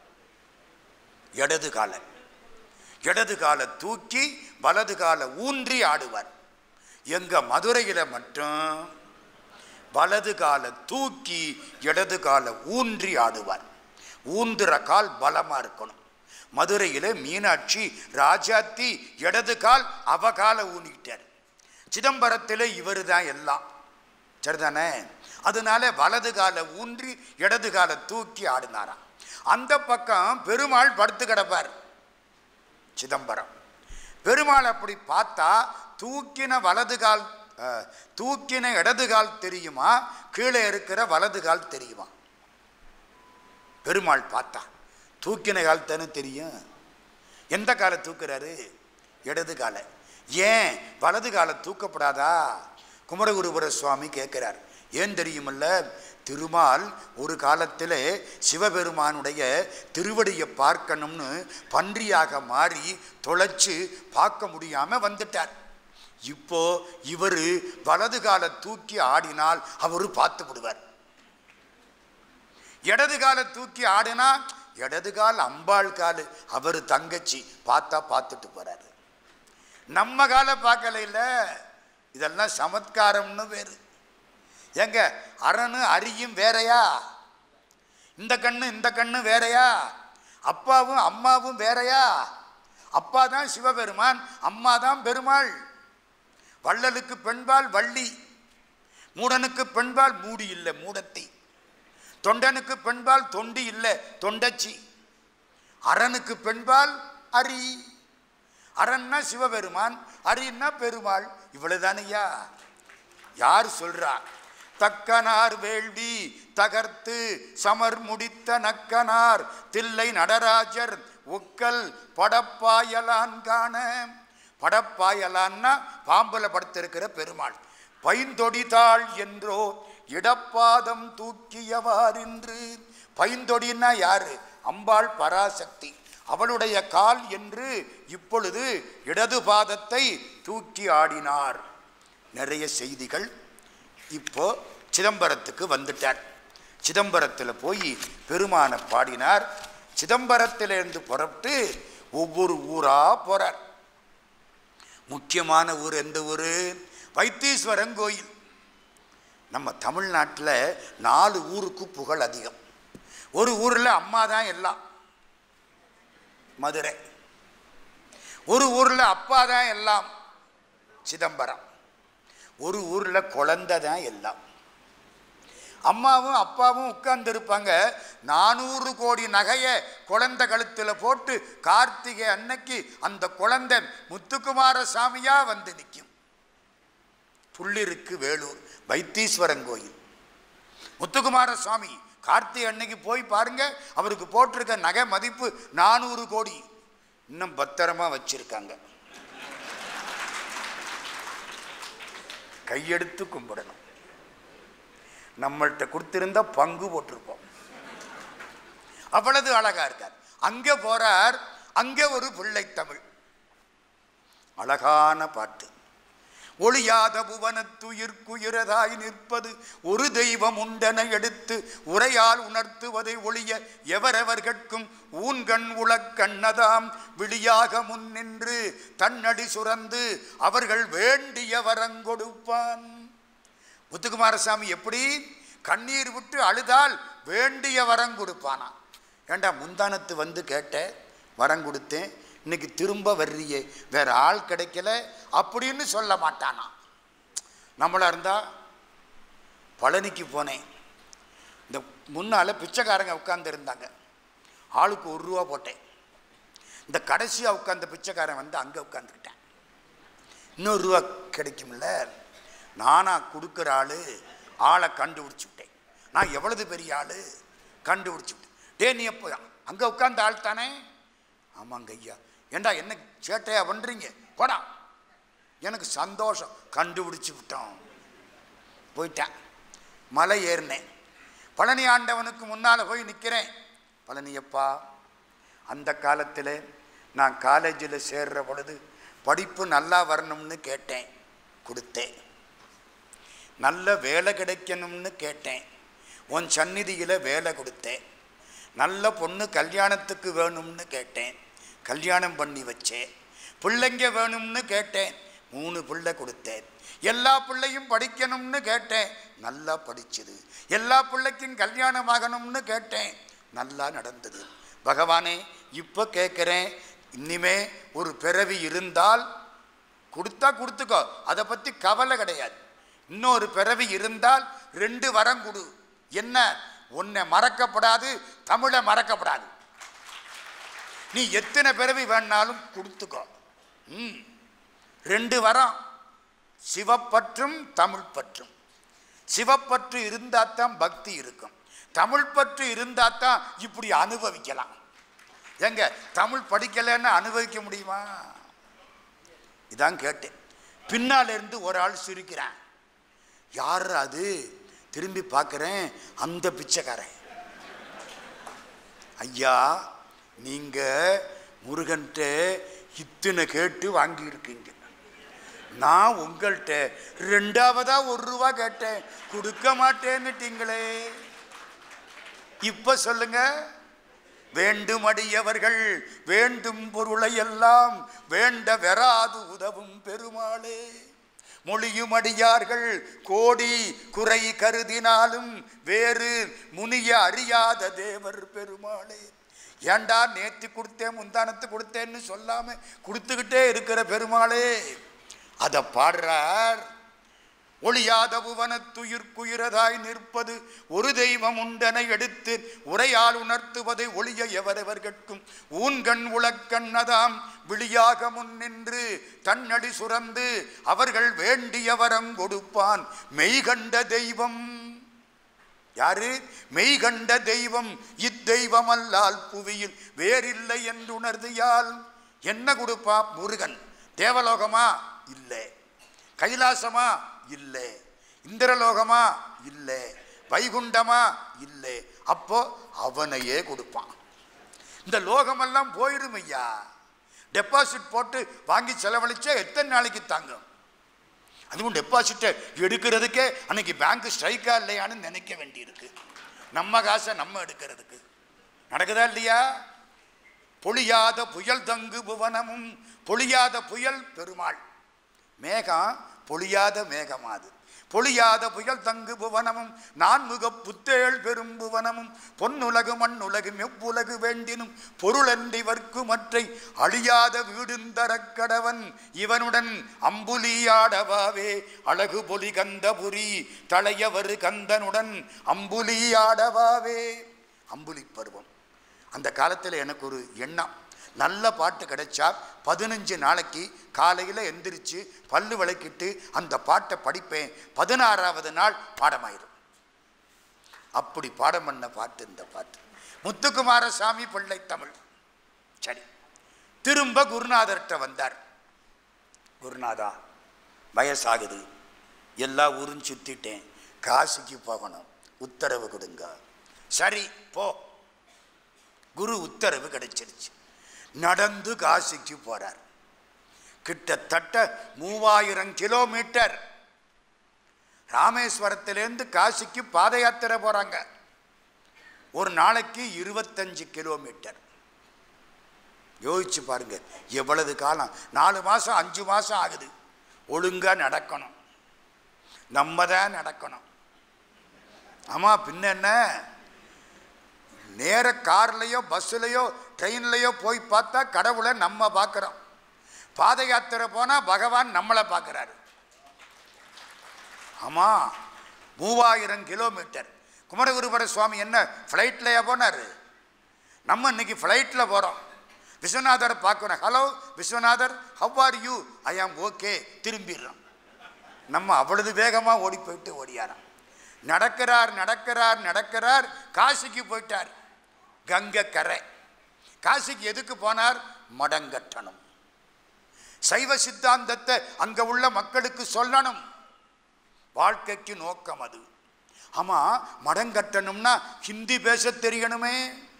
இடது காலை இடது காலை தூக்கி வலது காலை ஊன்றி ஆடுவார் எங்க மதுரையில் மட்டும் வலது காலை தூக்கி இடது காலை ஊன்றி ஆடுவார் ஊந்துற கால் பலமா இருக்கணும் மதுரையில் மீனாட்சி ராஜாத்தி இடது கால் அவ காலை ஊனிக்கிட்டார் சிதம்பரத்தில் இவர் தான் எல்லாம் சரிதானே அதனால வலது காலை ஊன்றி இடது காலை தூக்கி ஆடினாராம் அந்த பக்கம் பெருமாள் படுத்து கிடப்பார் சிதம்பரம் பெருமாள் அப்படி பார்த்தா தூக்கின வலது கால் அஹ், தூக்கின இடது கால் தெரியுமா கீழே இருக்கிற வலது கால் தெரியுமா பெருமாள் பார்த்தா தூக்கின கால் தானே தெரியும் எந்த காலை தூக்குறாரு இடது காலை ஏன் வலது காலை தூக்கப்படாதா குமரகுருபுர சுவாமி கேட்கிறார் ஏன் தெரியுமல்ல திருமால் ஒரு காலத்தில் சிவபெருமானுடைய திருவடியை பார்க்கணும்னு பன்றியாக மாறி தொலைச்சு பார்க்க முடியாம வந்துட்டார் இப்போ இவர் வலது காலை தூக்கி ஆடினால் அவர் பார்த்து விடுவார் இடது காலை தூக்கி ஆடினா இடது கால் அம்பாள் கால் அவர் தங்கச்சி பார்த்தா பார்த்துட்டு போறாரு நம்ம காலை பார்க்கல இல்ல இதெல்லாம் சமத்காரம்னு பேரு ஏங்க அரணு அரியும் வேறையா இந்த கண்ணு இந்த கண்ணு வேறையா அப்பாவும் அம்மாவும் வேறையா அப்பா தான் சிவபெருமான் அம்மா தான் பெருமாள் வள்ளலுக்கு பெண்பால் வள்ளி மூடனுக்கு பெண்பால் மூடி இல்லை மூடத்தி தொண்டனுக்கு பெண்பால் தொண்டி இல்லை தொண்டச்சி அரனுக்கு பெண்பால் அரி அரன்னா சிவபெருமான் அரின்னா பெருமாள் இவ்வளவுதானையா யார் சொல்றா தக்கனார் வேள்வி தகர்த்து சமர் முடித்த நக்கனார் தில்லை நடராஜர் ஒக்கல் படப்பாயலான் காண படப்பாயலான்னா பாம்புல படுத்திருக்கிற பெருமாள் பைந்தொடிதாள் என்றோ இடப்பாதம் தூக்கியவாரின்று பைந்தொடின்னா யாரு அம்பாள் பராசக்தி அவளுடைய கால் என்று இப்பொழுது இடது பாதத்தை தூக்கி ஆடினார் நிறைய செய்திகள் இப்போ சிதம்பரத்துக்கு வந்துட்டார் சிதம்பரத்தில் போய் பெருமானை பாடினார் சிதம்பரத்திலிருந்து புறப்பட்டு ஒவ்வொரு ஊரா போறார் முக்கியமான ஊர் எந்த ஊர் வைத்தீஸ்வரன் கோயில் நம்ம தமிழ்நாட்டில் நாலு ஊருக்கு புகழ் அதிகம் ஒரு ஊரில் அம்மா தான் எல்லாம் மதுரை ஒரு ஊரில் அப்பா தான் எல்லாம் சிதம்பரம் ஒரு ஊரில் குழந்தை தான் எல்லாம் அம்மாவும் அப்பாவும் உட்கார்ந்து இருப்பாங்க நானூறு கோடி நகையை குழந்தை கழுத்தில் போட்டு கார்த்திகை அன்னைக்கு அந்த குழந்தை முத்துக்குமார சாமியா வந்து நிற்கும் புள்ளிருக்கு வேலூர் வைத்தீஸ்வரன் கோயில் முத்துக்குமார சுவாமி கார்த்திகை அன்னைக்கு போய் பாருங்க அவருக்கு போட்டிருக்க நகை மதிப்பு நானூறு கோடி இன்னும் பத்திரமா வச்சிருக்காங்க கையெடுத்து கும்பிடணும் நம்மள்கிட்ட கொடுத்திருந்தா பங்கு போட்டிருப்போம் அவ்வளவு அழகா இருக்கார் அங்க போறார் அங்க ஒரு பிள்ளை தமிழ் அழகான பாட்டு ஒளியாத புவனத்துயிர்க்குயிரதாய் நிற்பது ஒரு தெய்வம் உண்டென எடுத்து உரையால் உணர்த்துவதை ஒளிய எவரவர்கட்கும் ஊன்கண் உளக்கண்ணதாம் விழியாக முன்னின்று தன்னடி சுரந்து அவர்கள் வேண்டிய வரங்கொடுப்பான் முத்துக்குமாரசாமி எப்படி கண்ணீர் விட்டு அழுதால் வேண்டிய வரம் கொடுப்பானா ஏண்டா முந்தானத்து வந்து கேட்ட வரம் கொடுத்தேன் இன்னைக்கு திரும்ப வர்றியே வேற ஆள் கிடைக்கல அப்படின்னு சொல்ல மாட்டானா நம்மளா இருந்தா பழனிக்கு போனேன் இந்த முன்னால பிச்சைக்காரங்க உட்கார்ந்து இருந்தாங்க ஆளுக்கு ஒரு ரூபா போட்டேன் இந்த கடைசியாக உட்கார்ந்த பிச்சைக்காரன் வந்து அங்கே உட்காந்துக்கிட்டேன் இன்னொரு ரூபா கிடைக்கும்ல நானா கொடுக்குற ஆளு ஆளை கண்டுபிடிச்சு விட்டேன் நான் எவ்வளவு பெரிய ஆளு கண்டுபிடிச்சு விட்டேன் டே நீ எப்போ அங்கே உட்கார்ந்த ஆள் தானே ஆமாங்க ஐயா ஏண்டா என்ன சேட்டையா பண்ணுறீங்க போடா எனக்கு சந்தோஷம் கண்டுபிடிச்சு விட்டோம் போயிட்டேன் மலை ஏறினேன் பழனி ஆண்டவனுக்கு முன்னால் போய் நிற்கிறேன் பழனியப்பா அந்த காலத்தில் நான் காலேஜில் சேர்ற பொழுது படிப்பு நல்லா வரணும்னு கேட்டேன் கொடுத்தேன் நல்ல வேலை கிடைக்கணும்னு கேட்டேன் உன் சந்நிதியில் வேலை கொடுத்தேன் நல்ல பொண்ணு கல்யாணத்துக்கு வேணும்னு கேட்டேன் கல்யாணம் பண்ணி வச்சேன் பிள்ளைங்க வேணும்னு கேட்டேன் மூணு பிள்ளை கொடுத்தேன் எல்லா பிள்ளையும் படிக்கணும்னு கேட்டேன் நல்லா படிச்சது எல்லா பிள்ளைக்கும் கல்யாணம் ஆகணும்னு கேட்டேன் நல்லா நடந்தது பகவானே இப்போ கேட்குறேன் இனிமே ஒரு பிறவி இருந்தால் கொடுத்தா கொடுத்துக்கோ அதை பற்றி கவலை கிடையாது இன்னொரு பிறவி இருந்தால் ரெண்டு வரம் கொடு என்ன உன்னை மறக்கப்படாது தமிழை மறக்கப்படாது நீ எத்தனை பிறவி வேணாலும் கொடுத்துக்கோ ம் ரெண்டு வரம் சிவப்பற்றும் தமிழ் பற்றும் சிவப்பற்று இருந்தால் தான் பக்தி இருக்கும் தமிழ் பற்று இருந்தால் தான் இப்படி அனுபவிக்கலாம் எங்க தமிழ் படிக்கலைன்னு அனுபவிக்க முடியுமா இதான் கேட்டேன் பின்னால இருந்து ஒரு ஆள் சிரிக்கிறான் யார் அது திரும்பி பார்க்குறேன் அந்த பிச்சைக்காரன் ஐயா நீங்க முருகன்ட்ட இத்தனை கேட்டு வாங்கியிருக்கீங்க நான் உங்கள்கிட்ட ரெண்டாவதா ஒரு ரூபா கேட்டேன் கொடுக்க மாட்டேன்னுட்டீங்களே இப்ப சொல்லுங்க வேண்டுமடியவர்கள் வேண்டும் பொருளை எல்லாம் வேண்ட வெறாது உதவும் பெருமாளே மொழியும் அடியார்கள் கோடி குறை கருதினாலும் வேறு முனிய அறியாத தேவர் பெருமாளே ஏண்டா நேத்து கொடுத்தேன் முந்தானத்து கொடுத்தேன்னு சொல்லாம கொடுத்துக்கிட்டே இருக்கிற பெருமாளே அதை பாடுறார் ஒளியாத புவனத்துயிர்க்குயிரதாய் நிற்பது ஒரு தெய்வம் உண்டனை எடுத்து உரையால் உணர்த்துவதை ஒளிய எவரவர்கட்கும் ஊன்கண் உலக்கண்ணதாம் விழியாக முன்னின்று தன்னடி சுரந்து அவர்கள் வேண்டிய வரம் கொடுப்பான் மெய்கண்ட தெய்வம் யாரு மெய்கண்ட தெய்வம் இத்தெய்வம் அல்லால் புவியில் வேறில்லை என்று உணர்தியால் என்ன கொடுப்பா முருகன் தேவலோகமா இல்லை கைலாசமா இல்லை இந்திரலோகமா இல்லை வைகுண்டமா இல்லை அப்போ அவனையே கொடுப்பான் இந்த லோகமெல்லாம் போயிடும் ஐயா டெபாசிட் போட்டு வாங்கி செலவழிச்சா எத்தனை நாளைக்கு தாங்கும் அதுவும் டெபாசிட்டை எடுக்கிறதுக்கே அன்னைக்கு பேங்க் ஸ்ட்ரைக்கா இல்லையான்னு நினைக்க வேண்டியிருக்கு நம்ம காசை நம்ம எடுக்கிறதுக்கு நடக்குதா இல்லையா பொழியாத புயல் தங்கு புவனமும் பொழியாத புயல் பெருமாள் மேகம் பொழியாத மேகமாது பொழியாத புயல் தங்கு புவனமும் நான்முக புத்தேள் பெரும் புவனமும் பொன்னுலகு மண்ணுலகு மெவ்வுலகு வேண்டினும் பொருளன்றி வர்க்கு மற்றை அழியாத வீடுந்தரக் கடவன் இவனுடன் அம்புலியாடவாவே அழகு பொலி கந்தபுரி தலையவரு கந்தனுடன் அம்புலியாடவாவே அம்புலி பருவம் அந்த காலத்தில் எனக்கு ஒரு எண்ணம் நல்ல பாட்டு கிடைச்சா பதினஞ்சு நாளைக்கு காலையில் எந்திரிச்சு பல்லு விளக்கிட்டு அந்த பாட்டை படிப்பேன் பதினாறாவது நாள் பாடமாயிரும் அப்படி பாடம் பண்ண பாட்டு இந்த பாட்டு முத்துக்குமாரசாமி பிள்ளை தமிழ் சரி திரும்ப குருநாதர்கிட்ட வந்தார் குருநாதா வயசாகுது எல்லா ஊரும் சுத்திட்டேன் காசிக்கு போகணும் உத்தரவு கொடுங்க சரி போ குரு உத்தரவு கிடைச்சிருச்சு நடந்து காசிக்கு போறார் கிட்டத்தட்ட மூவாயிரம் கிலோமீட்டர் ராமேஸ்வரத்திலேருந்து காசிக்கு பாத யாத்திரை போறாங்க ஒரு நாளைக்கு இருபத்தஞ்சு கிலோமீட்டர் யோசிச்சு பாருங்க எவ்வளவு காலம் நாலு மாசம் அஞ்சு மாசம் ஆகுது ஒழுங்கா நடக்கணும் நம்ம தான் நடக்கணும் ஆமா பின்ன என்ன நேர கார்லேயோ பஸ்ஸுலேயோ ட்ரெயின்லேயோ போய் பார்த்தா கடவுளை நம்ம பார்க்குறோம் பாத யாத்திரை போனால் பகவான் நம்மளை பார்க்குறாரு ஆமாம் மூவாயிரம் கிலோமீட்டர் குமரகுருபர சுவாமி என்ன ஃப்ளைட்லையா போனார் நம்ம இன்னைக்கு ஃப்ளைட்டில் போகிறோம் விஸ்வநாதரை பார்க்குறோம் hello Vishwanathar how are you I am okay திரும்பிடுறோம் நம்ம அவ்வளவு வேகமாக ஓடி போயிட்டு ஓடியாராம் நடக்கிறார் நடக்கிறார் நடக்கிறார் காசிக்கு போயிட்டார் கங்கை கரை காசிக்கு எதுக்கு போனார் மடங்கட்டணும் சைவ சித்தாந்தத்தை அங்க உள்ள மக்களுக்கு சொல்லணும் வாழ்க்கைக்கு நோக்கம் அது ஆமா மடங்கட்டணும்னா ஹிந்தி பேச தெரியணுமே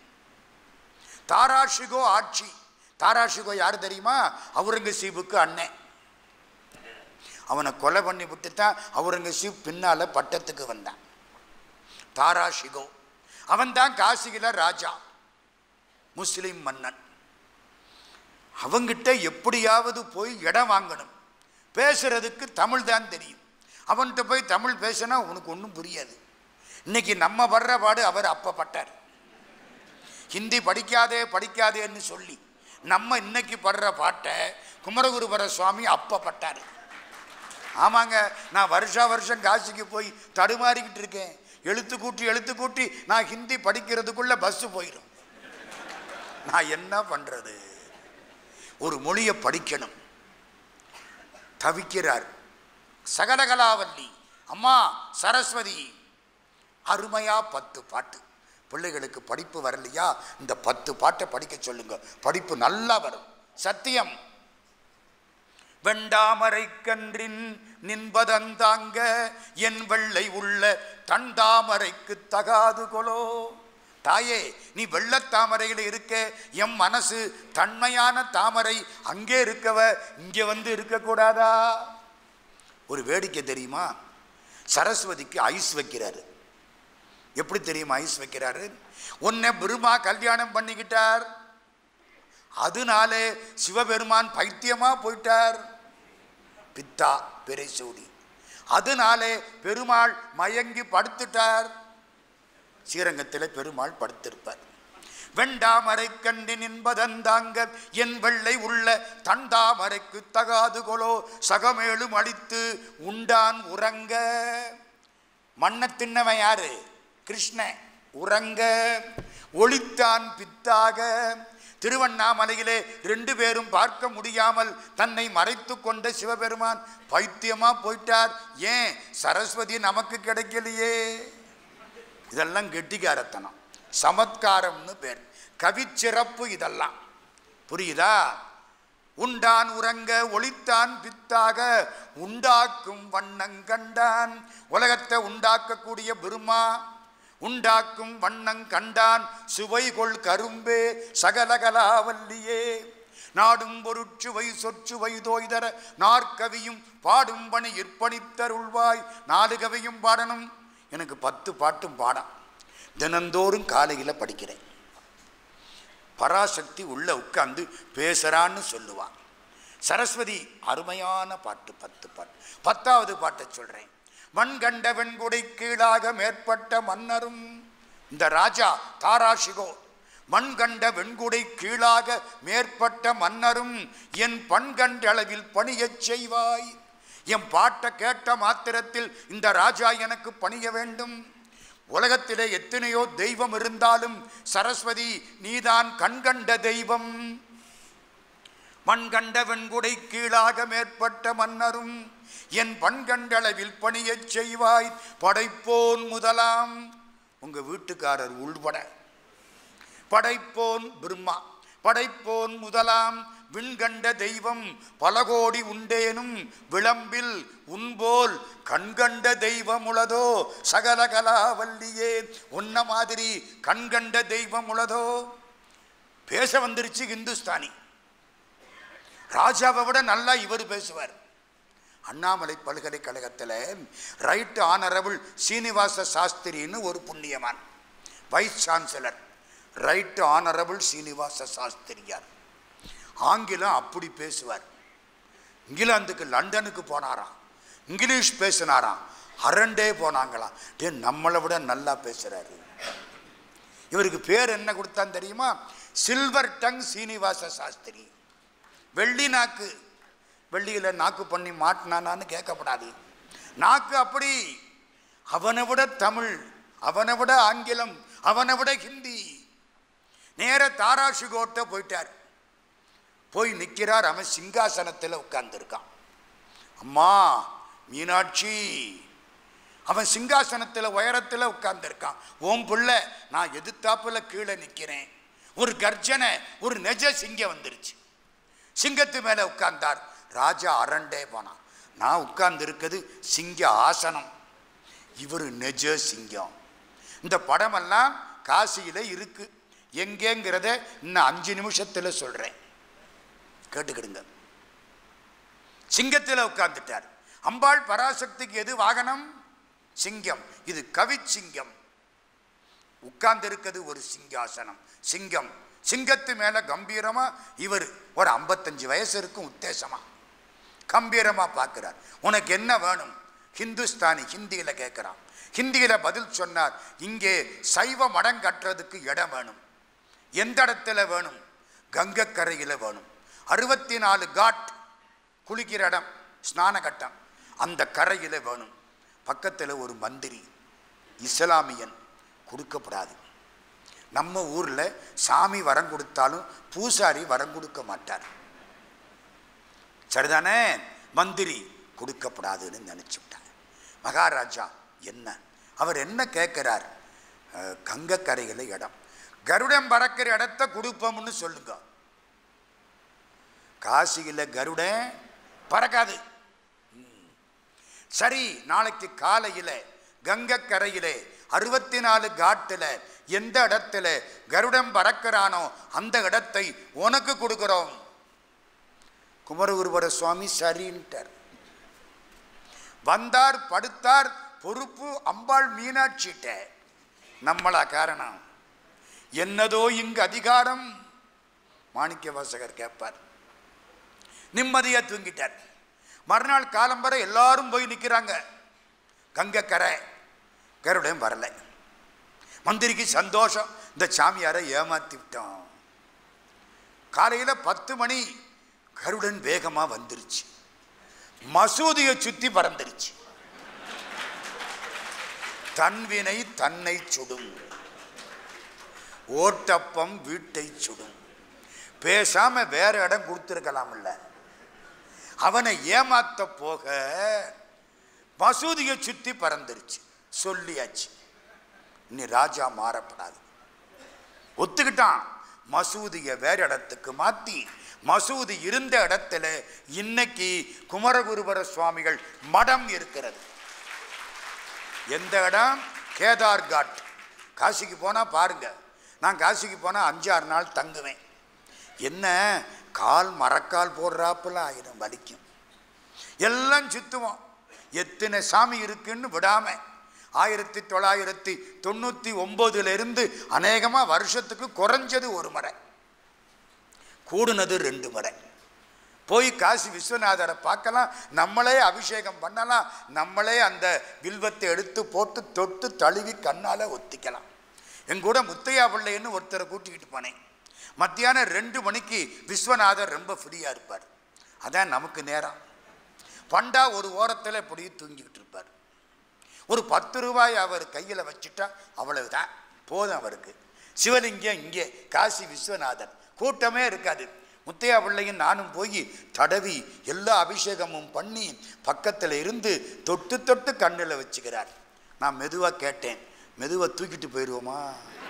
தாராஷிகோ ஆட்சி தாராஷிகோ யார் தெரியுமா அவுரங்கசீபுக்கு அண்ணன் அவனை கொலை பண்ணி விட்டு தான் அவுரங்கசீப் பின்னால பட்டத்துக்கு வந்தான் தாராஷிகோ அவன் தான் காசியில ராஜா முஸ்லிம் மன்னன் அவங்கிட்ட எப்படியாவது போய் இடம் வாங்கணும் பேசுறதுக்கு தமிழ் தான் தெரியும் அவன்கிட்ட போய் தமிழ் பேசினா உனக்கு ஒன்றும் புரியாது இன்னைக்கு நம்ம படுற பாடு அவர் அப்ப பட்டார் ஹிந்தி படிக்காதே படிக்காதேன்னு சொல்லி நம்ம இன்னைக்கு படுற பாட்டை குமரகுருபர சுவாமி அப்ப பட்டார் ஆமாங்க நான் வருஷா வருஷம் காசிக்கு போய் தடுமாறிக்கிட்டு இருக்கேன் எழுத்து கூட்டி எழுத்து கூட்டி நான் ஹிந்தி படிக்கிறதுக்குள்ள பஸ் போயிடும் நான் என்ன பண்றது ஒரு மொழியை படிக்கணும் தவிக்கிறார் சகலகலாவல்லி அம்மா சரஸ்வதி அருமையா பத்து பாட்டு பிள்ளைகளுக்கு படிப்பு வரலையா இந்த பத்து பாட்டை படிக்க சொல்லுங்க படிப்பு நல்லா வரும் சத்தியம் வெண்டாமரை கன்றின் நின்பதந்தாங்க என் வெள்ளை உள்ள தண்டாமரைக்கு தகாது கொலோ தாயே நீ வெள்ளத்தாமரையில் இருக்க எம் மனசு தன்மையான தாமரை அங்கே இருக்கவ இங்கே வந்து இருக்கக்கூடாதா ஒரு வேடிக்கை தெரியுமா சரஸ்வதிக்கு ஐஸ் வைக்கிறாரு எப்படி தெரியுமா ஐஸ் வைக்கிறாரு உன்னை பிரம்மா கல்யாணம் பண்ணிக்கிட்டார் அதனாலே சிவபெருமான் பைத்தியமா போயிட்டார் பித்தா பெரிசூடி அதனாலே பெருமாள் மயங்கி படுத்துட்டார் ஸ்ரீரங்கத்தில் பெருமாள் படுத்திருப்பார் வெண்டாமரை கண்டின் என்பதந்தாங்க என் வெள்ளை உள்ள தண்டாமரைக்கு தகாது கொலோ சகமேலும் அடித்து உண்டான் உறங்க மண்ணை தின்னவன் யாரு கிருஷ்ண உறங்க ஒளித்தான் பித்தாக திருவண்ணாமலையிலே ரெண்டு பேரும் பார்க்க முடியாமல் தன்னை மறைத்து கொண்ட சிவபெருமான் பைத்தியமா போயிட்டார் ஏன் சரஸ்வதி நமக்கு கிடைக்கலையே இதெல்லாம் கெட்டிக்காரத்தனம் சமத்காரம்னு பேர் கவிச்சிறப்பு இதெல்லாம் புரியுதா உண்டான் உறங்க ஒளித்தான் பித்தாக உண்டாக்கும் வண்ணங்கண்டான் உலகத்தை உண்டாக்கக்கூடிய பெருமா உண்டாக்கும் வண்ணங் கண்டான் சுவை கொள் கரும்பே சகலகலாவல்லியே நாடும் பொருட்சுவை சொற்சுவை தோய்தர நாற்கவியும் பாடும் பணி இற்பணித்தருள்வாய் நாலு கவியும் பாடணும் எனக்கு பத்து பாட்டும் பாடம் தினந்தோறும் காலையில் படிக்கிறேன் பராசக்தி உள்ள உட்கார்ந்து பேசுறான்னு சொல்லுவான் சரஸ்வதி அருமையான பாட்டு பத்து பாட்டு பத்தாவது பாட்டை சொல்றேன் வன்கண்ட வெண்குடை கீழாக மேற்பட்ட மன்னரும் இந்த ராஜா தாராஷிகோ மண்கண்ட வெண்குடை கீழாக மேற்பட்ட மன்னரும் என் பண்கண்டளவில் பணியச் செய்வாய் என் பாட்டை கேட்ட மாத்திரத்தில் இந்த ராஜா எனக்கு பணிய வேண்டும் உலகத்திலே எத்தனையோ தெய்வம் இருந்தாலும் சரஸ்வதி நீதான் கண்கண்ட தெய்வம் மண்கண்ட வெண்குடை கீழாக மேற்பட்ட மன்னரும் என் பண்கண்டளவில் பணியச் செய்வாய் படைப்போன் முதலாம் உங்க வீட்டுக்காரர் உள்பட படைப்போன் பிரம்மா படைப்போன் முதலாம் விண்கண்ட தெய்வம் பல கோடி உண்டேனும் விளம்பில் உன்போல் கண்கண்ட தெய்வம் உளதோ சகல கலாவல்லியே உன்ன மாதிரி கண்கண்ட தெய்வம் உளதோ பேச வந்துருச்சு இந்துஸ்தானி ராஜாவை விட நல்லா இவர் பேசுவார் அண்ணாமலை பல்கலைக்கழகத்தில் ரைட் ஆனரபிள் சீனிவாச சாஸ்திரின்னு ஒரு புண்ணியமான் vice chancellor right honourable Srinivasa சாஸ்திரியார் ஆங்கிலம் அப்படி பேசுவார் இங்கிலாந்துக்கு லண்டனுக்கு போனாராம் இங்கிலீஷ் பேசினாராம் அரண்டே போனாங்களாம் டே நம்மளை விட நல்லா பேசுறாரு இவருக்கு பேர் என்ன கொடுத்தான் தெரியுமா சில்வர் டங் சீனிவாச சாஸ்திரி வெள்ளி நாக்கு வெள்ளியில் நாக்கு பண்ணி மாட்டினானான்னு கேட்கப்படாது நாக்கு அப்படி அவனை விட தமிழ் அவனை விட ஆங்கிலம் அவனை விட ஹிந்தி நேர தாராஷிகோட்ட போயிட்டார் போய் நிற்கிறார் அவன் சிங்காசனத்தில் உட்கார்ந்துருக்கான் அம்மா மீனாட்சி அவன் சிங்காசனத்தில் உயரத்தில் உட்கார்ந்துருக்கான் ஓம் புள்ள நான் எதிர்த்தாப்புல கீழே நிற்கிறேன் ஒரு கர்ஜனை ஒரு நெஜ சிங்கம் வந்துருச்சு சிங்கத்து மேலே உட்கார்ந்தார் ராஜா அரண்டே போனான் நான் உட்கார்ந்து இருக்குது சிங்க ஆசனம் இவர் நெஜ சிங்கம் இந்த படமெல்லாம் காசியில் இருக்கு எங்கேங்கிறத இன்னும் அஞ்சு நிமிஷத்தில் சொல்கிறேன் கேட்டுக்கிடுங்க சிங்கத்தில் உட்கார்ந்துட்டார் அம்பாள் பராசக்திக்கு எது வாகனம் சிங்கம் இது கவிச்சிங்கம் உட்கார்ந்து இருக்கிறது ஒரு சிங்காசனம் சிங்கம் சிங்கத்து மேல கம்பீரமா இவர் ஒரு ஐம்பத்தஞ்சு வயசு இருக்கும் உத்தேசமா கம்பீரமா பார்க்கிறார் உனக்கு என்ன வேணும் ஹிந்துஸ்தானி ஹிந்தியில கேட்கிறான் ஹிந்தியில பதில் சொன்னார் இங்கே சைவ மடம் கட்டுறதுக்கு இடம் வேணும் எந்த இடத்துல வேணும் கங்கக்கரையில் வேணும் அறுபத்தி நாலு காட் குளிக்கிற இடம் ஸ்நான கட்டம் அந்த கரையில் வேணும் பக்கத்தில் ஒரு மந்திரி இஸ்லாமியன் கொடுக்கப்படாது நம்ம ஊரில் சாமி வரம் கொடுத்தாலும் பூசாரி வரம் கொடுக்க மாட்டார் சரிதானே மந்திரி கொடுக்கப்படாதுன்னு நினச்சிவிட்டார் மகாராஜா என்ன அவர் என்ன கேட்குறார் கங்கக்கரையில் இடம் கருடன் பறக்கிற இடத்த கொடுப்போம்னு சொல்லுங்க காசியில் கருடன் பறக்காது ம். சரி நாளைக்கு காலையில் கங்கக்கரையிலே அறுபத்தி நாலு காட்டில் எந்த இடத்துல கருடன் பறக்கிறானோ அந்த இடத்தை உனக்கு கொடுக்குறோம் குமரகுருபர சுவாமி சரின்ட்டார் வந்தார் படுத்தார் பொறுப்பு அம்பாள் மீனாட்சிட்ட நம்மளா காரணம் என்னதோ இங்கு அதிகாரம் மாணிக்க வாசகர் கேட்பார் நிம்மதியா தூங்கிட்டார் மறுநாள் காலம்பரை எல்லாரும் போய் நிற்கிறாங்க கங்கக்கரை கருடன் வரல மந்திரிக்கு சந்தோஷம் இந்த சாமியாரை ஏமாத்தி விட்டோம் காலையில் பத்து மணி கருடன் வேகமா வந்துருச்சு மசூதியை சுத்தி பறந்துருச்சு தன்வினை தன்னை சுடும் ஓட்டப்பம் வீட்டை சுடும் பேசாம வேற இடம் கொடுத்துருக்கலாம்ல அவனை ஏமாத்த போக மசூதியை சுத்தி பறந்துருச்சு சொல்லியாச்சு இனி ராஜா மாறப்படாது ஒத்துக்கிட்டான் மசூதியை வேற இடத்துக்கு மாத்தி மசூதி இருந்த இடத்துல இன்னைக்கு குமரகுருபர சுவாமிகள் மடம் இருக்கிறது எந்த இடம் கேதார் காட் காசிக்கு போனால் பாருங்க நான் காசிக்கு போனால் அஞ்சாறு நாள் தங்குவேன் என்ன கால் மரக்கால் போடுறாப்புல ஆயிரும் வலிக்கும் எல்லாம் சுத்துவோம் எத்தனை சாமி இருக்குன்னு விடாம ஆயிரத்தி தொள்ளாயிரத்தி தொண்ணூற்றி ஒம்போதுல இருந்து அநேகமாக வருஷத்துக்கு குறைஞ்சது ஒரு முறை கூடுனது ரெண்டு முறை போய் காசி விஸ்வநாதரை பார்க்கலாம் நம்மளே அபிஷேகம் பண்ணலாம் நம்மளே அந்த வில்வத்தை எடுத்து போட்டு தொட்டு தழுவி கண்ணால் ஒத்திக்கலாம் என் கூட முத்தையா பிள்ளைன்னு ஒருத்தரை கூட்டிக்கிட்டு போனேன் மத்தியானம் ரெண்டு மணிக்கு விஸ்வநாதர் ரொம்ப ஃப்ரீயாக இருப்பார் அதான் நமக்கு நேரம் பண்டா ஒரு ஓரத்தில் இப்படி தூங்கிக்கிட்டு இருப்பார் ஒரு பத்து ரூபாய் அவர் கையில் வச்சுட்டா அவ்வளவுதான் போதும் அவருக்கு சிவலிங்கம் இங்கே காசி விஸ்வநாதர் கூட்டமே இருக்காது முத்தையா பிள்ளையும் நானும் போய் தடவி எல்லா அபிஷேகமும் பண்ணி பக்கத்தில் இருந்து தொட்டு தொட்டு கண்ணில் வச்சுக்கிறார் நான் மெதுவாக கேட்டேன் மெதுவாக தூக்கிட்டு போயிடுவோமா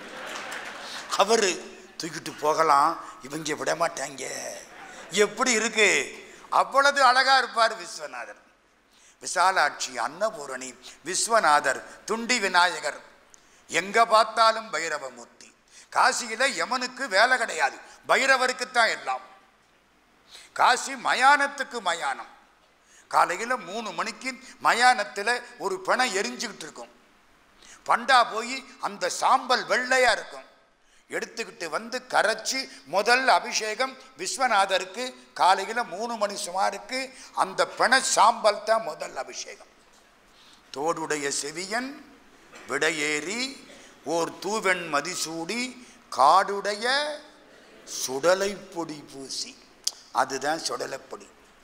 அவர் தூக்கிட்டு போகலாம் இவங்க விட மாட்டாங்க எப்படி இருக்கு அவ்வளவு அழகா இருப்பார் விஸ்வநாதர் விசாலாட்சி அன்னபூரணி விஸ்வநாதர் துண்டி விநாயகர் எங்க பார்த்தாலும் பைரவமூர்த்தி காசியில யமனுக்கு வேலை கிடையாது பைரவருக்குத்தான் எல்லாம் காசி மயானத்துக்கு மயானம் காலையில் மூணு மணிக்கு மயானத்தில் ஒரு பிணை எரிஞ்சுக்கிட்டு இருக்கும் பண்டா போய் அந்த சாம்பல் வெள்ளையா இருக்கும் எடுத்துக்கிட்டு வந்து கரைச்சி முதல் அபிஷேகம் விஸ்வநாதருக்கு காலையில் மூணு மணி சுமாருக்கு அந்த பிண சாம்பல் தான் முதல் அபிஷேகம் தோடுடைய செவியன் விடையேறி ஓர் தூவெண் மதிசூடி காடுடைய சுடலை பொடி பூசி அதுதான் சுடலைப்பொடி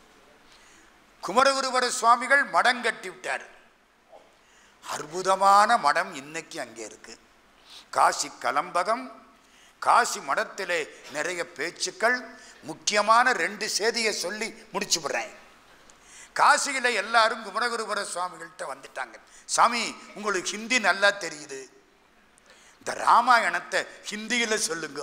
குமரகுருவர சுவாமிகள் மடம் கட்டி விட்டார் அற்புதமான மடம் இன்னைக்கு அங்கே இருக்கு காசி கலம்பகம் காசி மடத்திலே நிறைய பேச்சுக்கள் முக்கியமான ரெண்டு செய்தியை சொல்லி முடிச்சு விடுறேன் காசியில் எல்லாரும் குமரகுருபர சுவாமிகள்கிட்ட வந்துட்டாங்க சாமி உங்களுக்கு ஹிந்தி நல்லா தெரியுது இந்த ராமாயணத்தை ஹிந்தியில் சொல்லுங்க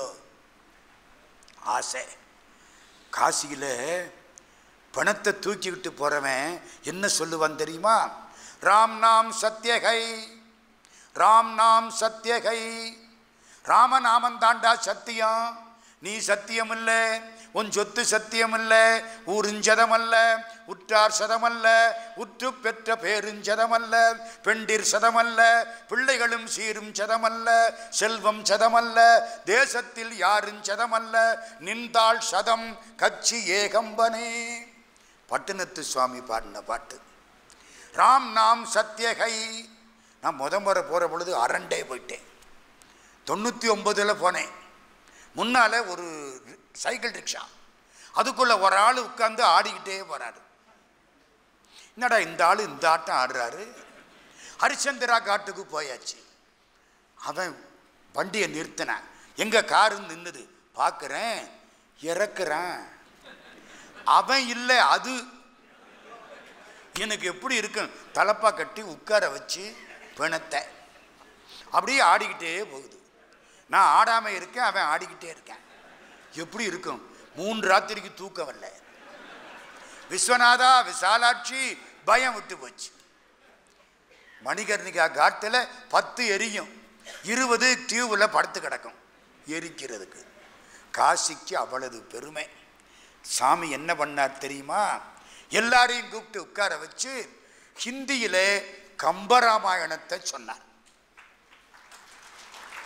ஆசை காசியில் பணத்தை தூக்கிக்கிட்டு போகிறவன் என்ன சொல்லுவான் தெரியுமா ராம் நாம் சத்யகை ராம் நாம் சத்யகை ராமநாமம் தாண்டா சத்தியம் நீ சத்தியம் இல்ல உன் சொத்து சத்தியம் இல்ல ஊருஞ்சதமல்ல உற்றார் சதமல்ல உற்று பெற்ற பேருஞ்சதமல்ல பெண்டிர் சதமல்ல பிள்ளைகளும் சீரும் சதமல்ல செல்வம் சதமல்ல தேசத்தில் யாரும் சதமல்ல நின்றாள் சதம் கட்சி ஏகம்பனே பட்டினத்து சுவாமி பாடின பாட்டு ராம் நாம் சத்யகை நான் முத முறை போகிற பொழுது அரண்டே போயிட்டேன் தொண்ணூற்றி ஒம்பதில் போனேன் முன்னால் ஒரு சைக்கிள் ரிக்ஷா அதுக்குள்ளே ஒரு ஆள் உட்காந்து ஆடிக்கிட்டே போகிறாரு என்னடா இந்த ஆள் இந்த ஆட்டம் ஆடுறாரு ஹரிச்சந்திரா காட்டுக்கு போயாச்சு அவன் வண்டியை நிறுத்தினான் எங்க காரு நின்னுது பார்க்குறேன் இறக்குறான் அவன் இல்லை அது எனக்கு எப்படி இருக்கும் தலப்பா கட்டி உட்கார வச்சு பிணத்தை அப்படியே ஆடிக்கிட்டே போகுது நான் ஆடாமல் இருக்கேன் அவன் ஆடிக்கிட்டே இருக்கேன் எப்படி இருக்கும் மூன்று ராத்திரிக்கு தூக்கம் வரல விஸ்வநாதா விசாலாட்சி பயம் விட்டு போச்சு மணிகர்ணிகா காட்டில் பத்து எரியும் இருபது டியூவில் படுத்து கிடக்கும் எரிக்கிறதுக்கு காசிக்கு அவ்வளவு பெருமை சாமி என்ன பண்ணார் தெரியுமா எல்லாரையும் கூப்பிட்டு உட்கார வச்சு ஹிந்தியிலே கம்பராமாயணத்தை சொன்னார்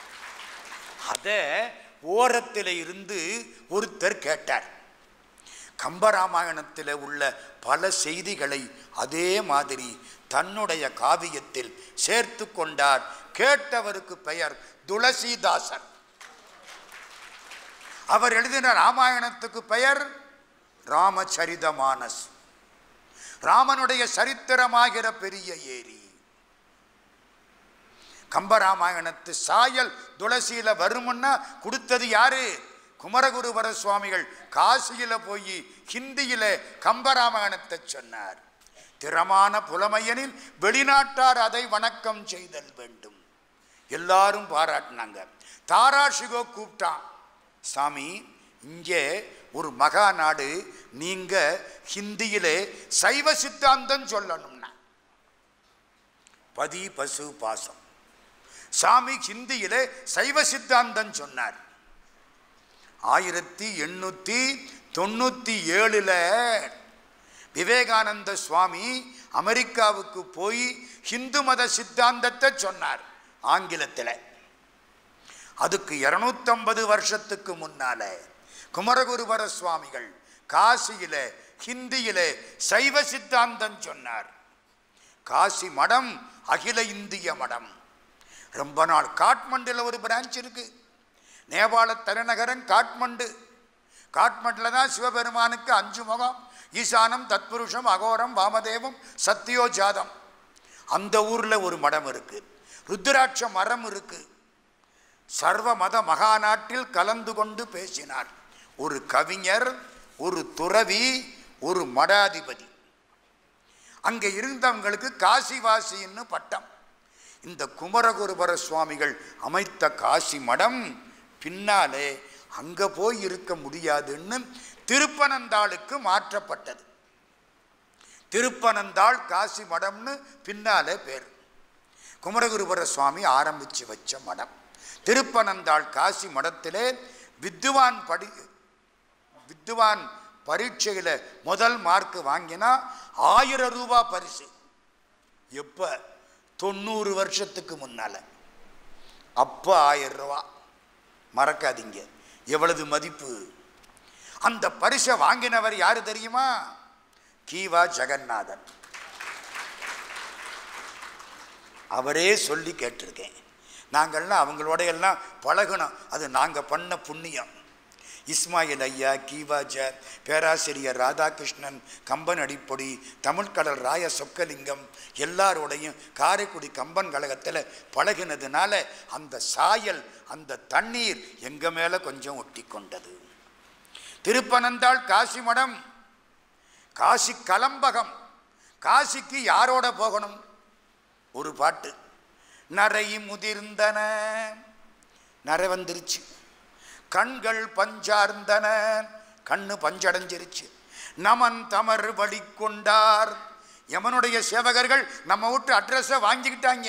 அதை ஓரத்தில் இருந்து ஒருத்தர் கேட்டார் கம்பராமாயணத்தில் உள்ள பல செய்திகளை அதே மாதிரி தன்னுடைய காவியத்தில் சேர்த்து கொண்டார் கேட்டவருக்கு பெயர் துளசிதாசர் அவர் எழுதின ராமாயணத்துக்கு பெயர் ராமச்சரிதமானஸ் ராமனுடைய சரித்திரமாகிற பெரிய ஏரி கம்பராமாயணத்து சாயல் துளசியில வருமுன்னா கொடுத்தது யாரு குமரகுருவர சுவாமிகள் காசியில போய் ஹிந்தியில கம்பராமாயணத்தை சொன்னார் திறமான புலமையனில் வெளிநாட்டார் அதை வணக்கம் செய்தல் வேண்டும் எல்லாரும் பாராட்டினாங்க தாராஷிகோ கூப்பிட்டான் சாமி இங்கே ஒரு மகா நாடு நீங்க ஹிந்தியிலே சைவ சித்தாந்தம் சொல்லணும்னா பதி பசு பாசம் சாமி ஹிந்தியிலே சைவ சித்தாந்தம் சொன்னார் ஆயிரத்தி எண்ணூற்றி தொண்ணூற்றி ஏழில் விவேகானந்த சுவாமி அமெரிக்காவுக்கு போய் ஹிந்து மத சித்தாந்தத்தை சொன்னார் ஆங்கிலத்தில் அதுக்கு இருநூத்தம்பது வருஷத்துக்கு முன்னால குமரகுருவர சுவாமிகள் காசியில ஹிந்தியில சைவ சித்தாந்தம் சொன்னார் காசி மடம் அகில இந்திய மடம் ரொம்ப நாள் காட்மண்டில் ஒரு பிரான்ச் இருக்கு நேபாள தலைநகரம் காட்மண்டு காட்மண்டில் தான் சிவபெருமானுக்கு அஞ்சு முகம் ஈசானம் தத்புருஷம் அகோரம் வாமதேவம் சத்தியோஜாதம் அந்த ஊரில் ஒரு மடம் இருக்கு ருத்ராட்ச மரம் இருக்கு சர்வ மத மகாநாட்டில் கலந்து கொண்டு பேசினார் ஒரு கவிஞர் ஒரு துறவி ஒரு மடாதிபதி அங்கே இருந்தவங்களுக்கு காசிவாசின்னு பட்டம் இந்த குமரகுருபர சுவாமிகள் அமைத்த காசி மடம் பின்னாலே அங்கே போய் இருக்க முடியாதுன்னு திருப்பனந்தாளுக்கு மாற்றப்பட்டது திருப்பனந்தாள் காசி மடம்னு பின்னாலே பேர் குமரகுருபர சுவாமி ஆரம்பித்து வச்ச மடம் திருப்பனந்தாள் காசி மடத்திலே வித்துவான் படி வித்துவான் பரீட்சையில் முதல் மார்க் வாங்கினா ஆயிரம் ரூபா பரிசு எப்போ தொண்ணூறு வருஷத்துக்கு முன்னால் அப்போ ஆயிரம் ரூபா மறக்காதீங்க எவ்வளவு மதிப்பு அந்த பரிசை வாங்கினவர் யாரு தெரியுமா கீவா ஜெகநாதன் அவரே சொல்லி கேட்டிருக்கேன் நாங்கள்லாம் அவங்களோட எல்லாம் பழகணும் அது நாங்கள் பண்ண புண்ணியம் இஸ்மாயில் ஐயா கீவாஜ பேராசிரியர் ராதாகிருஷ்ணன் கம்பன் அடிப்பொடி தமிழ்கடல் ராய சொக்கலிங்கம் எல்லாரோடையும் காரைக்குடி கம்பன் கழகத்தில் பழகினதுனால அந்த சாயல் அந்த தண்ணீர் எங்க மேலே கொஞ்சம் ஒட்டி கொண்டது திருப்பனந்தாள் காசி மடம் காசி கலம்பகம் காசிக்கு யாரோட போகணும் ஒரு பாட்டு நரை முதிர்ந்தன நரை வந்துருச்சு கண்கள் பஞ்சார்ந்தன கண்ணு பஞ்சடைஞ்சிருச்சு நமன் தமர் வழி கொண்டார் யமனுடைய சேவகர்கள் நம்ம வீட்டு அட்ரஸை வாங்கிக்கிட்டாங்க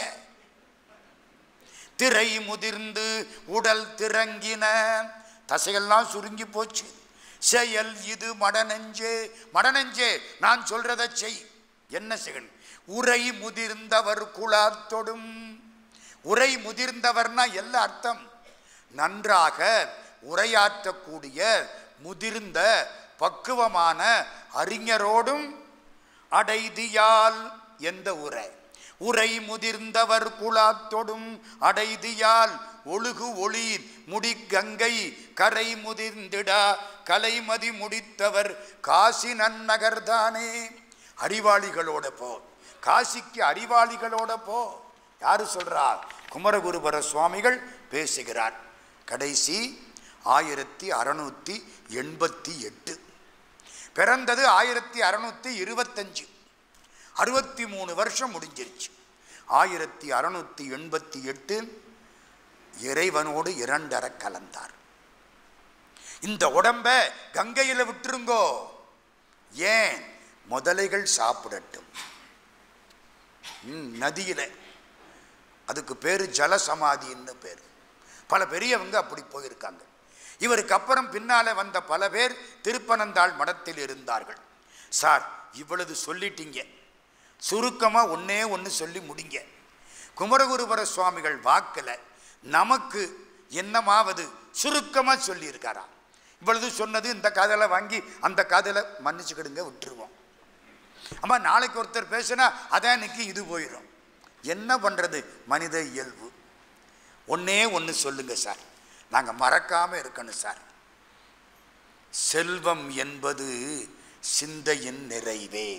திரை முதிர்ந்து உடல் திறங்கின தசையெல்லாம் சுருங்கி போச்சு செயல் இது மடநெஞ்சே மடநெஞ்சே நான் சொல்றதை செய் என்ன செய்யணும் உரை முதிர்ந்தவர் குலாத்தொடும் உரை முதிர்ந்தவர்னா என்ன அர்த்தம் நன்றாக உரையாற்றக்கூடிய முதிர்ந்த பக்குவமான அறிஞரோடும் அடைதியால் எந்த உரை உரை முதிர்ந்தவர் குலாத்தொடும் அடைதியால் ஒழுகு ஒளி முடி கங்கை கரை முதிர்ந்திடா கலைமதி முடித்தவர் காசி நன்னகர்தானே அறிவாளிகளோட போ காசிக்கு அறிவாளிகளோட போ யாரு சொல்றா குமரகுருபர சுவாமிகள் பேசுகிறார் கடைசி ஆயிரத்தி அறுநூத்தி எண்பத்தி எட்டு பிறந்தது ஆயிரத்தி அறுநூத்தி இருபத்தஞ்சு அறுபத்தி மூணு வருஷம் முடிஞ்சிருச்சு ஆயிரத்தி அறுநூத்தி எண்பத்தி எட்டு இறைவனோடு இரண்டரை கலந்தார் இந்த உடம்ப கங்கையில விட்டுருங்கோ ஏன் முதலைகள் சாப்பிடட்டும் ம், நதியில அதுக்கு பேர் ஜலசமாதின்னு பேர் பல பெரியவங்க அப்படி போயிருக்காங்க இவருக்கு அப்புறம் பின்னால வந்த பல பேர் திருப்பனந்தாள் மடத்தில் இருந்தார்கள் சார் இவ்வளவு சொல்லிட்டீங்க சுருக்கமா ஒண்ணே ஒன்று சொல்லி முடிங்க குமரகுருபர சுவாமிகள் வாக்கில் நமக்கு என்னமாவது சுருக்கமா சொல்லியிருக்காரா இவ்வளவு சொன்னது இந்த காதலை வாங்கி அந்த காதலை மன்னிச்சுக்கிடுங்க விட்டுருவோம் அம்மா நாளைக்கு ஒருத்தர் பேசுனா அதான் இன்னைக்கு இது போயிடும் என்ன பண்ணுறது மனித இயல்பு ஒன்னே ஒன்று சொல்லுங்க சார் நாங்கள் மறக்காமல் இருக்கணும் சார் செல்வம் என்பது சிந்தையின் நிறைவே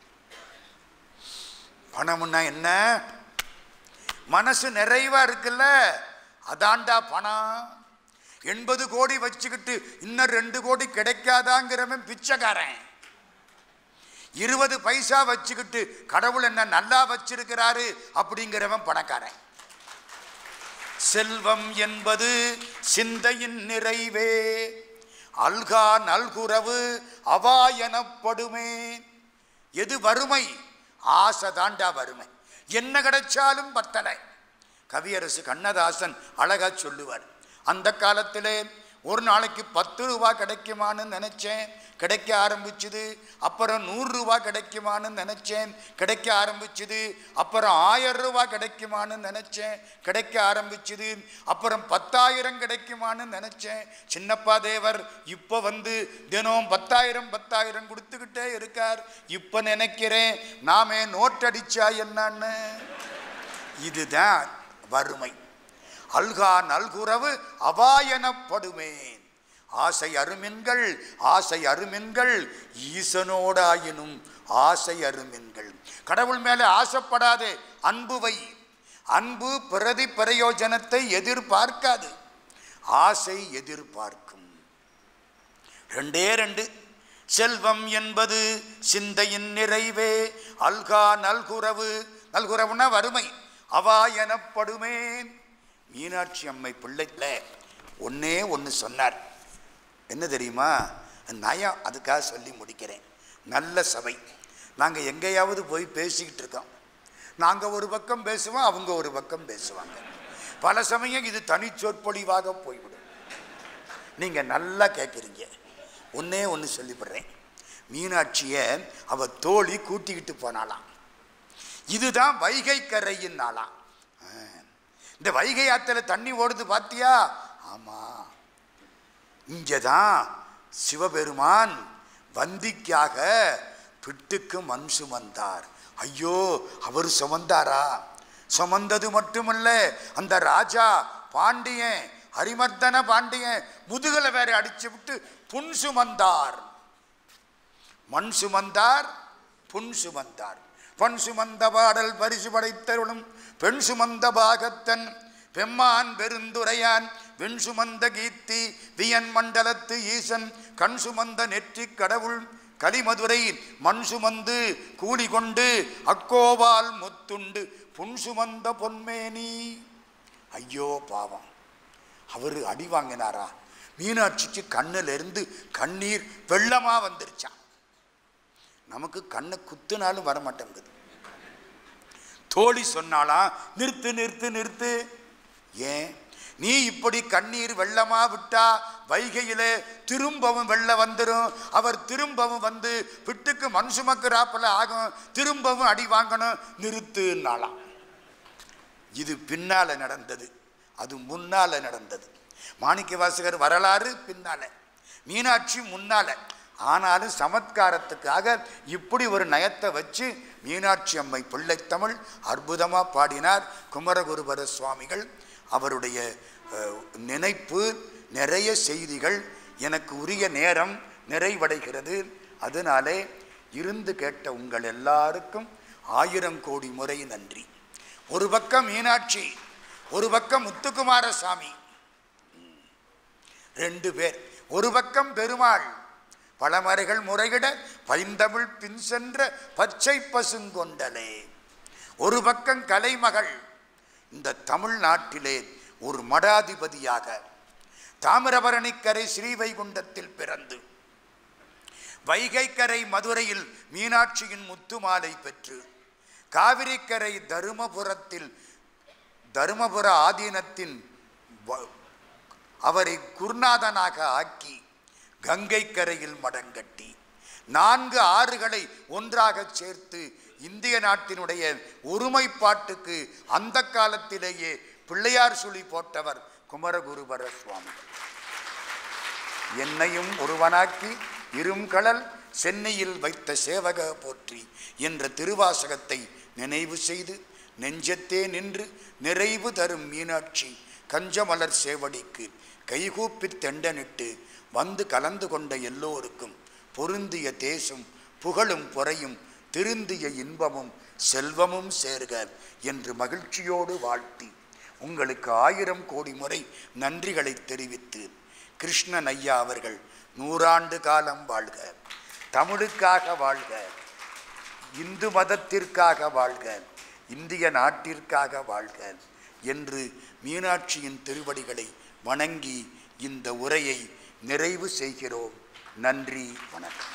பணம்னா என்ன மனசு நிறைவா இருக்குல்ல அதாண்டா பணம் எண்பது கோடி வச்சுக்கிட்டு இன்னும் ரெண்டு கோடி கிடைக்காதாங்கிறவன் பிச்சைக்காரன் இருபது பைசா வச்சுக்கிட்டு கடவுள் என்ன நல்லா வச்சிருக்கிறாரு அப்படிங்கிறவன் பணக்காரன் செல்வம் என்பது சிந்தையின் நிறைவே அல்கா நல்குறவு அவா எனப்படுமே எது வறுமை ஆசை தாண்டா வறுமை என்ன கிடைச்சாலும் பத்தலை கவியரசு கண்ணதாசன் அழகா சொல்லுவார் அந்த காலத்திலே ஒரு நாளைக்கு பத்து ரூபா கிடைக்குமான்னு நினைச்சேன் கிடைக்க ஆரம்பிச்சுது அப்புறம் நூறு ரூபா கிடைக்குமான்னு நினைச்சேன் கிடைக்க ஆரம்பிச்சுது அப்புறம் ஆயிரம் ரூபா கிடைக்குமான்னு நினைச்சேன் கிடைக்க ஆரம்பிச்சுது அப்புறம் பத்தாயிரம் கிடைக்குமான்னு நினைச்சேன் சின்னப்பா தேவர் இப்போ வந்து தினம் பத்தாயிரம் பத்தாயிரம் கொடுத்துக்கிட்டே இருக்கார் இப்போ நினைக்கிறேன் நாமே நோட்டடிச்சா என்னன்னு இதுதான் வறுமை அல்கா நல்குறவு அவாயனப்படுமே ஆசை அருமின்கள் ஆசை அருமின்கள் ஈசனோடாயினும் ஆசை அருமின்கள் கடவுள் மேலே ஆசைப்படாதே அன்பு வை அன்பு பிரதி பிரயோஜனத்தை எதிர்பார்க்காது ஆசை எதிர்பார்க்கும் ரெண்டே ரெண்டு செல்வம் என்பது சிந்தையின் நிறைவே அல்கா நல்குறவு நல்குறவுனா வறுமை அவா எனப்படுமே மீனாட்சி அம்மை பிள்ளைல ஒன்னே ஒன்று சொன்னார் என்ன தெரியுமா நயம் அதுக்காக சொல்லி முடிக்கிறேன் நல்ல சபை நாங்கள் எங்கேயாவது போய் பேசிக்கிட்டு இருக்கோம் நாங்கள் ஒரு பக்கம் பேசுவோம் அவங்க ஒரு பக்கம் பேசுவாங்க பல சமயம் இது தனிச்சொற்பொழிவாக போய்விடும் நீங்கள் நல்லா கேட்குறீங்க ஒன்னே ஒன்று சொல்லிவிடுறேன் மீனாட்சியை அவ தோழி கூட்டிக்கிட்டு போனாலாம் இதுதான் வைகை கரையின் நாளாம் ஆ. இந்த வைகை ஆத்துல தண்ணி ஓடுது பாத்தியா ஆமா இங்கதான் சிவபெருமான் வந்திக்காக பிட்டுக்கு மண் சுமந்தார் ஐயோ அவர் சுமந்தாரா சுமந்தது மட்டுமல்ல அந்த ராஜா பாண்டியன் ஹரிமர்தன பாண்டியன் முதுகல வேற அடிச்சு விட்டு புன் சுமந்தார் மண் சுமந்தார் புன் சுமந்தார் பொன் சுமந்த பாடல் பரிசு படைத்தருளும் பெண் சுமந்த பாகத்தன் பெம்மான் பெருந்துரையான் வெண் சுமந்த கீர்த்தி வியன் மண்டலத்து ஈசன் கண் சுமந்த நெற்றிக் கடவுள் கலிமதுரை மண் சுமந்து கூலி கொண்டு அக்கோவால் முத்துண்டு புன் சுமந்த பொன்மேனி ஐயோ பாவம் அவர் அடி வாங்கினாரா மீனாட்சிக்கு கண்ணுல இருந்து கண்ணீர் வெள்ளமா வந்துருச்சான் நமக்கு கண்ணை குத்துனாலும் வரமாட்டேங்குது தோழி சொன்னாலாம் நிறுத்து நிறுத்து நிறுத்து ஏன் நீ இப்படி கண்ணீர் வெள்ளமா விட்டா வைகையிலே திரும்பவும் வெள்ள வந்துடும் அவர் திரும்பவும் வந்து பிட்டுக்கு மண் சுமக்கிறாப்புல ஆகும் திரும்பவும் அடி வாங்கணும் நிறுத்துனாலாம் இது பின்னால நடந்தது அது முன்னால நடந்தது மாணிக்க வாசகர் வரலாறு பின்னால மீனாட்சி முன்னால ஆனாலும் சமத்காரத்துக்காக இப்படி ஒரு நயத்தை வச்சு மீனாட்சி அம்மை பிள்ளைத்தமிழ் அற்புதமாக பாடினார் குமரகுருபர சுவாமிகள் அவருடைய அஹ், நினைப்பு நிறைய செய்திகள் எனக்கு உரிய நேரம் நிறைவடைகிறது அதனாலே இருந்து கேட்ட உங்கள் எல்லாருக்கும் ஆயிரம் கோடி முறை நன்றி ஒரு பக்கம் மீனாட்சி ஒரு பக்கம் முத்துக்குமாரசாமி ரெண்டு பேர் ஒரு பக்கம் பெருமாள் பழமறைகள் முறையிட பைந்தமிழ் பின் சென்ற பச்சை பசுங்கொண்டலே ஒரு பக்கம் கலைமகள் இந்த தமிழ்நாட்டிலே ஒரு மடாதிபதியாக தாமிரபரணிக்கரை ஸ்ரீவைகுண்டத்தில் பிறந்து வைகைக்கரை மதுரையில் மீனாட்சியின் முத்துமாலை பெற்று காவிரிக்கரை தருமபுரத்தில் தருமபுர ஆதீனத்தின் வ- அவரை குருநாதனாக ஆக்கி கங்கை கரையில் மடங்கட்டி நான்கு ஆறுகளை ஒன்றாக சேர்த்து இந்திய நாட்டினுடைய ஒருமைப்பாட்டுக்கு அந்த காலத்திலேயே பிள்ளையார் சுழி போட்டவர் குமரகுருபர சுவாமிகள் என்னையும் ஒருவனாக்கி இருங்கடல் சென்னையில் வைத்த சேவக போற்றி என்ற திருவாசகத்தை நினைவு செய்து நெஞ்சத்தே நின்று நிறைவு தரும் மீனாட்சி கஞ்சமலர் சேவடிக்கு கைகூப்பித் தெண்டனிட்டு வந்து கலந்து கொண்ட எல்லோருக்கும் பொருந்திய தேசம் புகழும் பொறையும் திருந்திய இன்பமும் செல்வமும் சேர்க என்று மகிழ்ச்சியோடு வாழ்த்தி உங்களுக்கு ஆயிரம் கோடி முறை நன்றிகளை தெரிவித்து கிருஷ்ணன் ஐயா அவர்கள் நூறாண்டு காலம் வாழ்க தமிழுக்காக வாழ்க இந்து மதத்திற்காக வாழ்க இந்திய நாட்டிற்காக வாழ்க என்று மீனாட்சியின் திருவடிகளை வணங்கி இந்த உரையை நிறைவு செய்கிறோம் நன்றி வணக்கம்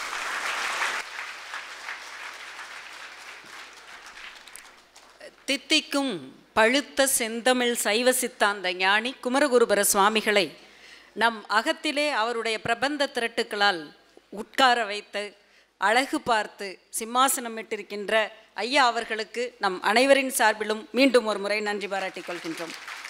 தித்திக்கும் பழுத்த செந்தமிழ் சைவ சித்தாந்த ஞானி குமரகுருபர சுவாமிகளை நம் அகத்திலே அவருடைய பிரபந்த திரட்டுக்களால் உட்கார வைத்து அழகு பார்த்து சிம்மாசனம் இட்டிருக்கின்ற ஐயா அவர்களுக்கு நம் அனைவரின் சார்பிலும் மீண்டும் ஒரு முறை நன்றி பாராட்டிக் கொள்கின்றோம்